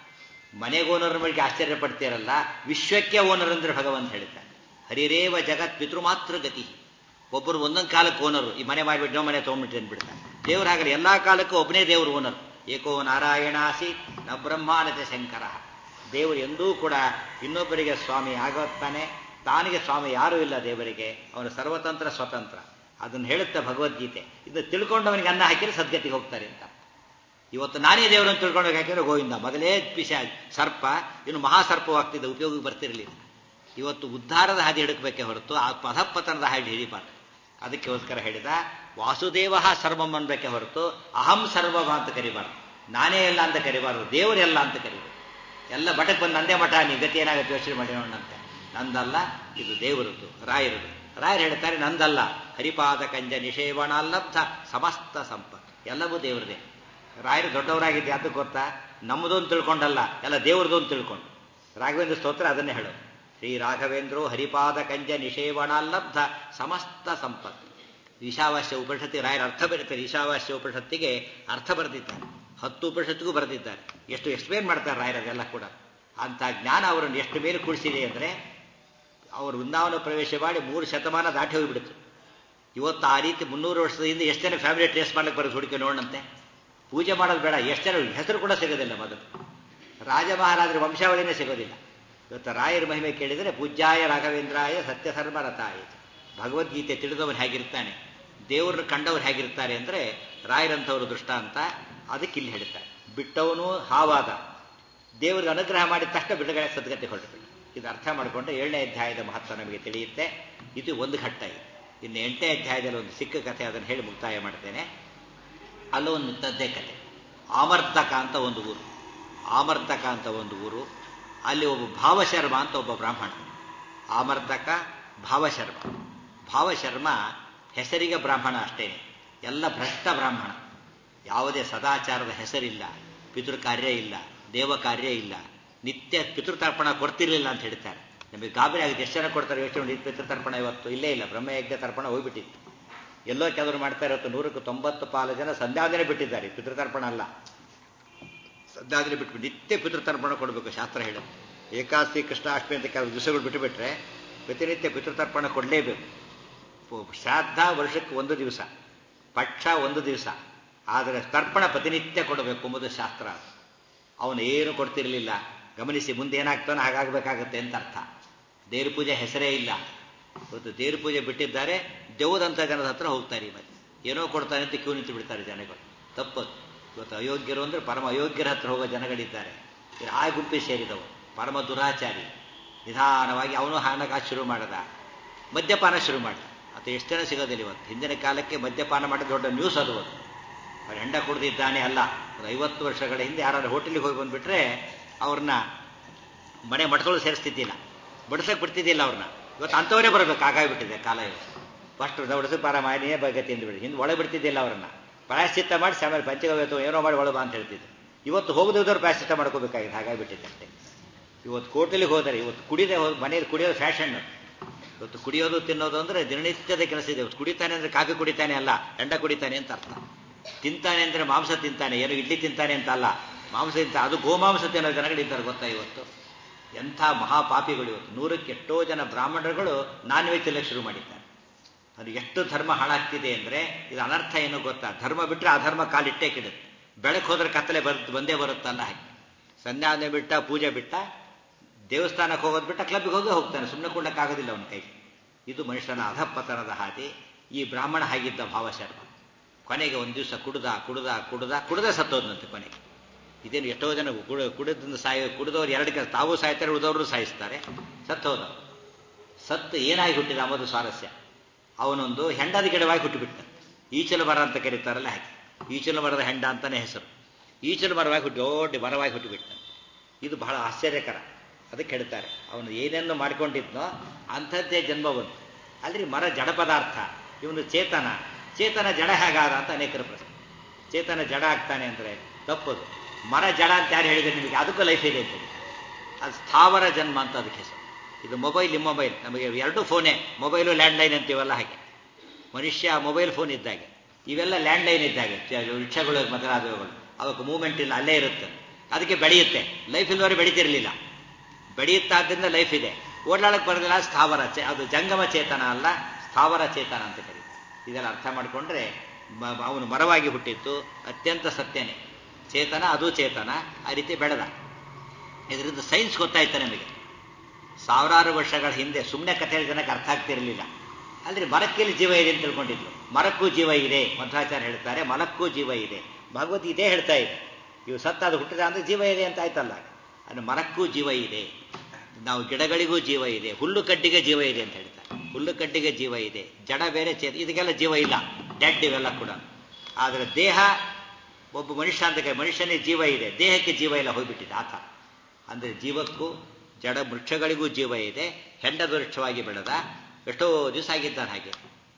ಮನೆಗೆ ಓನರ್ ಬಗ್ಗೆ ಆಶ್ಚರ್ಯ ಪಡ್ತೀರಲ್ಲ ವಿಶ್ವಕ್ಕೆ ಓನರ್ ಅಂದ್ರೆ ಭಗವಂತ ಹೇಳ್ತಾನೆ ಹರಿರೇವ ಜಗತ್ ಪಿತೃಮಾತೃಗತಿ ಒಬ್ಬರು ಒಂದೊಂದು ಕಾಲಕ್ಕೆ ಓನರು ಈ ಮನೆ ಮಾಡಿಬಿಟ್ಟು ನೋ ಮನೆ ತೊಗೊಂಡ್ಬಿಟ್ಟು ಅಂದ್ಬಿಡ್ತಾನೆ ದೇವರಾಗಲಿ ಎಲ್ಲಾ ಕಾಲಕ್ಕೂ ಒಬ್ಬನೇ ದೇವರು ಓನರ್ ಏಕೋ ನಾರಾಯಣಾಸಿ ನ ಬ್ರಹ್ಮಾನತೆ ಶಂಕರ ದೇವರು ಎಂದೂ ಕೂಡ ಇನ್ನೊಬ್ಬರಿಗೆ ಸ್ವಾಮಿ ಆಗುತ್ತಾನೆ ತಾನಿಗೆ ಸ್ವಾಮಿ ಯಾರೂ ಇಲ್ಲ ದೇವರಿಗೆ ಅವನು ಸರ್ವತಂತ್ರ ಸ್ವತಂತ್ರ ಅದನ್ನು ಹೇಳುತ್ತೆ ಭಗವದ್ಗೀತೆ ಇದು ತಿಳ್ಕೊಂಡವನಿಗೆ ಅನ್ನ ಹಾಕಿದ್ರೆ ಸದ್ಗತಿಗೆ ಹೋಗ್ತಾರೆ ಅಂತ ಇವತ್ತು ನಾನೇ ದೇವರನ್ನು ತಿಳ್ಕೊಂಡು ಹಾಕಿದ್ರೆ ಗೋವಿಂದ ಮೊದಲೇ ಪಿಶ ಸರ್ಪ ಇನ್ನು ಮಹಾಸರ್ಪವಾಗ್ತಿದ್ದ ಉಪಯೋಗಕ್ಕೆ ಬರ್ತಿರಲಿಲ್ಲ ಇವತ್ತು ಉದ್ಧಾರದ ಹಾದಿ ಹಿಡಕಬೇಕೆ ಹೊರತು ಆ ಪಥಪತನದ ಹಾದಿ ಹಿಡಿಬಾರ್ದು ಅದಕ್ಕೋಸ್ಕರ ಹೇಳಿದ ವಾಸುದೇವ ಸರ್ವಂ ಅನ್ಬೇಕೆ ಹೊರತು ಅಹಂ ಸರ್ವಮ ಅಂತ ಕರಿಬಾರ್ದು ನಾನೇ ಎಲ್ಲ ಅಂತ ಕರಿಬಾರ್ದು ದೇವರೆಲ್ಲ ಅಂತ ಕರಿಬಾರ್ದು ಎಲ್ಲ ಮಠಕ್ಕೆ ಬಂದು ನಂದೇ ಮಠ ನೀ ಗತಿ ಏನಾಗುತ್ತೆ ಯೋಚನೆ ಮಾಡಿ ನೋಡಂತೆ ನಂದಲ್ಲ ಇದು ದೇವರದ್ದು ರಾಯರದು ರಾಯರು ಹೇಳ್ತಾರೆ ನಂದಲ್ಲ ಹರಿಪಾದ ಕಂಜ ನಿಷೇವಣಾಲಬ್ಧ ಸಮಸ್ತ ಸಂಪತ್ತು ಎಲ್ಲವೂ ದೇವರದೇ ರಾಯರು ದೊಡ್ಡವರಾಗಿದ್ದೆ ಅದು ಗೊತ್ತಾ ನಮ್ಮದು ಅಂತ ತಿಳ್ಕೊಂಡಲ್ಲ ಎಲ್ಲ ದೇವ್ರದ್ದು ಅಂತ ತಿಳ್ಕೊಂಡು ರಾಘವೇಂದ್ರ ಸ್ತೋತ್ರ ಅದನ್ನೇ ಹೇಳೋದು ಶ್ರೀ ರಾಘವೇಂದ್ರೋ ಹರಿಪಾದ ಕಂಜ ನಿಷೇವಣಾಲಬ್ಧ ಸಮಸ್ತ ಸಂಪತ್ತು ಈಶಾವಾಸ್ಯ ಉಪನಿಷತ್ತಿ ರಾಯರ ಅರ್ಥ ಬರೀತಾರೆ ಈಶಾವಾಸ್ಯ ಉಪನಿಷತ್ತಿಗೆ ಅರ್ಥ ಬರೆದಿದ್ದಾರೆ ಹತ್ತು ಉಪನಿಷತ್ತಿಗೂ ಬರೆದಿದ್ದಾರೆ ಎಷ್ಟು ಎಕ್ಸ್ಪ್ಲೇನ್ ಮಾಡ್ತಾರೆ ರಾಯರ್ ಅದೆಲ್ಲ ಕೂಡ ಅಂತ ಜ್ಞಾನ ಅವರನ್ನು ಎಷ್ಟು ಮೇಲೆ ಕೂಡಿಸಿದೆ ಅಂದರೆ ಅವರು ವೃಂದಾವನ ಪ್ರವೇಶ ಮಾಡಿ ಮೂರು ಶತಮಾನ ದಾಟಿ ಹೋಗಿಬಿಡ್ತು ಇವತ್ತು ಆ ರೀತಿ ಮುನ್ನೂರು ವರ್ಷದ ಹಿಂದೆ ಎಷ್ಟು ಜನ ಫ್ಯಾಮಿಲಿ ಟ್ರೇಸ್ ಮಾಡ್ಲಿಕ್ಕೆ ಬರೋದು ಹುಡುಕಿ ನೋಡಂತೆ ಪೂಜೆ ಮಾಡೋದು ಬೇಡ ಎಷ್ಟು ಜನ ಹೆಸರು ಕೂಡ ಸಿಗೋದಿಲ್ಲ ಮೊದಲು ರಾಜ ಮಹಾರಾಜರ ವಂಶಾವಳಿನೇ ಸಿಗೋದಿಲ್ಲ ಇವತ್ತು ರಾಯರ ಮಹಿಮೆ ಕೇಳಿದರೆ ಪೂಜ್ಯಾಯ ರಾಘವೇಂದ್ರಾಯ ಸತ್ಯಧರ್ಮ ರಥಾಯ ಭಗವದ್ಗೀತೆ ತಿಳಿದವನು ಹೇಗಿರ್ತಾನೆ ದೇವ್ರನ್ನ ಕಂಡವ್ರು ಹೇಗಿರ್ತಾರೆ ಅಂದರೆ ರಾಯರಂಥವರು ದೃಷ್ಟಾಂತ ಅದಕ್ಕೆ ಇಲ್ಲಿ ಹೇಳ್ತಾರೆ ಬಿಟ್ಟವನು ಹಾವಾದ ದೇವರಿಗೆ ಅನುಗ್ರಹ ಮಾಡಿದ ತಕ್ಷಣ ಬಿಡುಗಡೆ ಸದ್ಗತಿ ಹೊರಟು ಇದು ಅರ್ಥ ಮಾಡಿಕೊಂಡ್ರೆ ಏಳನೇ ಅಧ್ಯಾಯದ ಮಹತ್ವ ನಮಗೆ ತಿಳಿಯುತ್ತೆ ಇದು ಒಂದು ಘಟ್ಟ ಇದೆ ಇನ್ನು ಎಂಟನೇ ಅಧ್ಯಾಯದಲ್ಲಿ ಒಂದು ಸಿಕ್ಕ ಕಥೆ ಅದನ್ನು ಹೇಳಿ ಮುಕ್ತಾಯ ಮಾಡ್ತೇನೆ ಅಲ್ಲೂ ಒಂದು ಇಂಥದ್ದೇ ಕಥೆ ಆಮರ್ತಕ ಅಂತ ಒಂದು ಊರು ಆಮರ್ತಕ ಅಂತ ಒಂದು ಊರು ಅಲ್ಲಿ ಒಬ್ಬ ಭಾವಶರ್ಮ ಅಂತ ಒಬ್ಬ ಬ್ರಾಹ್ಮಣ ಆಮರ್ತಕ ಭಾವಶರ್ಮ ಭಾವಶರ್ಮ ಹೆಸರಿಗೆ ಬ್ರಾಹ್ಮಣ ಅಷ್ಟೇನೆ ಎಲ್ಲ ಭ್ರಷ್ಟ ಬ್ರಾಹ್ಮಣ ಯಾವುದೇ ಸದಾಚಾರದ ಹೆಸರಿಲ್ಲ ಪಿತೃ ಕಾರ್ಯ ಇಲ್ಲ ದೇವ ಕಾರ್ಯ ಇಲ್ಲ ನಿತ್ಯ ಪಿತೃತರ್ಪಣ ಕೊಡ್ತಿರ್ಲಿಲ್ಲ ಅಂತ ಹೇಳ್ತಾರೆ ನಮಗೆ ಗಾಬರಿ ಆಗುತ್ತೆ ಎಷ್ಟು ಜನ ಕೊಡ್ತಾರೆ ಯೋಚನೆ ಮಾಡಿ ಪಿತೃತರ್ಪಣ ಇವತ್ತು ಇಲ್ಲೇ ಇಲ್ಲ ಬ್ರಹ್ಮಯಜ್ಞ ತರ್ಪಣ ಹೋಗ್ಬಿಟ್ಟಿತ್ತು ಎಲ್ಲೋ ಕೆಲವರು ಮಾಡ್ತಾ ಇರೋದು ನೂರಕ್ಕೆ ತೊಂಬತ್ತು ಪಾಲು ಜನ ಸಂಧ್ಯಾವನೆ ಬಿಟ್ಟಿದ್ದಾರೆ ಪಿತೃತರ್ಪಣ ಅಲ್ಲ ಸಂಧ್ಯಾವನೆ ಬಿಟ್ಬಿಟ್ಟು ನಿತ್ಯ ಪಿತೃತರ್ಪಣ ಕೊಡಬೇಕು ಶಾಸ್ತ್ರ ಹೇಳೋದು ಏಕಾದಶಿ ಕೃಷ್ಣಾಷ್ಟಮಿ ಅಂತ ಕೆಲವು ದಿವಸಗಳು ಬಿಟ್ಟುಬಿಟ್ರೆ ಪ್ರತಿನಿತ್ಯ ಪಿತೃತರ್ಪಣ ಕೊಡಲೇಬೇಕು ಶ್ರಾದ್ದ ವರ್ಷಕ್ಕೆ ಒಂದು ದಿವಸ ಪಕ್ಷ ಒಂದು ದಿವಸ ಆದರೆ ತರ್ಪಣ ಪ್ರತಿನಿತ್ಯ ಕೊಡಬೇಕು ಎಂಬುದು ಶಾಸ್ತ್ರ ಅವನು ಏನು ಕೊಡ್ತಿರಲಿಲ್ಲ ಗಮನಿಸಿ ಮುಂದೆ ಏನಾಗ್ತಾನೋ ಹಾಗಾಗಬೇಕಾಗತ್ತೆ ಅಂತ ಅರ್ಥ ದೇವ್ರ ಪೂಜೆ ಹೆಸರೇ ಇಲ್ಲ ಇವತ್ತು ದೇವ್ರ ಪೂಜೆ ಬಿಟ್ಟಿದ್ದಾರೆ ದೇವದಂಥ ಜನದ ಹತ್ರ ಹೋಗ್ತಾರೆ ಈ ಮತ್ತೆ ಏನೋ ಕೊಡ್ತಾನೆ ಅಂತ ಕ್ಯೂ ನಿಂತು ಬಿಡ್ತಾರೆ ಜನಗಳು ತಪ್ಪದು ಇವತ್ತು ಅಯೋಗ್ಯರು ಅಂದ್ರೆ ಪರಮ ಅಯೋಗ್ಯರ ಹತ್ರ ಹೋಗೋ ಜನಗಳಿದ್ದಾರೆ ಆ ಗುಂಪಿಗೆ ಸೇರಿದವು ಪರಮ ದುರಾಚಾರಿ ನಿಧಾನವಾಗಿ ಅವನು ಹಣಕಾಸು ಶುರು ಮಾಡದ ಮದ್ಯಪಾನ ಶುರು ಮಾಡಿದ ಅದು ಎಷ್ಟು ಜನ ಸಿಗೋದಿಲ್ಲ ಇವತ್ತು ಹಿಂದಿನ ಕಾಲಕ್ಕೆ ಮದ್ಯಪಾನ ಮಾಡಿ ದೊಡ್ಡ ನ್ಯೂಸ್ ಅದು ಅದು ಅವ್ರು ಹೆಂಡ ಕುಡ್ದಿದ್ದಾನೆ ಅಲ್ಲ ಒಂದು ಐವತ್ತು ವರ್ಷಗಳ ಹಿಂದೆ ಯಾರಾದ್ರು ಹೋಟೆಲಿಗೆ ಹೋಗಿ ಬಂದುಬಿಟ್ರೆ ಅವ್ರನ್ನ ಮನೆ ಮಠದೊಳಗೆ ಸೇರಿಸ್ತಿದ್ದಿಲ್ಲ ಬಡಿಸಕ್ಕೆ ಬಿಡ್ತಿದ್ದಿಲ್ಲ ಅವ್ರನ್ನ ಇವತ್ತು ಅಂಥವರೇ ಬರಬೇಕು ಆಗಾಗ್ಬಿಟ್ಟಿದೆ ಕಾಲ ಇವತ್ತು ಫಸ್ಟ್ ಬಡಿಸಕ್ಕೆ ಪಾರ ಮಾಡಿಯೇ ಬಗತಿ ಅಂದ್ಬಿಡಿ ಹಿಂದೆ ಒಳಗೆ ಬಿಡ್ತಿದ್ದಿಲ್ಲ ಅವ್ರನ್ನ ಪ್ರಾಯಶ್ಚಿತ್ತ ಮಾಡಿ ಆಮೇಲೆ ಪಂಚಗವ್ಯತು ಏನೋ ಮಾಡಿ ಒಳಗೆ ಬಾ ಅಂತ ಹೇಳ್ತಿದ್ರು ಇವತ್ತು ಹೋಗದಿದ್ದವ್ರು ಪ್ರಾಯಶ್ಚಿತ್ತ ಮಾಡ್ಕೋಬೇಕಾಗಿದೆ ಹಾಗಾಗ್ಬಿಟ್ಟಿದೆ ಅಷ್ಟೇ ಇವತ್ತು ಕೋಟಲಿಗೆ ಹೋದರೆ ಇವತ್ತು ಕುಡಿದೇ ಹೋದ್ ಮನೇಲಿ ಕುಡಿಯೋದು ಫ್ಯಾಷನ್ ಇವತ್ತು ಕುಡಿಯೋದು ತಿನ್ನೋದು ಅಂದ್ರೆ ದಿನನಿತ್ಯದ ಕೆಲಸ ಇದೆ ಇವತ್ತು ಕುಡಿತಾನೆ ಅಂದ್ರೆ ಕಾಫಿ ಕುಡಿತಾನೆ ಅಲ್ಲ ಎಂಡ ಕುಡಿತಾನೆ ಅಂತ ಅರ್ಥ ತಿಂತಾನೆ ಅಂದ್ರೆ ಮಾಂಸ ತಿಂತಾನೆ ಏನು ಇಡ್ಲಿ ತಿಂತಾನೆ ಅಂತ ಅಲ್ಲ ಮಾಂಸ ತಿಂತ ಅದು ಗೋಮಾಂಸ ತಿನ್ನೋ ಜನಗಳಿದ್ದಾರೆ ಗೊತ್ತಾ ಇವತ್ತು ಎಂಥ ಮಹಾಪಾಪಿಗಳು ಇವತ್ತು ನೂರಕ್ಕೆ ಎಷ್ಟೋ ಜನ ಬ್ರಾಹ್ಮಣರುಗಳು ನಾನ್ ವೆಜ್ ಎಲ್ಲ ಶುರು ಮಾಡಿದ್ದಾರೆ ಅದು ಎಷ್ಟು ಧರ್ಮ ಹಾಳಾಗ್ತಿದೆ ಅಂದ್ರೆ ಇದು ಅನರ್ಥ ಏನು ಗೊತ್ತಾ ಧರ್ಮ ಬಿಟ್ಟರೆ ಅಧರ್ಮ ಕಾಲಿಟ್ಟೇ ಕೆಡುತ್ತೆ ಬೆಳಕು ಹೋದ್ರೆ ಕತ್ತಲೆ ಬರುತ್ತೆ ಬಂದೇ ಬರುತ್ತಲ್ಲ ಹಾಗೆ ಸಂಧ್ಯಾವಂದನೆ ಬಿಟ್ಟ ಪೂಜೆ ಬಿಟ್ಟ ದೇವಸ್ಥಾನಕ್ಕೆ ಹೋಗೋದು ಬಿಟ್ಟ ಕ್ಲಬ್ಗೆ ಹೋಗಿ ಹೋಗ್ತಾನೆ ಸುಮ್ಮನೆ ಕೊಡಕ್ಕಾಗೋದಿಲ್ಲ ಅವನ ಕೈ ಇದು ಮನುಷ್ಯನ ಅಧಪತನದ ಹಾದಿ ಈ ಬ್ರಾಹ್ಮಣ ಹಾಗಿದ್ದ ಭಾವಶರ್ಮ ಕೊನೆಗೆ ಒಂದು ದಿವಸ ಕುಡ್ದ ಕುಡ್ದ ಕುಡ್ದ ಕುಡ್ದ ಸತ್ತೋದ್ನಂತೆ ಕೊನೆಗೆ ಇದೇನು ಎಷ್ಟೋ ಜನ ಕುಡ ಕುಡಿದಿಂದ ಸಾಯ ಕುಡಿದವ್ರು ಎರಡು ಕೆಲಸ ತಾವು ಸಾಯ್ತಾರೆ ಉಳಿದವರು ಸಾಯಿಸ್ತಾರೆ ಸತ್ತೋದ ಸತ್ತು ಏನಾಗಿ ಹುಟ್ಟಿದ ಅಂಬುದು ಸ್ವಾರಸ್ಯ ಅವನೊಂದು ಹೆಂಡದ ಗಿಡವಾಗಿ ಹುಟ್ಟಿಬಿಟ್ಟ ಈಚಲು ಮರ ಅಂತ ಕರೀತಾರಲ್ಲ ಹಾಗೆ ಈಚಲು ಮರದ ಹೆಂಡ ಅಂತಾನೆ ಹೆಸರು ಈಚಲು ಮರವಾಗಿ ಹುಟ್ಟಿ ದೊಡ್ಡ ಮರವಾಗಿ ಹುಟ್ಟಿಬಿಟ್ಟ ಇದು ಬಹಳ ಆಶ್ಚರ್ಯಕರ ಅದಕ್ಕೆ ಹೇಳ್ತಾರೆ ಅವನು ಏನೇನು ಮಾಡ್ಕೊಂಡಿದ್ನೋ ಅಂಥದ್ದೇ ಜನ್ಮ ಬಂತು ಅಲ್ರಿ ಮರ ಜಡ ಪದಾರ್ಥ ಇವನು ಚೇತನ ಚೇತನ ಜಡ ಹೇಗಾದ ಅಂತ ಅನೇಕರ ಪ್ರಶ್ನೆ ಚೇತನ ಜಡ ಆಗ್ತಾನೆ ಅಂದರೆ ತಪ್ಪದು ಮರ ಜಡ ಅಂತ ಯಾರು ಹೇಳಿದ್ರೆ ನಿಮಗೆ ಅದಕ್ಕೂ ಲೈಫ್ ಇದೆ ಅಂತ ಅದು ಸ್ಥಾವರ ಜನ್ಮ ಅಂತ ಅದಕ್ಕೆ ಹೆಸರು ಇದು ಮೊಬೈಲ್ ಮೊಬೈಲ್ ನಮಗೆ ಎರಡು ಫೋನೇ ಮೊಬೈಲು ಲ್ಯಾಂಡ್ಲೈನ್ ಅಂತೀವಲ್ಲ ಹಾಗೆ ಮನುಷ್ಯ ಮೊಬೈಲ್ ಫೋನ್ ಇದ್ದಾಗೆ ಇವೆಲ್ಲ ಲ್ಯಾಂಡ್ಲೈನ್ ಇದ್ದಾಗೆ ರಿಕ್ಷಾಗಳು ಮೊದಲಾದವುಗಳು ಅವಕ್ಕೆ ಮೂವ್ಮೆಂಟ್ ಇಲ್ಲ ಅಲ್ಲೇ ಇರುತ್ತೆ ಅದಕ್ಕೆ ಬೆಳೆಯುತ್ತೆ ಲೈಫ್ ಇಲ್ಲವರೆ ಬೆಳೀತಿರಲಿಲ್ಲ ಬೆಳೆಯುತ್ತಾದ್ರಿಂದ ಲೈಫ್ ಇದೆ ಓಡಾಡಕ್ಕೆ ಬರೋದಿಲ್ಲ ಸ್ಥಾವರ ಅದು ಜಂಗಮ ಚೇತನ ಅಲ್ಲ ಸ್ಥಾವರ ಚೇತನ ಅಂತ ಕರೀತಾರೆ ಇದೆಲ್ಲ ಅರ್ಥ ಮಾಡಿಕೊಂಡ್ರೆ ಅವನು ಮರವಾಗಿ ಹುಟ್ಟಿತ್ತು ಅತ್ಯಂತ ಸತ್ಯನೇ ಚೇತನ ಅದು ಚೇತನ ಆ ರೀತಿ ಬೆಳೆದ ಇದರಿಂದ ಸೈನ್ಸ್ ಗೊತ್ತಾಯ್ತು ನಮಗೆ ಸಾವಿರಾರು ವರ್ಷಗಳ ಹಿಂದೆ ಸುಮ್ಮನೆ ಕಥೆ ಜನಕ್ಕೆ ಅರ್ಥ ಆಗ್ತಿರಲಿಲ್ಲ ಅಂದ್ರೆ ಮರಕ್ಕೆಲ್ಲಿ ಜೀವ ಇದೆ ಅಂತ ತಿಳ್ಕೊಂಡಿದ್ರು ಮರಕ್ಕೂ ಜೀವ ಇದೆ ಮಧ್ವಾಚಾರ್ಯ ಹೇಳ್ತಾರೆ ಮರಕ್ಕೂ ಜೀವ ಇದೆ ಭಗವದ್ ಇದೇ ಹೇಳ್ತಾ ಇದೆ ಇವು ಸತ್ತಾದ ಹುಟ್ಟಿದ ಅಂದ್ರೆ ಜೀವ ಇದೆ ಅಂತ ಆಯ್ತಲ್ಲ ಅಂದ್ರೆ ಮರಕ್ಕೂ ಜೀವ ಇದೆ ನಾವು ಗಿಡಗಳಿಗೂ ಜೀವ ಇದೆ ಹುಲ್ಲು ಕಡ್ಡಿಗೆ ಜೀವ ಇದೆ ಅಂತ ಹೇಳ್ತಾರೆ ಹುಲ್ಲು ಕಡ್ಡಿಗೆ ಜೀವ ಇದೆ ಜಡ ಬೇರೆ ಚೇತ ಇದಕ್ಕೆಲ್ಲ ಜೀವ ಇಲ್ಲ ಡೆಡ್ ಇವೆಲ್ಲ ಕೂಡ ಆದರೆ ದೇಹ ಒಬ್ಬ ಮನುಷ್ಯ ಅಂತ ಮನುಷ್ಯನಿಗೆ ಜೀವ ಇದೆ ದೇಹಕ್ಕೆ ಜೀವ ಇಲ್ಲ ಹೋಗ್ಬಿಟ್ಟಿದೆ ಆತ ಅಂದ್ರೆ ಜೀವಕ್ಕೂ ಜಡ ವೃಕ್ಷಗಳಿಗೂ ಜೀವ ಇದೆ ಹೆಂಡದ ವೃಕ್ಷವಾಗಿ ಬೆಳೆದ ಎಷ್ಟೋ ದಿವಸ ಆಗಿದ್ದಾನೆ ಹಾಗೆ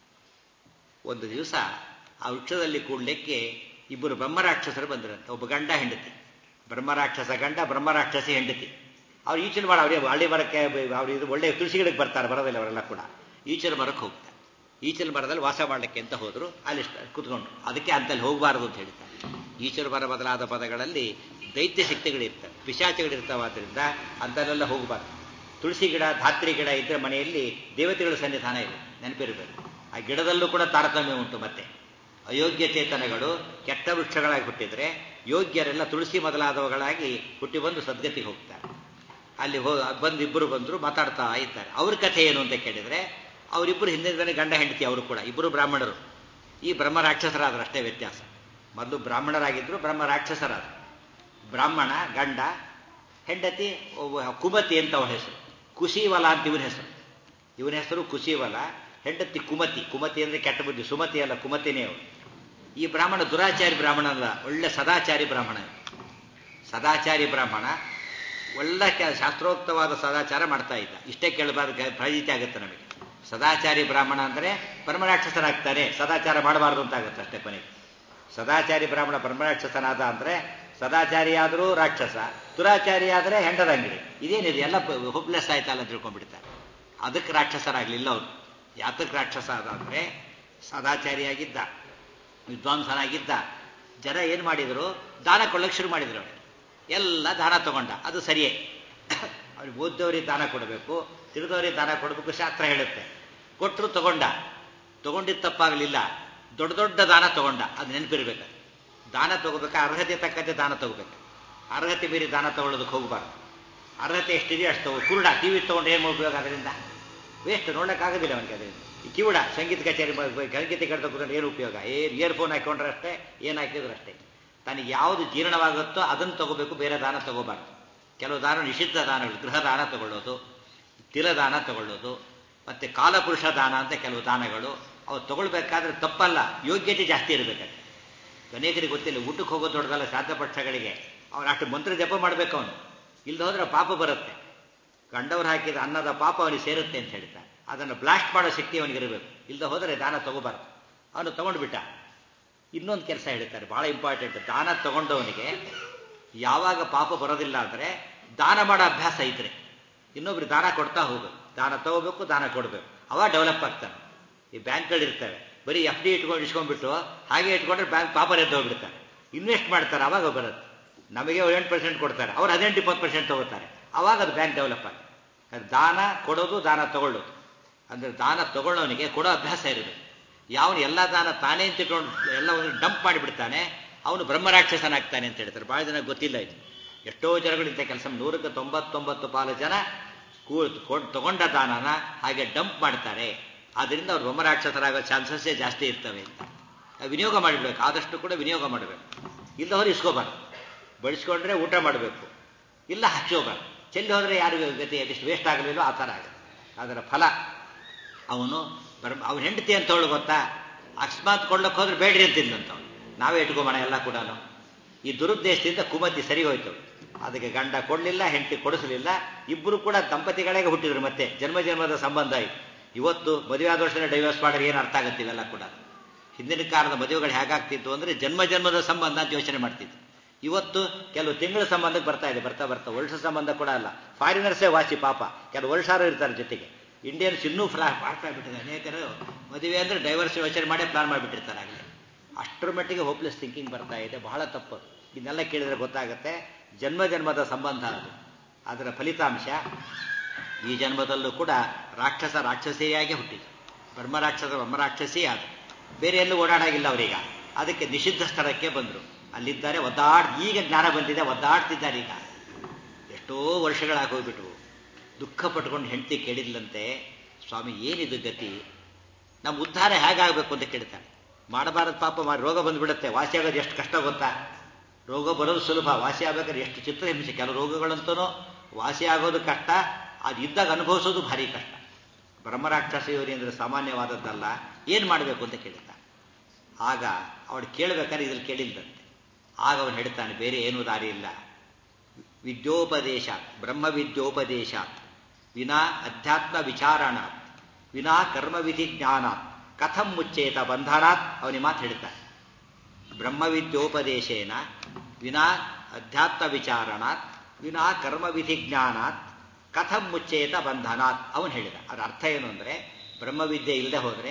ಒಂದು ದಿವಸ ಆ ವೃಕ್ಷದಲ್ಲಿ ಕೂಡ್ಲಿಕ್ಕೆ ಇಬ್ಬರು ಬ್ರಹ್ಮರಾಕ್ಷಸರು ಬಂದ್ರಂತೆ ಒಬ್ಬ ಗಂಡ ಹೆಂಡತಿ ಬ್ರಹ್ಮರಾಕ್ಷಸ ಗಂಡ ಬ್ರಹ್ಮರಾಕ್ಷಸಿ ಹೆಂಡತಿ ಅವ್ರು ಈಚಲು ಮರ ಅವ್ರಿಗೆ ಹಳ್ಳಿ ಮರಕ್ಕೆ ಅವ್ರು ಇದು ಒಳ್ಳೆ ಕೃಷಿ ಗಿಡಕ್ಕೆ ಬರ್ತಾರೆ ಬರೋದಿಲ್ಲ ಅವರೆಲ್ಲ ಕೂಡ ಈಚಲು ಮರಕ್ಕೆ ಹೋಗ್ತಾರೆ ಈಚಲು ಮರದಲ್ಲಿ ವಾಸ ಮಾಡಲಿಕ್ಕೆ ಅಂತ ಹೋದ್ರು ಅಲ್ಲಿ ಕುತ್ಕೊಂಡ್ರು ಅದಕ್ಕೆ ಅಂತಲ್ಲಿ ಹೋಗಬಾರದು ಅಂತ ಹೇಳ್ತಾರೆ ಈಚಲು ಮರ ಬದಲಾದ ಪದಗಳಲ್ಲಿ ದೈತ್ಯ ಶಕ್ತಿಗಳಿರ್ತವೆ ಪಿಶಾಚಿಗಳಿರ್ತಾವಾದ್ರಿಂದ ಅಂತಲ್ಲೆಲ್ಲ ಹೋಗಬಾರ್ದು ತುಳಸಿ ಗಿಡ ಧಾತ್ರಿ ಗಿಡ ಇದ್ರೆ ಮನೆಯಲ್ಲಿ ದೇವತೆಗಳ ಸನ್ನಿಧಾನ ಇದೆ ನೆನಪಿರಬೇಕು ಆ ಗಿಡದಲ್ಲೂ ಕೂಡ ತಾರತಮ್ಯ ಉಂಟು ಮತ್ತೆ ಅಯೋಗ್ಯ ಚೇತನಗಳು ಕೆಟ್ಟ ವೃಕ್ಷಗಳಾಗಿ ಹುಟ್ಟಿದ್ರೆ ಯೋಗ್ಯರೆಲ್ಲ ತುಳಸಿ ಮೊದಲಾದವುಗಳಾಗಿ ಹುಟ್ಟಿ ಬಂದು ಸದ್ಗತಿಗೆ ಹೋಗ್ತಾರೆ ಅಲ್ಲಿ ಹೋ ಬಂದು ಇಬ್ಬರು ಬಂದರು ಮಾತಾಡ್ತಾ ಇದ್ದಾರೆ ಅವ್ರ ಕಥೆ ಏನು ಅಂತ ಕೇಳಿದ್ರೆ ಅವರಿಬ್ಬರು ಹಿಂದಿನ ಗಂಡ ಹೆಂಡತಿ ಅವರು ಕೂಡ ಇಬ್ಬರು ಬ್ರಾಹ್ಮಣರು ಈ ಬ್ರಹ್ಮ ರಾಕ್ಷಸರಾದ್ರು ಅಷ್ಟೇ ವ್ಯತ್ಯಾಸ ಮೊದಲು ಬ್ರಾಹ್ಮಣರಾಗಿದ್ದರು ಬ್ರಹ್ಮ ರಾಕ್ಷಸರಾದ್ರು ಬ್ರಾಹ್ಮಣ ಗಂಡ ಹೆಂಡತಿ ಕುಮತಿ ಅಂತ ಅವಳ ಹೆಸರು ಕುಶಿವಲ ಅಂತ ಇವನ ಹೆಸರು ಇವನ ಹೆಸರು ಕುಶಿವಲ ಹೆಂಡತಿ ಕುಮತಿ ಕುಮತಿ ಅಂದ್ರೆ ಕೆಟ್ಟ ಬುದ್ಧಿ ಸುಮತಿ ಅಲ್ಲ ಕುಮತಿನೇ ಅವಳು ಈ ಬ್ರಾಹ್ಮಣ ದುರಾಚಾರಿ ಬ್ರಾಹ್ಮಣ ಅಲ್ಲ ಒಳ್ಳೆ ಸದಾಚಾರಿ ಬ್ರಾಹ್ಮಣ ಸದಾಚಾರಿ ಬ್ರಾಹ್ಮಣ ಒಳ್ಳೆ ಶಾಸ್ತ್ರೋಕ್ತವಾದ ಸದಾಚಾರ ಮಾಡ್ತಾ ಇದ್ದ ಇಷ್ಟೇ ಕೇಳಬಾರ್ದು ಫಲಿತ ಆಗುತ್ತೆ ನಮಗೆ ಸದಾಚಾರಿ ಬ್ರಾಹ್ಮಣ ಅಂದರೆ ಪರಮರಾಕ್ಷಸರಾಗ್ತಾರೆ ಸದಾಚಾರ ಮಾಡಬಾರ್ದು ಅಂತ ಆಗುತ್ತೆ ಅಷ್ಟೇ ಕೊನೆಗೆ ಸದಾಚಾರಿ ಬ್ರಾಹ್ಮಣ ಪರಮರಾಕ್ಷಸನಾದ ಅಂದ್ರೆ ಸದಾಚಾರಿಯಾದರೂ ರಾಕ್ಷಸ ದುರಾಚಾರಿ ಆದರೆ ಹೆಂಡದ ಅಂಗಡಿ ಇದೇನಿದೆ ಎಲ್ಲ ಹೋಪ್ಲೆಸ್ ಆಯ್ತಲ್ಲ ಅಂತ ತಿಳ್ಕೊಂಡ್ಬಿಡ್ತಾರೆ ಅದಕ್ಕೆ ರಾಕ್ಷಸರಾಗಲಿಲ್ಲ ಅವರು ಯಾತಕ್ಕೆ ರಾಕ್ಷಸ ಅದ ಅಂದರೆ ಸದಾಚಾರಿಯಾಗಿದ್ದ ವಿದ್ವಾಂಸನಾಗಿದ್ದ ಜನ ಏನು ಮಾಡಿದರು ದಾನ ಕೊಳ್ಳಕ್ಕೆ ಶುರು ಮಾಡಿದ್ರು ಅವರು ಎಲ್ಲ ದಾನ ತಗೊಂಡ ಅದು ಸರಿಯೇ ಅವ್ರಿಗೆ ಓದ್ದವ್ರಿಗೆ ದಾನ ಕೊಡಬೇಕು ತಿಳಿದವರಿಗೆ ದಾನ ಕೊಡಬೇಕು ಶಾಸ್ತ್ರ ಹೇಳುತ್ತೆ ಕೊಟ್ಟರು ತಗೊಂಡ ತಗೊಂಡಿದ್ದು ತಪ್ಪಾಗಲಿಲ್ಲ ದೊಡ್ಡ ದೊಡ್ಡ ದಾನ ತಗೊಂಡ ಅದು ನೆನಪಿರ್ಬೇಕು ದಾನ ತಗೋಬೇಕು ಅರ್ಹತೆ ತಕ್ಕಂತೆ ದಾನ ತಗೋಬೇಕು ಅರ್ಹತೆ ಮೀರಿ ದಾನ ತಗೊಳ್ಳೋದಕ್ಕೆ ಹೋಗಬಾರ್ದು ಅರ್ಹತೆ ಎಷ್ಟಿದೆಯೋ ಅಷ್ಟು ತಗೋ ಕುರುಡ ಟಿ ವಿ ತೊಗೊಂಡು ಏನು ಉಪಯೋಗ ಅದರಿಂದ ವೇಸ್ಟ್ ನೋಡೋಕ್ಕಾಗೋದಿಲ್ಲ ಅವನಿಗೆ ಅದರಿಂದ ಈ ಕಿವುಡ ಸಂಗೀತ ಕಚೇರಿ ಸಂಗೀತ ಕೇಳ್ತಾ ಕೂತ್ಕೊಂಡು ಏನು ಉಪಯೋಗ ಏರ್ ಇಯರ್ಫೋನ್ ಹಾಕೊಂಡ್ರೆ ಅಷ್ಟೇ ಏನು ಹಾಕಿದ್ರು ಅಷ್ಟೇ ತನಗೆ ಯಾವುದು ಜೀರ್ಣವಾಗುತ್ತೋ ಅದನ್ನು ತಗೋಬೇಕು ಬೇರೆ ದಾನ ತಗೋಬಾರ್ದು ಕೆಲವು ದಾನ ನಿಷಿದ್ಧ ದಾನಗಳು ಗೃಹ ದಾನ ತಗೊಳ್ಳೋದು ತಿಲದಾನ ತಗೊಳ್ಳೋದು ಮತ್ತೆ ಕಾಲಪುರುಷ ದಾನ ಅಂತ ಕೆಲವು ದಾನಗಳು ಅವು ತಗೊಳ್ಬೇಕಾದ್ರೆ ತಪ್ಪಲ್ಲ ಯೋಗ್ಯತೆ ಜಾಸ್ತಿ ಇರಬೇಕಂತೆ ಅನೇಕರಿಗೆ ಗೊತ್ತಿಲ್ಲ ಊಟಕ್ಕೆ ಹೋಗೋ ದೊಡ್ಡದಲ್ಲ ಶ್ರಾದ್ದ ಪಕ್ಷಗಳಿಗೆ ಅವನು ಅಷ್ಟು ಮಂತ್ರ ಜಪ ಮಾಡ್ಬೇಕು ಅವನು ಇಲ್ದ ಹೋದ್ರೆ ಪಾಪ ಬರುತ್ತೆ ಗಂಡವ್ರು ಹಾಕಿದ ಅನ್ನದ ಪಾಪ ಅವನಿಗೆ ಸೇರುತ್ತೆ ಅಂತ ಹೇಳ್ತಾರೆ ಅದನ್ನು ಬ್ಲಾಸ್ಟ್ ಮಾಡೋ ಶಕ್ತಿ ಅವನಿಗಿರಬೇಕು ಇಲ್ದ ಹೋದರೆ ದಾನ ತಗೋಬಾರ್ದು ಅವನು ತಗೊಂಡ್ಬಿಟ್ಟ ಇನ್ನೊಂದು ಕೆಲಸ ಹೇಳ್ತಾರೆ ಬಹಳ ಇಂಪಾರ್ಟೆಂಟ್ ದಾನ ತಗೊಂಡವನಿಗೆ ಯಾವಾಗ ಪಾಪ ಬರೋದಿಲ್ಲ ಅಂದರೆ ದಾನ ಮಾಡೋ ಅಭ್ಯಾಸ ಇದ್ರೆ ಇನ್ನೊಬ್ರು ದಾನ ಕೊಡ್ತಾ ಹೋಗ್ಬೇಕು ದಾನ ತಗೋಬೇಕು ದಾನ ಕೊಡಬೇಕು ಅವಾಗ ಡೆವಲಪ್ ಆಗ್ತಾನೆ ಈ ಬ್ಯಾಂಕ್ಗಳು ಇರ್ತವೆ ಬರೀ ಎಫ್ ಡಿ ಇಟ್ಕೊಂಡು ಇಸ್ಕೊಂಡ್ಬಿಟ್ಟು ಹಾಗೆ ಇಟ್ಕೊಂಡ್ರೆ ಬ್ಯಾಂಕ್ ಪಾಪರ್ ಎದ್ದು ಹೋಗ್ಬಿಡ್ತಾರೆ ಇನ್ವೆಸ್ಟ್ ಮಾಡ್ತಾರೆ ಅವಾಗ ಬರುತ್ತೆ ನಮಗೆ ಎಂಟು ಪರ್ಸೆಂಟ್ ಕೊಡ್ತಾರೆ ಅವ್ರು ಹದಿನೆಂಟು ಇಪ್ಪತ್ತು ಪರ್ಸೆಂಟ್ ತಗೋತಾರೆ ಅವಾಗ ಅದು ಬ್ಯಾಂಕ್ ಡೆವಲಪ್ ಆಗುತ್ತೆ ಅದು ದಾನ ಕೊಡೋದು ದಾನ ತಗೊಳ್ಳೋದು ಅಂದರೆ ದಾನ ತಗೊಳ್ಳೋನಿಗೆ ಕೊಡೋ ಅಭ್ಯಾಸ ಇರಬೇಕು ಯಾವನು ಎಲ್ಲ ದಾನ ತಾನೇ ಅಂತ ಇಟ್ಕೊಂಡು ಎಲ್ಲವನ್ನು ಡಂಪ್ ಮಾಡಿಬಿಡ್ತಾನೆ ಅವನು ಬ್ರಹ್ಮರಾಕ್ಷಸನಾಗ್ತಾನೆ ಅಂತ ಹೇಳ್ತಾರೆ ಭಾಳ ಜನ ಗೊತ್ತಿಲ್ಲ ಇದು ಎಷ್ಟೋ ಜನಗಳು ಇಂಥ ಕೆಲಸ ನೂರಕ್ಕೆ ತೊಂಬತ್ತೊಂಬತ್ತು ಪಾಲು ಜನ ಕೂ ತಗೊಂಡ ದಾನನ ಹಾಗೆ ಡಂಪ್ ಮಾಡ್ತಾರೆ ಆದ್ದರಿಂದ ಅವ್ರು ಬ್ರಹ್ಮರಾಕ್ಷಸರಾಗೋ ಚಾನ್ಸಸ್ಸೇ ಜಾಸ್ತಿ ಇರ್ತವೆ ಅಂತ ವಿನಿಯೋಗ ಮಾಡಿಬಿಡ್ಬೇಕು ಆದಷ್ಟು ಕೂಡ ವಿನಿಯೋಗ ಮಾಡಬೇಕು ಇಲ್ಲದವ್ರು ಇಸ್ಕೋಬಾರ್ದು ಬಡಿಸ್ಕೊಂಡ್ರೆ ಊಟ ಮಾಡಬೇಕು ಇಲ್ಲ ಹಚ್ಚೋಬಾರ್ದು ಚೆಲ್ಲಿ ಹೋದರೆ ಯಾರಿಗೂ ಗತಿ ಎಷ್ಟು ವೇಸ್ಟ್ ಆಗಲಿಲ್ಲೋ ಆ ಥರ ಆಗುತ್ತೆ ಅದರ ಫಲ ಅವನು ಬರ್ ಅವನ ಹೆಂಡತಿ ಅಂತ ಹೇಳು ಗೊತ್ತಾ ಅಕಸ್ಮಾತ್ ಕೊಳ್ಳಕ್ಕೆ ಹೋದ್ರೆ ಬೇಡ್ರಿ ಅಂತಿದ್ದಂತ ನಾವೇ ಇಟ್ಕೊಂಬೋಣ ಎಲ್ಲ ಕೂಡ ಈ ದುರುದ್ದೇಶದಿಂದ ಕುಮತಿ ಸರಿ ಹೋಯ್ತು ಅದಕ್ಕೆ ಗಂಡ ಕೊಡಲಿಲ್ಲ ಹೆಂಡತಿ ಕೊಡಿಸಲಿಲ್ಲ ಇಬ್ಬರು ಕೂಡ ದಂಪತಿಗಳಿಗೆ ಹುಟ್ಟಿದ್ರು ಮತ್ತೆ ಜನ್ಮ ಜನ್ಮದ ಸಂಬಂಧ ಆಯಿತು ಇವತ್ತು ಮದುವೆ ಆದ ವರ್ಷನೇ ಡೈವರ್ಸ್ ಮಾಡಿದ್ರೆ ಏನು ಅರ್ಥ ಆಗುತ್ತೆ ಇವೆಲ್ಲ ಕೂಡ ಹಿಂದಿನ ಕಾಲದ ಮದುವೆಗಳು ಹೇಗಾಗ್ತಿತ್ತು ಅಂದರೆ ಜನ್ಮ ಜನ್ಮದ ಸಂಬಂಧ ಅಂತ ಯೋಚನೆ ಮಾಡ್ತಿತ್ತು ಇವತ್ತು ಕೆಲವು ತಿಂಗಳ ಸಂಬಂಧಕ್ಕೆ ಬರ್ತಾ ಇದೆ ಬರ್ತಾ ಬರ್ತಾ ವರ್ಷ ಸಂಬಂಧ ಕೂಡ ಅಲ್ಲ ಫಾರಿನರ್ಸೇ ವಾಸಿ ಪಾಪ ಕೆಲವು ವರ್ಷಾರು ಇರ್ತಾರೆ ಜೊತೆಗೆ ಇಂಡಿಯನ್ಸ್ ಇನ್ನೂ ಫ್ಲಾ ಮಾಡ್ತಾ ಬಿಟ್ಟಿದೆ ಅನೇಕರು ಮದುವೆ ಅಂದರೆ ಡೈವರ್ಸ್ ಯೋಚನೆ ಮಾಡೇ ಪ್ಲಾನ್ ಮಾಡಿಬಿಟ್ಟಿರ್ತಾರೆ ಆಗಲೇ ಅಷ್ಟರ ಮಟ್ಟಿಗೆ ಹೋಪ್ಲೆಸ್ ಥಿಂಕಿಂಗ್ ಬರ್ತಾ ಇದೆ ಬಹಳ ತಪ್ಪು ಇದನ್ನೆಲ್ಲ ಕೇಳಿದ್ರೆ ಗೊತ್ತಾಗುತ್ತೆ ಜನ್ಮ ಜನ್ಮದ ಸಂಬಂಧ ಅದು ಅದರ ಫಲಿತಾಂಶ ಈ ಜನ್ಮದಲ್ಲೂ ಕೂಡ ರಾಕ್ಷಸ ರಾಕ್ಷಸಿಯಾಗಿ ಹುಟ್ಟಿತು ಬ್ರಹ್ಮರಾಕ್ಷಸ ಬ್ರಹ್ಮರಾಕ್ಷಸಿ ಅದು ಬೇರೆ ಎಲ್ಲೂ ಓಡಾಡಾಗಿಲ್ಲ ಅವರೀಗ ಅದಕ್ಕೆ ನಿಷಿದ್ಧ ಸ್ಥಳಕ್ಕೆ ಬಂದರು ಅಲ್ಲಿದ್ದಾರೆ ಒದ್ದಾಡ್ ಈಗ ಜ್ಞಾನ ಬಂದಿದೆ ಒದ್ದಾಡ್ತಿದ್ದಾರೆ ಈಗ ಎಷ್ಟೋ ವರ್ಷಗಳಾಗೋಗ್ಬಿಟ್ವು ದುಃಖ ಪಟ್ಕೊಂಡು ಹೆಂಡತಿ ಕೇಳಿದ್ಲಂತೆ ಸ್ವಾಮಿ ಏನಿದು ಗತಿ ನಮ್ಮ ಉದ್ಧಾರ ಹೇಗಾಗಬೇಕು ಅಂತ ಕೇಳ್ತಾನೆ ಮಾಡಬಾರದು ಪಾಪ ಮಾಡಿ ರೋಗ ಬಂದ್ಬಿಡುತ್ತೆ ವಾಸಿ ಆಗೋದು ಎಷ್ಟು ಕಷ್ಟ ಗೊತ್ತಾ ರೋಗ ಬರೋದು ಸುಲಭ ವಾಸಿ ಆಗ್ಬೇಕಾದ್ರೆ ಎಷ್ಟು ಚಿತ್ರಹಿಂಸೆ ಕೆಲವು ರೋಗಗಳಂತೂ ವಾಸಿ ಆಗೋದು ಕಷ್ಟ ಅದು ಇದ್ದಾಗ ಅನುಭವಿಸೋದು ಭಾರಿ ಕಷ್ಟ ಬ್ರಹ್ಮರಾಕ್ಷಸ ಯೋನಿ ಅಂದರೆ ಸಾಮಾನ್ಯವಾದದ್ದಲ್ಲ ಏನು ಮಾಡಬೇಕು ಅಂತ ಕೇಳ್ತಾನೆ ಆಗ ಅವಳು ಕೇಳಬೇಕಾದ್ರೆ ಇದ್ರಲ್ಲಿ ಕೇಳಿಲ್ದಂತೆ ಆಗ ಅವನು ಹೇಳ್ತಾನೆ ಬೇರೆ ಏನೂ ದಾರಿ ಇಲ್ಲ ವಿದ್ಯೋಪದೇಶ ಬ್ರಹ್ಮ ವಿದ್ಯೋಪದೇಶ ವಿನಾ ಅಧ್ಯಾತ್ಮ ವಿಚಾರಣ ವಿನಾ ಕರ್ಮವಿಧಿ ಜ್ಞಾನ ಕಥಂ ಮುಚ್ಚೇತ ಬಂಧನಾತ್ ಅವನಿಗೆ ಮಾತು ಹೇಳ್ತಾನೆ ಬ್ರಹ್ಮವಿದ್ಯೋಪದೇಶೇನ ವಿನಾ ಅಧ್ಯಾತ್ಮ ವಿಚಾರಣಾತ್ ವಿನಾ ಕರ್ಮವಿಧಿ ಜ್ಞಾನಾತ್ ಕಥಂ ಮುಚ್ಚೇತ ಬಂಧನಾತ್ ಅವನು ಹೇಳಿದ ಅದರ ಅರ್ಥ ಏನು ಅಂದರೆ ಬ್ರಹ್ಮವಿದ್ಯೆ ಇಲ್ಲದೆ ಹೋದರೆ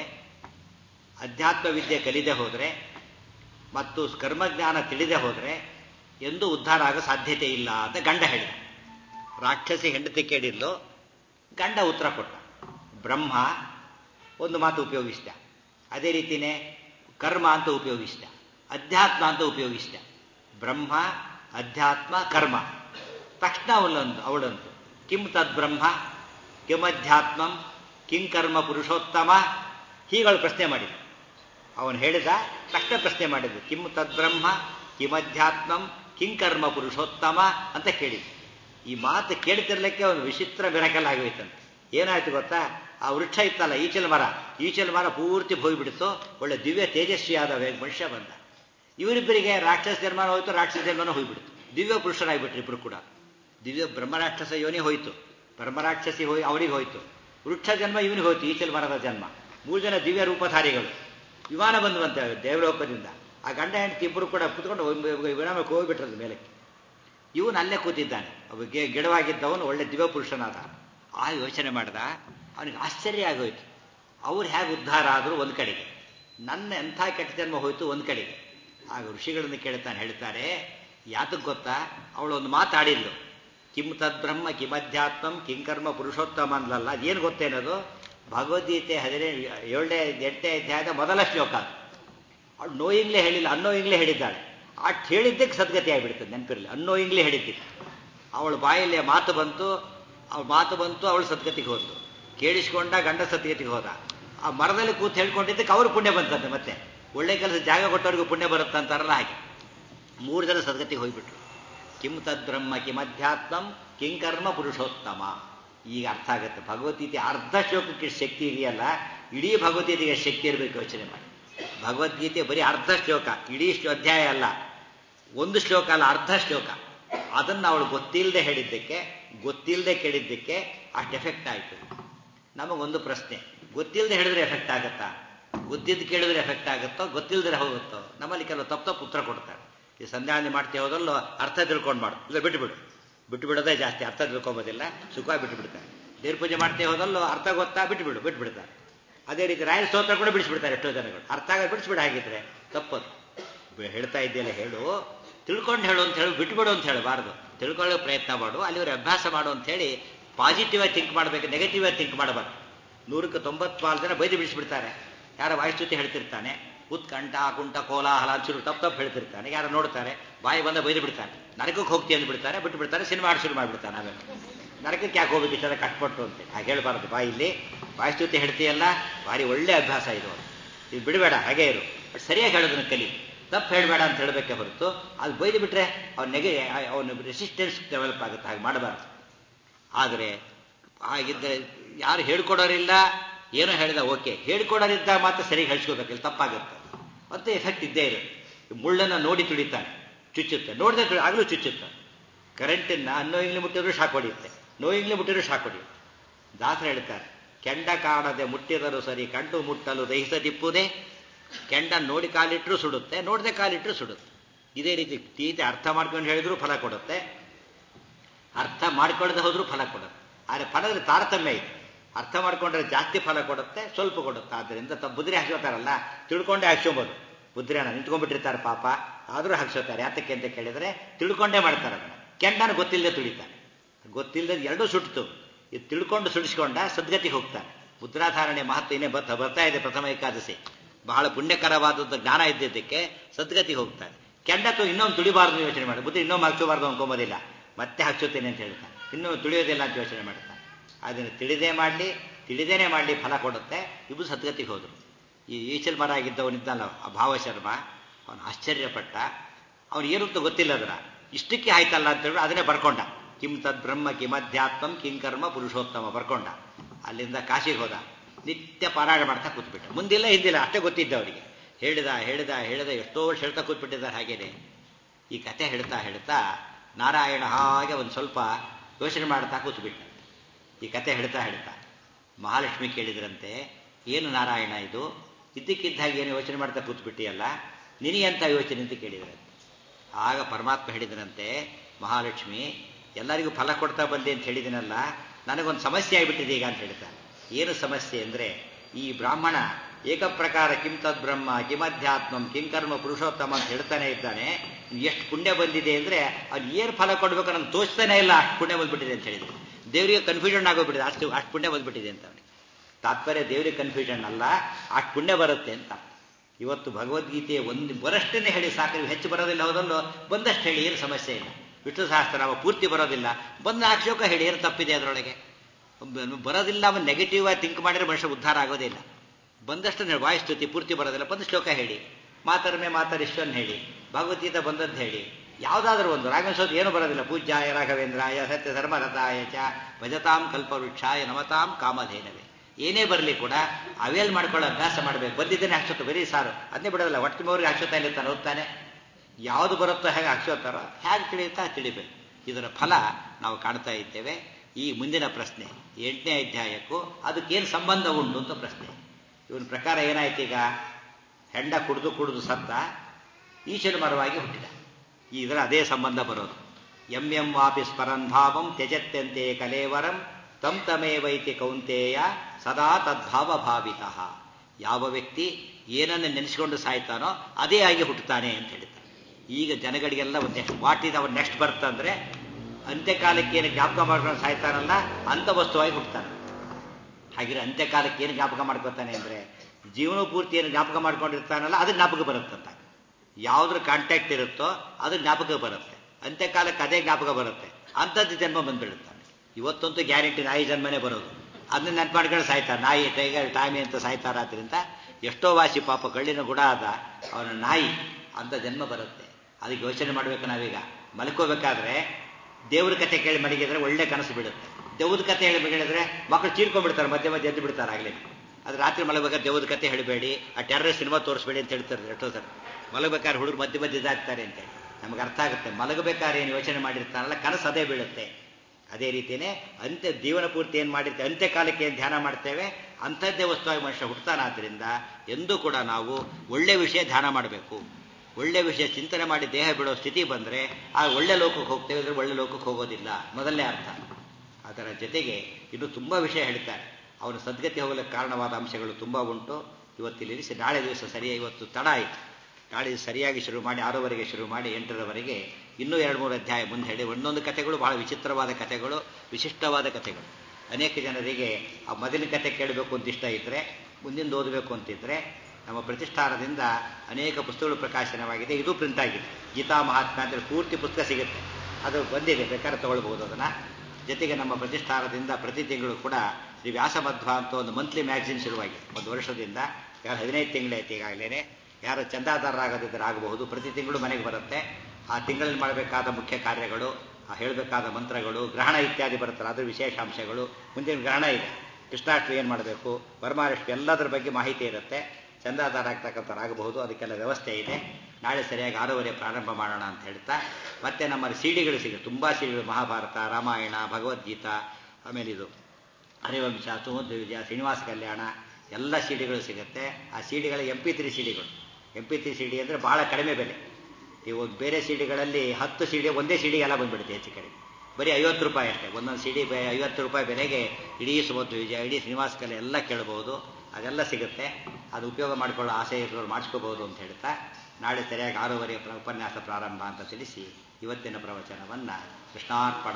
ಅಧ್ಯಾತ್ಮ ವಿದ್ಯೆ ಕಲಿದೆ ಹೋದರೆ ಮತ್ತು ಕರ್ಮಜ್ಞಾನ ತಿಳಿದೆ ಹೋದರೆ ಎಂದೂ ಉದ್ಧಾರ ಆಗೋ ಸಾಧ್ಯತೆ ಇಲ್ಲ ಅಂತ ಗಂಡ ಹೇಳಿದ ರಾಕ್ಷಸಿ ಹೆಂಡತಿ ಕೇಳಿದ್ಲು ಗಂಡ ಉತ್ತರ ಕೊಟ್ಟ ಬ್ರಹ್ಮ ಒಂದು ಮಾತು ಉಪಯೋಗಿಸಿದ ಅದೇ ರೀತಿಯೇ ಕರ್ಮ ಅಂತ ಉಪಯೋಗಿಸಿದ ಅಧ್ಯಾತ್ಮ ಅಂತ ಉಪಯೋಗಿಸಿದ ಬ್ರಹ್ಮ ಅಧ್ಯಾತ್ಮ ಕರ್ಮ ತಕ್ಷಣ ಅವಳಂದು ಅವಳಂತು ಕಿಂ ತದ್ಬ್ರಹ್ಮ ಕಿಮಧ್ಯಾತ್ಮಂ ಕಿಂ ಕರ್ಮ ಪುರುಷೋತ್ತಮ ಹೀಗಳು ಪ್ರಶ್ನೆ ಮಾಡಿದ ಅವನು ಹೇಳಿದ ತಕ್ಷಣ ಪ್ರಶ್ನೆ ಮಾಡಿದ್ದು ಕಿಂ ತದ್ಬ್ರಹ್ಮ ಕಿಮಧ್ಯಾತ್ಮಂ ಕಿಂಕರ್ಮ ಪುರುಷೋತ್ತಮ ಅಂತ ಕೇಳಿದ ಈ ಮಾತು ಕೇಳ್ತಿರ್ಲಿಕ್ಕೆ ಒಂದು ವಿಚಿತ್ರ ಮಿರಕಲ್ ಆಗೋಯ್ತಂತೆ ಏನಾಯ್ತು ಗೊತ್ತಾ ಆ ವೃಕ್ಷ ಇತ್ತಲ್ಲ ಈಚಲ್ ಮರ ಈಚಲ್ ಮರ ಪೂರ್ತಿ ಹೋಗಿಬಿಡ್ತು ಒಳ್ಳೆ ದಿವ್ಯ ತೇಜಸ್ವಿಯಾದ ಮನುಷ್ಯ ಬಂದ ಇವರಿಬ್ಬರಿಗೆ ರಾಕ್ಷಸ ಜನ್ಮನ ಹೋಯ್ತು ರಾಕ್ಷಸ ಜನ್ಮನ ಹೋಗ್ಬಿಡ್ತು ದಿವ್ಯ ಪುರುಷರಾಗ್ಬಿಟ್ರು ಇಬ್ರು ಕೂಡ ದಿವ್ಯ ಬ್ರಹ್ಮರಾಕ್ಷಸ ಯೋನಿ ಹೋಯ್ತು ಬ್ರಹ್ಮರಾಕ್ಷಸಿ ಹೋಯ್ ಅವನಿಗೆ ಹೋಯ್ತು ವೃಕ್ಷ ಜನ್ಮ ಇವನಿಗೆ ಹೋಯ್ತು ಈಚಲ್ ಮರದ ಜನ್ಮ ಮೂರು ಜನ ದಿವ್ಯ ರೂಪಧಾರಿಗಳು ವಿಮಾನ ಬಂದುವಂತೆ ದೇವಲೋಕದಿಂದ ಆ ಗಂಡ ಹೆಂಡತಿ ಇಬ್ಬರು ಕೂಡ ಕುತ್ಕೊಂಡು ವಿರಾಮಕ್ಕೆ ಹೋಗ್ಬಿಟ್ರದು ಮೇಲಕ್ಕೆ ಇವನು ಅಲ್ಲೇ ಕೂತಿದ್ದಾನೆ ಅವರಿಗೆ ಗಿಡವಾಗಿದ್ದವನು ಒಳ್ಳೆ ದಿವ್ಯ ಪುರುಷನಾದ ಆ ಯೋಚನೆ ಮಾಡ್ದ ಅವನಿಗೆ ಆಶ್ಚರ್ಯ ಆಗೋಯ್ತು ಅವ್ರು ಹೇಗೆ ಉದ್ಧಾರ ಆದರೂ ಒಂದು ಕಡೆಗೆ ನನ್ನ ಎಂಥ ಕೆಟ್ಟ ಜನ್ಮ ಹೋಯ್ತು ಒಂದು ಕಡೆಗೆ ಆಗ ಋಷಿಗಳನ್ನು ಕೇಳ್ತಾನೆ ಹೇಳ್ತಾರೆ ಯಾತಕ್ಕೆ ಗೊತ್ತಾ ಅವಳು ಒಂದು ಮಾತಾಡಿದ್ಲು ಕಿಂ ತದ್ಬ್ರಹ್ಮ ಕಿಮಧ್ಯಾತ್ಮಂ ಕಿಂಕರ್ಮ ಪುರುಷೋತ್ತಮ ಅಂದ್ಲಲ್ಲ ಅದೇನು ಗೊತ್ತೇನದು ಭಗವದ್ಗೀತೆ ಹದಿನೇಳು ಏಳನೇ ಎಂಟನೇ ಅಧ್ಯಾಯದ ಮೊದಲ ಶ್ಲೋಕ ಅದು ಅವಳು ನೋಯಿಂಗ್ಲೇ ಹೇಳಿಲ್ಲ ಅನ್ನೋಯಿಂಗ್ಲೇ ಹೇಳಿದ್ದಾಳೆ ಅಷ್ಟು ಹೇಳಿದ್ದಕ್ಕೆ ಸದ್ಗತಿ ಆಗಿಬಿಡ್ತದೆ ನೆನಪಿರಲಿ ಅನ್ನೋಯಿಂಗ್ಲೇ ಹೇಳಿದ್ದಕ್ಕೆ ಅವಳ ಬಾಯಲ್ಲಿ ಮಾತು ಬಂತು ಅವಳ ಮಾತು ಬಂತು ಅವಳು ಸದ್ಗತಿಗೆ ಹೋದ್ಲು ಕೇಳಿಸ್ಕೊಂಡ ಗಂಡ ಸದ್ಗತಿಗೆ ಹೋದ ಆ ಮರದಲ್ಲಿ ಕೂತು ಹೇಳ್ಕೊಂಡಿದ್ದಕ್ಕೆ ಅವರು ಪುಣ್ಯ ಬಂತಂತೆ ಮತ್ತೆ ಒಳ್ಳೆ ಕೆಲಸ ಜಾಗ ಕೊಟ್ಟವ್ರಿಗೂ ಪುಣ್ಯ ಬರುತ್ತಂತಾರಲ್ಲ ಹಾಗೆ ಮೂರು ಜನ ಸದ್ಗತಿಗೆ ಹೋಗ್ಬಿಟ್ರು ಕಿಂ ತದ್ಬ್ರಹ್ಮ ಕಿಮಧ್ಯಾತ್ಮಂ ಕಿಂಕರ್ಮ ಪುರುಷೋತ್ತಮ ಈಗ ಅರ್ಥ ಆಗುತ್ತೆ ಭಗವದ್ಗೀತೆ ಅರ್ಧ ಶ್ಲೋಕಕ್ಕೆ ಶಕ್ತಿ ಇದೆಯಲ್ಲ ಇಡೀ ಭಗವದ್ಗೀತೆಗೆ ಶಕ್ತಿ ಇರಬೇಕು ಯೋಚನೆ ಮಾಡಿ ಭಗವದ್ಗೀತೆ ಬರೀ ಅರ್ಧ ಶ್ಲೋಕ ಇಡೀ ಅಧ್ಯಾಯ ಅಲ್ಲ ಒಂದು ಶ್ಲೋಕ ಅಲ್ಲ ಅರ್ಧ ಶ್ಲೋಕ ಅದನ್ನು ಅವಳು ಗೊತ್ತಿಲ್ಲದೆ ಹೇಳಿದ್ದಕ್ಕೆ ಗೊತ್ತಿಲ್ಲದೆ ಕೇಳಿದ್ದಕ್ಕೆ ಅಷ್ಟು ಎಫೆಕ್ಟ್ ಆಯಿತು ನಮಗೊಂದು ಪ್ರಶ್ನೆ ಗೊತ್ತಿಲ್ಲದೆ ಹೇಳಿದ್ರೆ ಎಫೆಕ್ಟ್ ಆಗುತ್ತಾ ಗೊತ್ತಿದ್ದು ಕೇಳಿದ್ರೆ ಎಫೆಕ್ಟ್ ಆಗುತ್ತೋ ಗೊತ್ತಿಲ್ಲದ್ರೆ ಹೋಗುತ್ತೋ ನಮ್ಮಲ್ಲಿ ಕೆಲವು ತಪ್ಪು ತಪ್ಪು ಉತ್ತರ ಕೊಡ್ತಾರೆ ಈ ಸಂಧ್ಯಾನೆ ಮಾಡ್ತೀವಿ ಹೋದಲ್ಲೋ ಅರ್ಥ ತಿಳ್ಕೊಂಡು ಮಾಡು ಇಲ್ಲ ಬಿಟ್ಟುಬಿಡು ಬಿಟ್ಟು ಬಿಡೋದೇ ಜಾಸ್ತಿ ಅರ್ಥ ತಿಳ್ಕೊಂಬೋದಿಲ್ಲ ಸುಖ ಬಿಟ್ಟು ಬಿಡ್ತಾರೆ ದೇವ್ರ ಪೂಜೆ ಮಾಡ್ತೀವಿ ಹೋದಲ್ಲೋ ಅರ್ಥ ಗೊತ್ತಾ ಬಿಟ್ಟುಬಿಡು ಬಿಟ್ಟು ಬಿಡ್ತಾರೆ ಅದೇ ರೀತಿ ರಾಯರ ಸ್ತೋತ್ರ ಕೂಡ ಬಿಡಿಸ್ಬಿಡ್ತಾರೆ ಎಷ್ಟೋ ಜನಗಳು ಅರ್ಥ ಆಗ ಬಿಡಿಸ್ಬಿಡ ಹಾಗಿದ್ರೆ ತಪ್ಪದು ಹೇಳ್ತಾ ಇದ್ದೆಲ್ಲ ಹೇಳು ತಿಳ್ಕೊಂಡು ಹೇಳು ಅಂತ ಹೇಳಿ ಬಿಟ್ಬಿಡು ಅಂತ ಹೇಳಬಾರ್ದು ತಿಳ್ಕೊಳ್ಳೋ ಪ್ರಯತ್ನ ಮಾಡು ಅಲ್ಲಿವರೆ ಅಭ್ಯಾಸ ಮಾಡು ಅಂತ ಹೇಳಿ ಪಾಸಿಟಿವ್ ಆಗಿ ಥಿಂಕ್ ಮಾಡಬೇಕು ನೆಗೆಟಿವ್ ಆಗಿ ಥಿಂಕ್ ಮಾಡಬಾರ್ದು ನೂರಕ್ಕೆ ತೊಂಬತ್ನಾಲ್ಕು ಜನ ಬೈದು ಬಿಡಿಸ್ಬಿಡ್ತಾರೆ ಯಾರ ವಾಯುಸ್ತುತಿ ಹೇಳ್ತಿರ್ತಾನೆ ಉತ್ಕಂಠ ಕುಂಠ ಕೋಲಾಹಲ ಚುರು ತಪ್ಪು ತಪ್ಪು ಹೇಳ್ತಿರ್ತಾನೆ ಯಾರು ನೋಡ್ತಾರೆ ಬಾಯಿ ಬಂದ ಬೈದು ಬಿಡ್ತಾನೆ ನರಕಕ್ಕೆ ಹೋಗ್ತಿ ಅಂದು ಬಿಡ್ತಾರೆ ಬಿಟ್ಟು ಬಿಡ್ತಾರೆ ಸಿನಿಮಾ ಆಡ್ ಶುರು ಮಾಡಿಬಿಡ್ತಾನೆ ಆಮೇಲೆ ನರಕಕ್ಕೆ ಯಾಕೆ ಹೋಗ್ಬೇಕು ಇಷ್ಟೆಲ್ಲ ಕಟ್ಪಟ್ಟು ಅಂತ ಹಾಗೆ ಹೇಳ್ಬಾರ್ದು ಬಾಯಿಲಿ ವಾಯುಸ್ತುತಿ ಹೇಳ್ತೀಯಲ್ಲ ಭಾರಿ ಒಳ್ಳೆ ಅಭ್ಯಾಸ ಇದು ಇದು ಬಿಡಬೇಡ ಹಾಗೆ ಇರು ಬಟ್ ಸರಿಯಾಗಿ ಹೇಳೋದನ್ನ ಕಲಿ ತಪ್ಪು ಹೇಳಬೇಡ ಅಂತ ಹೇಳಬೇಕೆ ಹೊರತು ಅದು ಬೈದು ಬಿಟ್ರೆ ಅವ್ನ ನೆಗೆ ಅವನ ರೆಸಿಸ್ಟೆನ್ಸ್ ಡೆವಲಪ್ ಆಗುತ್ತೆ ಹಾಗೆ ಮಾಡಬಾರ್ದು ಆದರೆ ಹಾಗಿದ್ದರೆ ಯಾರು ಹೇಳ್ಕೊಡೋರಿಲ್ಲ ಏನೋ ಹೇಳಿದ ಓಕೆ ಹೇಳ್ಕೊಡೋರಿದ್ದಾಗ ಮಾತ್ರ ಸರಿಯಾಗಿ ಹೇಳ್ಸ್ಕೋಬೇಕಿಲ್ಲ ತಪ್ಪಾಗುತ್ತೆ ಮತ್ತೆ ಎಫೆಕ್ಟ್ ಇದ್ದೇ ಇರುತ್ತೆ ಮುಳ್ಳನ್ನು ನೋಡಿ ತುಳಿತಾನೆ ಚುಚ್ಚುತ್ತೆ ನೋಡಿದ್ರೆ ತುಳಿ ಆಗಲೂ ಚುಚ್ಚುತ್ತೆ ಕರೆಂಟನ್ನ ಅನ್ನೋಯಿಂಗ್ಲಿ ಮುಟ್ಟಿದ್ರು ಶಾಕ್ ಹೊಡೆಯುತ್ತೆ ನೋಯಿಂಗ್ಲಿ ಮುಟ್ಟಿದ್ರು ಶಾಕ್ ಹೊಡೆಯುತ್ತೆ ದಾಸರು ಹೇಳ್ತಾರೆ ಕೆಂಡ ಕಾಣದೆ ಮುಟ್ಟಿದರೂ ಸರಿ ಕಂಡು ಮುಟ್ಟಲು ದಹಿಸದಿಪ್ಪುದೇ ಕೆಂಡ ನೋಡಿ ಕಾಲಿಟ್ಟರು ಸುಡುತ್ತೆ ನೋಡದೆ ಕಾಲಿಟ್ಟರು ಸುಡುತ್ತೆ ಇದೇ ರೀತಿ ಗೀತೆ ಅರ್ಥ ಮಾಡ್ಕೊಂಡು ಹೇಳಿದ್ರು ಫಲ ಕೊಡುತ್ತೆ ಅರ್ಥ ಮಾಡ್ಕೊಳ್ಳದೆ ಹೋದ್ರೂ ಫಲ ಕೊಡುತ್ತೆ ಆದರೆ ಫಲದಲ್ಲಿ ತಾರತಮ್ಯ ಇದೆ ಅರ್ಥ ಮಾಡ್ಕೊಂಡ್ರೆ ಜಾಸ್ತಿ ಫಲ ಕೊಡುತ್ತೆ ಸ್ವಲ್ಪ ಕೊಡುತ್ತೆ ಆದ್ದರಿಂದ ತ ಬುದ್ರಿ ಹಾಕ್ಸೋತಾರಲ್ಲ ತಿಳ್ಕೊಂಡೇ ಹಾಕ್ಸೋಬೋದು ಬುದ್ರಿಯನ್ನ ನಿಂತ್ಕೊಂಡ್ಬಿಟ್ಟಿರ್ತಾರೆ ಪಾಪ ಆದರೂ ಹಾಕ್ಸೋತಾರೆ ಯಾತಕ್ಕೆ ಅಂತ ಕೇಳಿದ್ರೆ ತಿಳ್ಕೊಂಡೇ ಮಾಡ್ತಾರೆ ಅದನ್ನ ಕೆಂಡನ ಗೊತ್ತಿಲ್ಲದೆ ತುಳಿತಾರೆ ಗೊತ್ತಿಲ್ಲದೆ ಎರಡೂ ಸುಟ್ಟಿತು ಇದು ತಿಳ್ಕೊಂಡು ಸುಡಿಸ್ಕೊಂಡ ಸದ್ಗತಿಗೆ ಹೋಗ್ತಾನೆ ಮುದ್ರಾಧಾರಣೆ ಮಹತ್ವ ಇನ್ನೇ ಬರ್ತಾ ಬರ್ತಾ ಇದೆ ಪ್ರಥಮ ಏಕಾದಶಿ ಬಹಳ ಪುಣ್ಯಕರವಾದದ್ದು ಜ್ಞಾನ ಇದ್ದಿದ್ದಕ್ಕೆ ಸದ್ಗತಿಗೆ ಹೋಗ್ತಾನೆ ಕೆಂಡತ್ತು ಇನ್ನೊಂದು ತುಳಿಬಾರ್ದು ಯೋಚನೆ ಮಾಡಿ ಬುದ್ಧಿ ಇನ್ನೊಮ್ಮೆ ಹಾಕ್ಸೋಬಾರ್ದು ಅನ್ಕೊಂಬೋದಿಲ್ಲ ಮತ್ತೆ ಹಾಕ್ಸೋತೇನೆ ಅಂತ ಹೇಳ್ತಾನೆ ಇನ್ನೂ ತುಳಿಯೋದಿಲ್ಲ ಅಂತ ಯೋಚನೆ ಮಾಡ್ತಾನೆ ಅದನ್ನು ತಿಳಿದೇ ಮಾಡಲಿ ತಿಳಿದೇನೆ ಮಾಡಲಿ ಫಲ ಕೊಡುತ್ತೆ ಇಬ್ಬರು ಸದ್ಗತಿಗೆ ಹೋದರು ಈ ಈಚಲ್ ಮರ ಆಗಿದ್ದವನಿದ್ದಲ್ಲ ಆ ಭಾವಶರ್ಮ ಅವನು ಆಶ್ಚರ್ಯಪಟ್ಟ ಅವನು ಏನು ಅಂತ ಗೊತ್ತಿಲ್ಲ ಅದರ ಇಷ್ಟಕ್ಕೆ ಆಯ್ತಲ್ಲ ಅಂತ ಹೇಳಿ ಅದನ್ನೇ ಬರ್ಕೊಂಡ ಕಿಂ ತದ್ ಬ್ರಹ್ಮ ಕಿಮಧ್ಯಾತ್ಮಂ ಕಿಂಕರ್ಮ ಪುರುಷೋತ್ತಮ ಬರ್ಕೊಂಡ ಅಲ್ಲಿಂದ ಕಾಶಿಗೆ ಹೋದ ನಿತ್ಯ ಪಾರಾಯಣ ಮಾಡ್ತಾ ಕೂತ್ಬಿಟ್ಟ ಮುಂದಿಲ್ಲ ಹಿಂದಿಲ್ಲ ಅಷ್ಟೇ ಗೊತ್ತಿದ್ದ ಅವರಿಗೆ ಹೇಳಿದ ಹೇಳಿದ ಹೇಳಿದ ಎಷ್ಟೋ ವರ್ಷ ಹೇಳ್ತಾ ಕೂತ್ಬಿಟ್ಟಿದ್ದಾರೆ ಹಾಗೇನೆ ಈ ಕತೆ ಹೇಳ್ತಾ ಹೇಳ್ತಾ ನಾರಾಯಣ ಹಾಗೆ ಒಂದು ಸ್ವಲ್ಪ ಯೋಚನೆ ಮಾಡ್ತಾ ಕೂತ್ಬಿಟ್ಟ ಈ ಕತೆ ಹೇಳ್ತಾ ಹೇಳ್ತಾ ಮಹಾಲಕ್ಷ್ಮಿ ಕೇಳಿದ್ರಂತೆ ಏನು ನಾರಾಯಣ ಇದು ಇದ್ದಕ್ಕಿದ್ದಾಗಿ ಏನು ಯೋಚನೆ ಮಾಡ್ತಾ ಕೂತ್ಬಿಟ್ಟಿಯಲ್ಲ ನಿನಗೆಂತ ಯೋಚನೆ ಅಂತ ಕೇಳಿದ್ರಂತೆ ಆಗ ಪರಮಾತ್ಮ ಹೇಳಿದನಂತೆ ಮಹಾಲಕ್ಷ್ಮಿ ಎಲ್ಲರಿಗೂ ಫಲ ಕೊಡ್ತಾ ಬಂದೆ ಅಂತ ಹೇಳಿದಿನಲ್ಲ ನನಗೊಂದು ಸಮಸ್ಯೆ ಆಗಿಬಿಟ್ಟಿದೆ ಈಗ ಅಂತ ಹೇಳ್ತಾರೆ ಏನು ಸಮಸ್ಯೆ ಅಂದರೆ ಈ ಬ್ರಾಹ್ಮಣ ಏಕಪ್ರಕಾರ ಕಿಂ ತದ್ ಬ್ರಹ್ಮ ಕಿಮಧ್ಯಾತ್ಮಂ ಕಿಂಕರ್ಮ ಪುರುಷೋತ್ತಮ ಅಂತ ಹೇಳ್ತಾನೆ ಇದ್ದಾನೆ ಎಷ್ಟು ಪುಣ್ಯ ಬಂದಿದೆ ಅಂದರೆ ಅವ್ನು ಏನು ಫಲ ಕೊಡಬೇಕು ನನಗೆ ತೋಚ್ತಾನೆ ಇಲ್ಲ ಅಷ್ಟು ಪುಣ್ಯ ಬಂದ್ಬಿಟ್ಟಿದೆ ಅಂತ ಹೇಳಿದ್ರು ದೇವರಿಗೆ ಕನ್ಫ್ಯೂಷನ್ ಆಗೋಗ್ಬಿಟ್ಟಿದೆ ಅಷ್ಟು ಅಷ್ಟು ಪುಣ್ಯ ಬಂದ್ಬಿಟ್ಟಿದೆ ಅಂತ ಅವನಿಗೆ ತಾತ್ಪರ್ಯ ದೇವರಿಗೆ ಕನ್ಫ್ಯೂಷನ್ ಅಲ್ಲ ಅಷ್ಟು ಪುಣ್ಯ ಬರುತ್ತೆ ಅಂತ ಇವತ್ತು ಭಗವದ್ಗೀತೆ ಒಂದು ಬರಷ್ಟನ್ನೇ ಹೇಳಿ ಸಾಕು ನೀವು ಹೆಚ್ಚು ಬರೋದಿಲ್ಲ ಹೋದಲ್ಲೋ ಬಂದಷ್ಟು ಹೇಳಿ ಏನು ಸಮಸ್ಯೆ ಇಲ್ಲ ವಿಷ್ಣು ಸಹಸ್ರನಾಮ ಪೂರ್ತಿ ಬರೋದಿಲ್ಲ ಬಂದ ನಾಲ್ಕು ಶ್ಲೋಕ ಹೇಳಿ ಏನು ತಪ್ಪಿದೆ ಅದರೊಳಗೆ ಬರೋದಿಲ್ಲ ಅವನು ನೆಗೆಟಿವ್ ಆಗಿ ಥಿಂಕ್ ಮಾಡಿದ್ರೆ ಮನುಷ್ಯ ಉದ್ಧಾರ ಆಗೋದೇ ಇಲ್ಲ ಬಂದಷ್ಟು ಹೇಳಿ ವಾಯುಸ್ತುತಿ ಪೂರ್ತಿ ಬರೋದಿಲ್ಲ ಬಂದ ಶ್ಲೋಕ ಹೇಳಿ ಮಾತರ್ಮೆ ಮಾತರಿಶ್ವನ್ ಹೇಳಿ ಭಗವದ್ಗೀತೆ ಬಂದದ್ದು ಹೇಳಿ ಯಾವುದಾದ್ರೂ ಒಂದು ರಾಘವೇಶ್ವರ ಏನು ಬರೋದಿಲ್ಲ ಪೂಜ್ಯಾಯ ರಾಘವೇಂದ್ರಾಯ ಸತ್ಯ ಧರ್ಮರಥಾಯ ಚ ಭಜತಾಂ ಕಲ್ಪವೃಕ್ಷಾಯ ನಮತಾಂ ಕಾಮಧೇನವೇ ಏನೇ ಬರಲಿ ಕೂಡ ಅವೇಲ್ ಮಾಡ್ಕೊಳ್ಳೋ ಅಭ್ಯಾಸ ಮಾಡಬೇಕು ಬಂದಿದ್ದೇನೆ ಹಾಕ್ಸೋತ ಬರೀ ಸಾರು ಅದನ್ನೇ ಬಿಡೋದಿಲ್ಲ ಒಟ್ಟು ಮೋರಿಗೆ ಹಾಕ್ಸೋತಾ ಇರ್ತಾನೆ ಓದ್ತಾನೆ ಯಾವುದು ಬರುತ್ತೋ ಹೇಗೆ ಹಾಕ್ಸೋತಾರೋ ಹೇಗೆ ತಿಳಿಯುತ್ತಾ ತಿಳಿಬೇಕು ಇದರ ಫಲ ನಾವು ಕಾಣ್ತಾ ಇದ್ದೇವೆ ಈ ಮುಂದಿನ ಪ್ರಶ್ನೆ ಎಂಟನೇ ಅಧ್ಯಾಯಕ್ಕೂ ಅದಕ್ಕೇನು ಸಂಬಂಧ ಉಂಟು ಅಂತ ಪ್ರಶ್ನೆ ಇವನ ಪ್ರಕಾರ ಏನಾಯ್ತು ಈಗ ಹೆಂಡ ಕುಡಿದು ಕುಡಿದು ಸತ್ತ ಈಶ್ವರ ಮರವಾಗಿ ಹುಟ್ಟಿದ ಇದರ ಅದೇ ಸಂಬಂಧ ಬರೋದು ಎಂ ಎಂ ವಾಪಿ ಸ್ಮರನ್ ಭಾವಂ ತ್ಯಜತ್ಯಂತೆ ಕಲೇವರಂ ತಂ ತಮೇವೈತಿ ಕೌಂತೇಯ ಸದಾ ತದ್ಭಾವ ಭಾವಿತಃ ಯಾವ ವ್ಯಕ್ತಿ ಏನನ್ನು ನೆನೆಸಿಕೊಂಡು ಸಾಯ್ತಾನೋ ಅದೇ ಆಗಿ ಹುಟ್ಟುತ್ತಾನೆ ಅಂತ ಹೇಳ್ತಾರೆ ಈಗ ಜನಗಳಿಗೆಲ್ಲ ಒಂದು next what is our next birth ಅಂದ್ರೆ ಅಂತ್ಯಕಾಲಕ್ಕೆ ಏನು ಜ್ಞಾಪಕ ಮಾಡ್ಕೊಂಡು ಸಾಯ್ತಾನಲ್ಲ ಅಂತ ವಸ್ತುವಾಗಿ ಹುಟ್ಟುತ್ತಾನೆ ಹಾಗಿರೋ ಅಂತ್ಯಕಾಲಕ್ಕೆ ಏನು ಜ್ಞಾಪಕ ಮಾಡ್ಕೊತಾನೆ ಅಂದ್ರೆ ಜೀವನ ಪೂರ್ತಿ ಏನು ಜ್ಞಾಪಕ ಮಾಡ್ಕೊಂಡಿರ್ತಾನಲ್ಲ ಅದು ಜ್ಞಾಪಕ ಬರುತ್ತಂತ ಯಾವ್ದ್ರ ಕಾಂಟ್ಯಾಕ್ಟ್ ಇರುತ್ತೋ ಅದು ಜ್ಞಾಪಕ ಬರುತ್ತೆ ಅಂತ್ಯಕಾಲಕ್ಕೆ ಅದೇ ಜ್ಞಾಪಕ ಬರುತ್ತೆ ಅಂಥದ್ದು ಜನ್ಮ ಬಂದ್ಬಿಡುತ್ತಾನೆ ಇವತ್ತಂತೂ ಗ್ಯಾರಂಟಿ ನಾಯಿ ಜನ್ಮನೇ ಬರೋದು ಅದನ್ನ ನೆನ್ಪು ಮಾಡ್ಕೊಂಡು ಸಾಯ್ತಾರೆ ನಾಯಿ ಟೈಗರ್ ಟಾಮಿ ಅಂತ ಸಾಯ್ತಾರ ಆದ್ರಿಂದ ಎಷ್ಟೋ ವಾಸಿ ಪಾಪ ಕಳ್ಳಿನ ಗುಡ ಆದ ಅವನ ನಾಯಿ ಅಂತ ಜನ್ಮ ಬರುತ್ತೆ ಅದಕ್ಕೆ ಯೋಚನೆ ಮಾಡ್ಬೇಕು ನಾವೀಗ ಮಲ್ಕೋಬೇಕಾದ್ರೆ ದೇವ್ರ ಕತೆ ಕೇಳಿ ಮಲಗಿದ್ರೆ ಒಳ್ಳೆ ಕನಸು ಬಿಡುತ್ತೆ ದೆವ್ವದ ಕತೆ ಹೇಳಿ ಹೇಳಿದ್ರೆ ಮಕ್ಕಳು ಚೀರ್ಕೊಂಡ್ಬಿಡ್ತಾರೆ ಮಧ್ಯೆ ಮಧ್ಯೆ ಎದ್ದು ಬಿಡ್ತಾರೆ ಆಗಲೇ ಅದು ರಾತ್ರಿ ಮಲಗಬೇಕಾದ್ರೆ ದೆವ್ವದ ಕತೆ ಹೇಳಬೇಡಿ ಆ ಟೆರರಿಸ್ಟ್ ಸಿನಿಮಾ ತೋರಿಸ್ಬೇಡಿ ಅಂತ ಹೇಳ್ತಾರೆ ಎಷ್ಟೋ ಸರ್ ಮಲಗಬೇಕಾದ್ರೆ ಹುಡುಗರು ಮಧ್ಯೆ ಮಧ್ಯೆ ಇದಾಗ್ತಾರೆ ಅಂತ ನಮಗೆ ಅರ್ಥ ಆಗುತ್ತೆ ಮಲಗಬೇಕಾದ್ರೆ ಏನು ಯೋಚನೆ ಮಾಡಿರ್ತಾರಲ್ಲ ಕನಸು ಅದೇ ಬೀಳುತ್ತೆ ಅದೇ ರೀತಿಯೇ ಅಂತ್ಯ ಜೀವನ ಪೂರ್ತಿ ಏನು ಮಾಡಿರ್ತೇವೆ ಅಂತ್ಯಕಾಲಕ್ಕೆ ಏನು ಧ್ಯಾನ ಮಾಡ್ತೇವೆ ಅಂಥದ್ದೇ ವಸ್ತುವಾಗಿ ಮನುಷ್ಯ ಹುಟ್ಟತಾನಾದ್ರಿಂದ ಎಂದೂ ಕೂಡ ನಾವು ಒಳ್ಳೆ ವಿಷಯ ಧ್ಯಾನ ಮಾಡಬೇಕು ಒಳ್ಳೆ ವಿಷಯ ಚಿಂತನೆ ಮಾಡಿ ದೇಹ ಬಿಡೋ ಸ್ಥಿತಿ ಬಂದರೆ ಆ ಒಳ್ಳೆ ಲೋಕಕ್ಕೆ ಹೋಗ್ತೇವೆ ಅಂದರೆ ಒಳ್ಳೆ ಲೋಕಕ್ಕೆ ಹೋಗೋದಿಲ್ಲ ಮೊದಲನೇ ಅರ್ಥ ಅದರ ಜೊತೆಗೆ ಇನ್ನು ತುಂಬ ವಿಷಯ ಹೇಳ್ತಾರೆ ಅವನು ಸದ್ಗತಿ ಹೋಗಲಿಕ್ಕೆ ಕಾರಣವಾದ ಅಂಶಗಳು ತುಂಬ ಉಂಟು ಇವತ್ತಿಲ್ಲಿ ಇರಿಸಿ ನಾಳೆ ದಿವಸ ಸರಿಯಾಗಿ ಇವತ್ತು ತಡ ಆಯಿತು ನಾಳೆ ಸರಿಯಾಗಿ ಶುರು ಮಾಡಿ ಆರೂವರೆಗೆ ಶುರು ಮಾಡಿ ಎಂಟರವರೆಗೆ ಇನ್ನೂ ಎರಡು ಮೂರು ಅಧ್ಯಾಯ ಮುಂದೆ ಹೇಳಿ ಒಂದೊಂದು ಕಥೆಗಳು ಬಹಳ ವಿಚಿತ್ರವಾದ ಕಥೆಗಳು ವಿಶಿಷ್ಟವಾದ ಕಥೆಗಳು ಅನೇಕ ಜನರಿಗೆ ಆ ಮೊದಲಿನ ಕಥೆ ಕೇಳಬೇಕು ಅಂತ ಇಷ್ಟ ಇದ್ದರೆ ಮುಂದಿನ ಓದಬೇಕು ಅಂತಿದ್ರೆ ನಮ್ಮ ಪ್ರತಿಷ್ಠಾನದಿಂದ ಅನೇಕ ಪುಸ್ತಕಗಳು ಪ್ರಕಾಶನವಾಗಿದೆ ಇದು ಪ್ರಿಂಟ್ ಆಗಿದೆ ಗೀತಾ ಮಹಾತ್ಮ ಅಂತೇಳಿ ಪೂರ್ತಿ ಪುಸ್ತಕ ಸಿಗುತ್ತೆ ಅದು ಬಂದಿದೆ ಬೇಕಾದ್ರೆ ತಗೊಳ್ಬಹುದು ಅದನ್ನು ಜೊತೆಗೆ ನಮ್ಮ ಪ್ರತಿಷ್ಠಾನದಿಂದ ಪ್ರತಿ ತಿಂಗಳು ಕೂಡ ಶ್ರೀ ವ್ಯಾಸಮಧ್ವ ಅಂತ ಒಂದು ಮಂತ್ಲಿ ಮ್ಯಾಗಝಿನ್ ಶುರುವಾಗಿದೆ ಒಂದು ವರ್ಷದಿಂದ ಯಾರು ಹದಿನೈದು ತಿಂಗಳೈತೆ ಈಗಾಗಲೇ ಯಾರು ಚಂದಾದಾರರಾಗದಿದ್ದರೆ ಆಗಬಹುದು ಪ್ರತಿ ತಿಂಗಳು ಮನೆಗೆ ಬರುತ್ತೆ ಆ ತಿಂಗಳಲ್ಲಿ ಮಾಡಬೇಕಾದ ಮುಖ್ಯ ಕಾರ್ಯಗಳು ಆ ಹೇಳಬೇಕಾದ ಮಂತ್ರಗಳು ಗ್ರಹಣ ಇತ್ಯಾದಿ ಬರುತ್ತಲ್ಲ ಅದ್ರ ವಿಶೇಷಾಂಶಗಳು ಮುಂದಿನ ಗ್ರಹಣ ಇದೆ ಕೃಷ್ಣಾಷ್ಟಮಿ ಏನು ಮಾಡಬೇಕು ವರಮಹಾಲಕ್ಷ್ಮಿ ಎಲ್ಲದರ ಬಗ್ಗೆ ಮಾಹಿತಿ ಇರುತ್ತೆ ಚಂದಾದಾರ ಆಗ್ತಕ್ಕಂಥವ್ರಾಗಬಹುದು ಅದಕ್ಕೆಲ್ಲ ವ್ಯವಸ್ಥೆ ಇದೆ ನಾಳೆ ಸರಿಯಾಗಿ ಆರೂವರೆ ಪ್ರಾರಂಭ ಮಾಡೋಣ ಅಂತ ಹೇಳ್ತಾ ಮತ್ತೆ ನಮ್ಮಲ್ಲಿ ಸಿಡಿಗಳು ಸಿಗುತ್ತೆ ತುಂಬ ಸಿಡಿಗಳು ಮಹಾಭಾರತ ರಾಮಾಯಣ ಭಗವದ್ಗೀತಾ ಆಮೇಲೆ ಇದು ಹರಿವಂಶ ಸುಮಧ್ವ ವಿಜಯ ಶ್ರೀನಿವಾಸ ಕಲ್ಯಾಣ ಎಲ್ಲ ಸಿಡಿಗಳು ಸಿಗುತ್ತೆ ಆ ಸಿಡಿಗಳ ಎಂ ಪಿ ತ್ರೀ ಸಿಡಿಗಳು ಎಂ ಪಿ ತ್ರೀ ಸಿಡಿ ಅಂದರೆ ಬಹಳ ಕಡಿಮೆ ಬೆಲೆ ಇವು ಬೇರೆ ಸಿಡಿಗಳಲ್ಲಿ ಹತ್ತು ಸಿಡಿ ಒಂದೇ ಸಿಡಿ ಎಲ್ಲ ಬಂದ್ಬಿಡುತ್ತೆ ಹೆಚ್ಚು ಕಡೆ ಬರೀ ಐವತ್ತು ರೂಪಾಯಿ ಅಷ್ಟೇ ಒಂದೊಂದು ಸಿಡಿ ಬೆ ಐವತ್ತು ರೂಪಾಯಿ ಬೆಲೆಗೆ ಇಡೀ ಸುಮಧ್ವ ವಿಜಯ ಇಡೀ ಶ್ರೀನಿವಾಸ ಕಲೆ ಎಲ್ಲ ಕೇಳಬಹುದು ಅದೆಲ್ಲ ಸಿಗುತ್ತೆ ಅದು ಉಪಯೋಗ ಮಾಡಿಕೊಳ್ಳೋ ಆಸೆ ಇರೋರು ಮಾಡಿಸ್ಕೋಬಹುದು ಅಂತ ಹೇಳ್ತಾ ನಾಳೆ ಸರಿಯಾಗಿ ಆರೂವರೆ ಉಪನ್ಯಾಸ ಪ್ರಾರಂಭ ಅಂತ ತಿಳಿಸಿ ಇವತ್ತಿನ ಪ್ರವಚನವನ್ನು ಕೃಷ್ಣಾರ್ಪಣ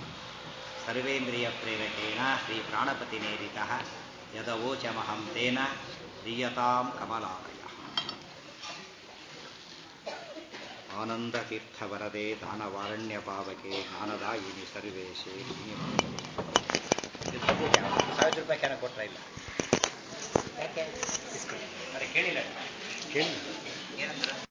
ಸರ್ವೇಂದ್ರಿಯ ಪ್ರೇರಕೇಣ ಶ್ರೀ ಪ್ರಾಣಪತಿ ನೇರಿತ ಯದವೋಚಮಹಂ ತೇನ ಶ್ರೀಯತಾಂ ಕಮಲಾಲಯ ಆನಂದತೀರ್ಥವರದೆ ದಾನವಾರಣ್ಯ ಪಾವಕೆ ಜ್ಞಾನದಾಯಿನಿ ಸರ್ವೇಶೇ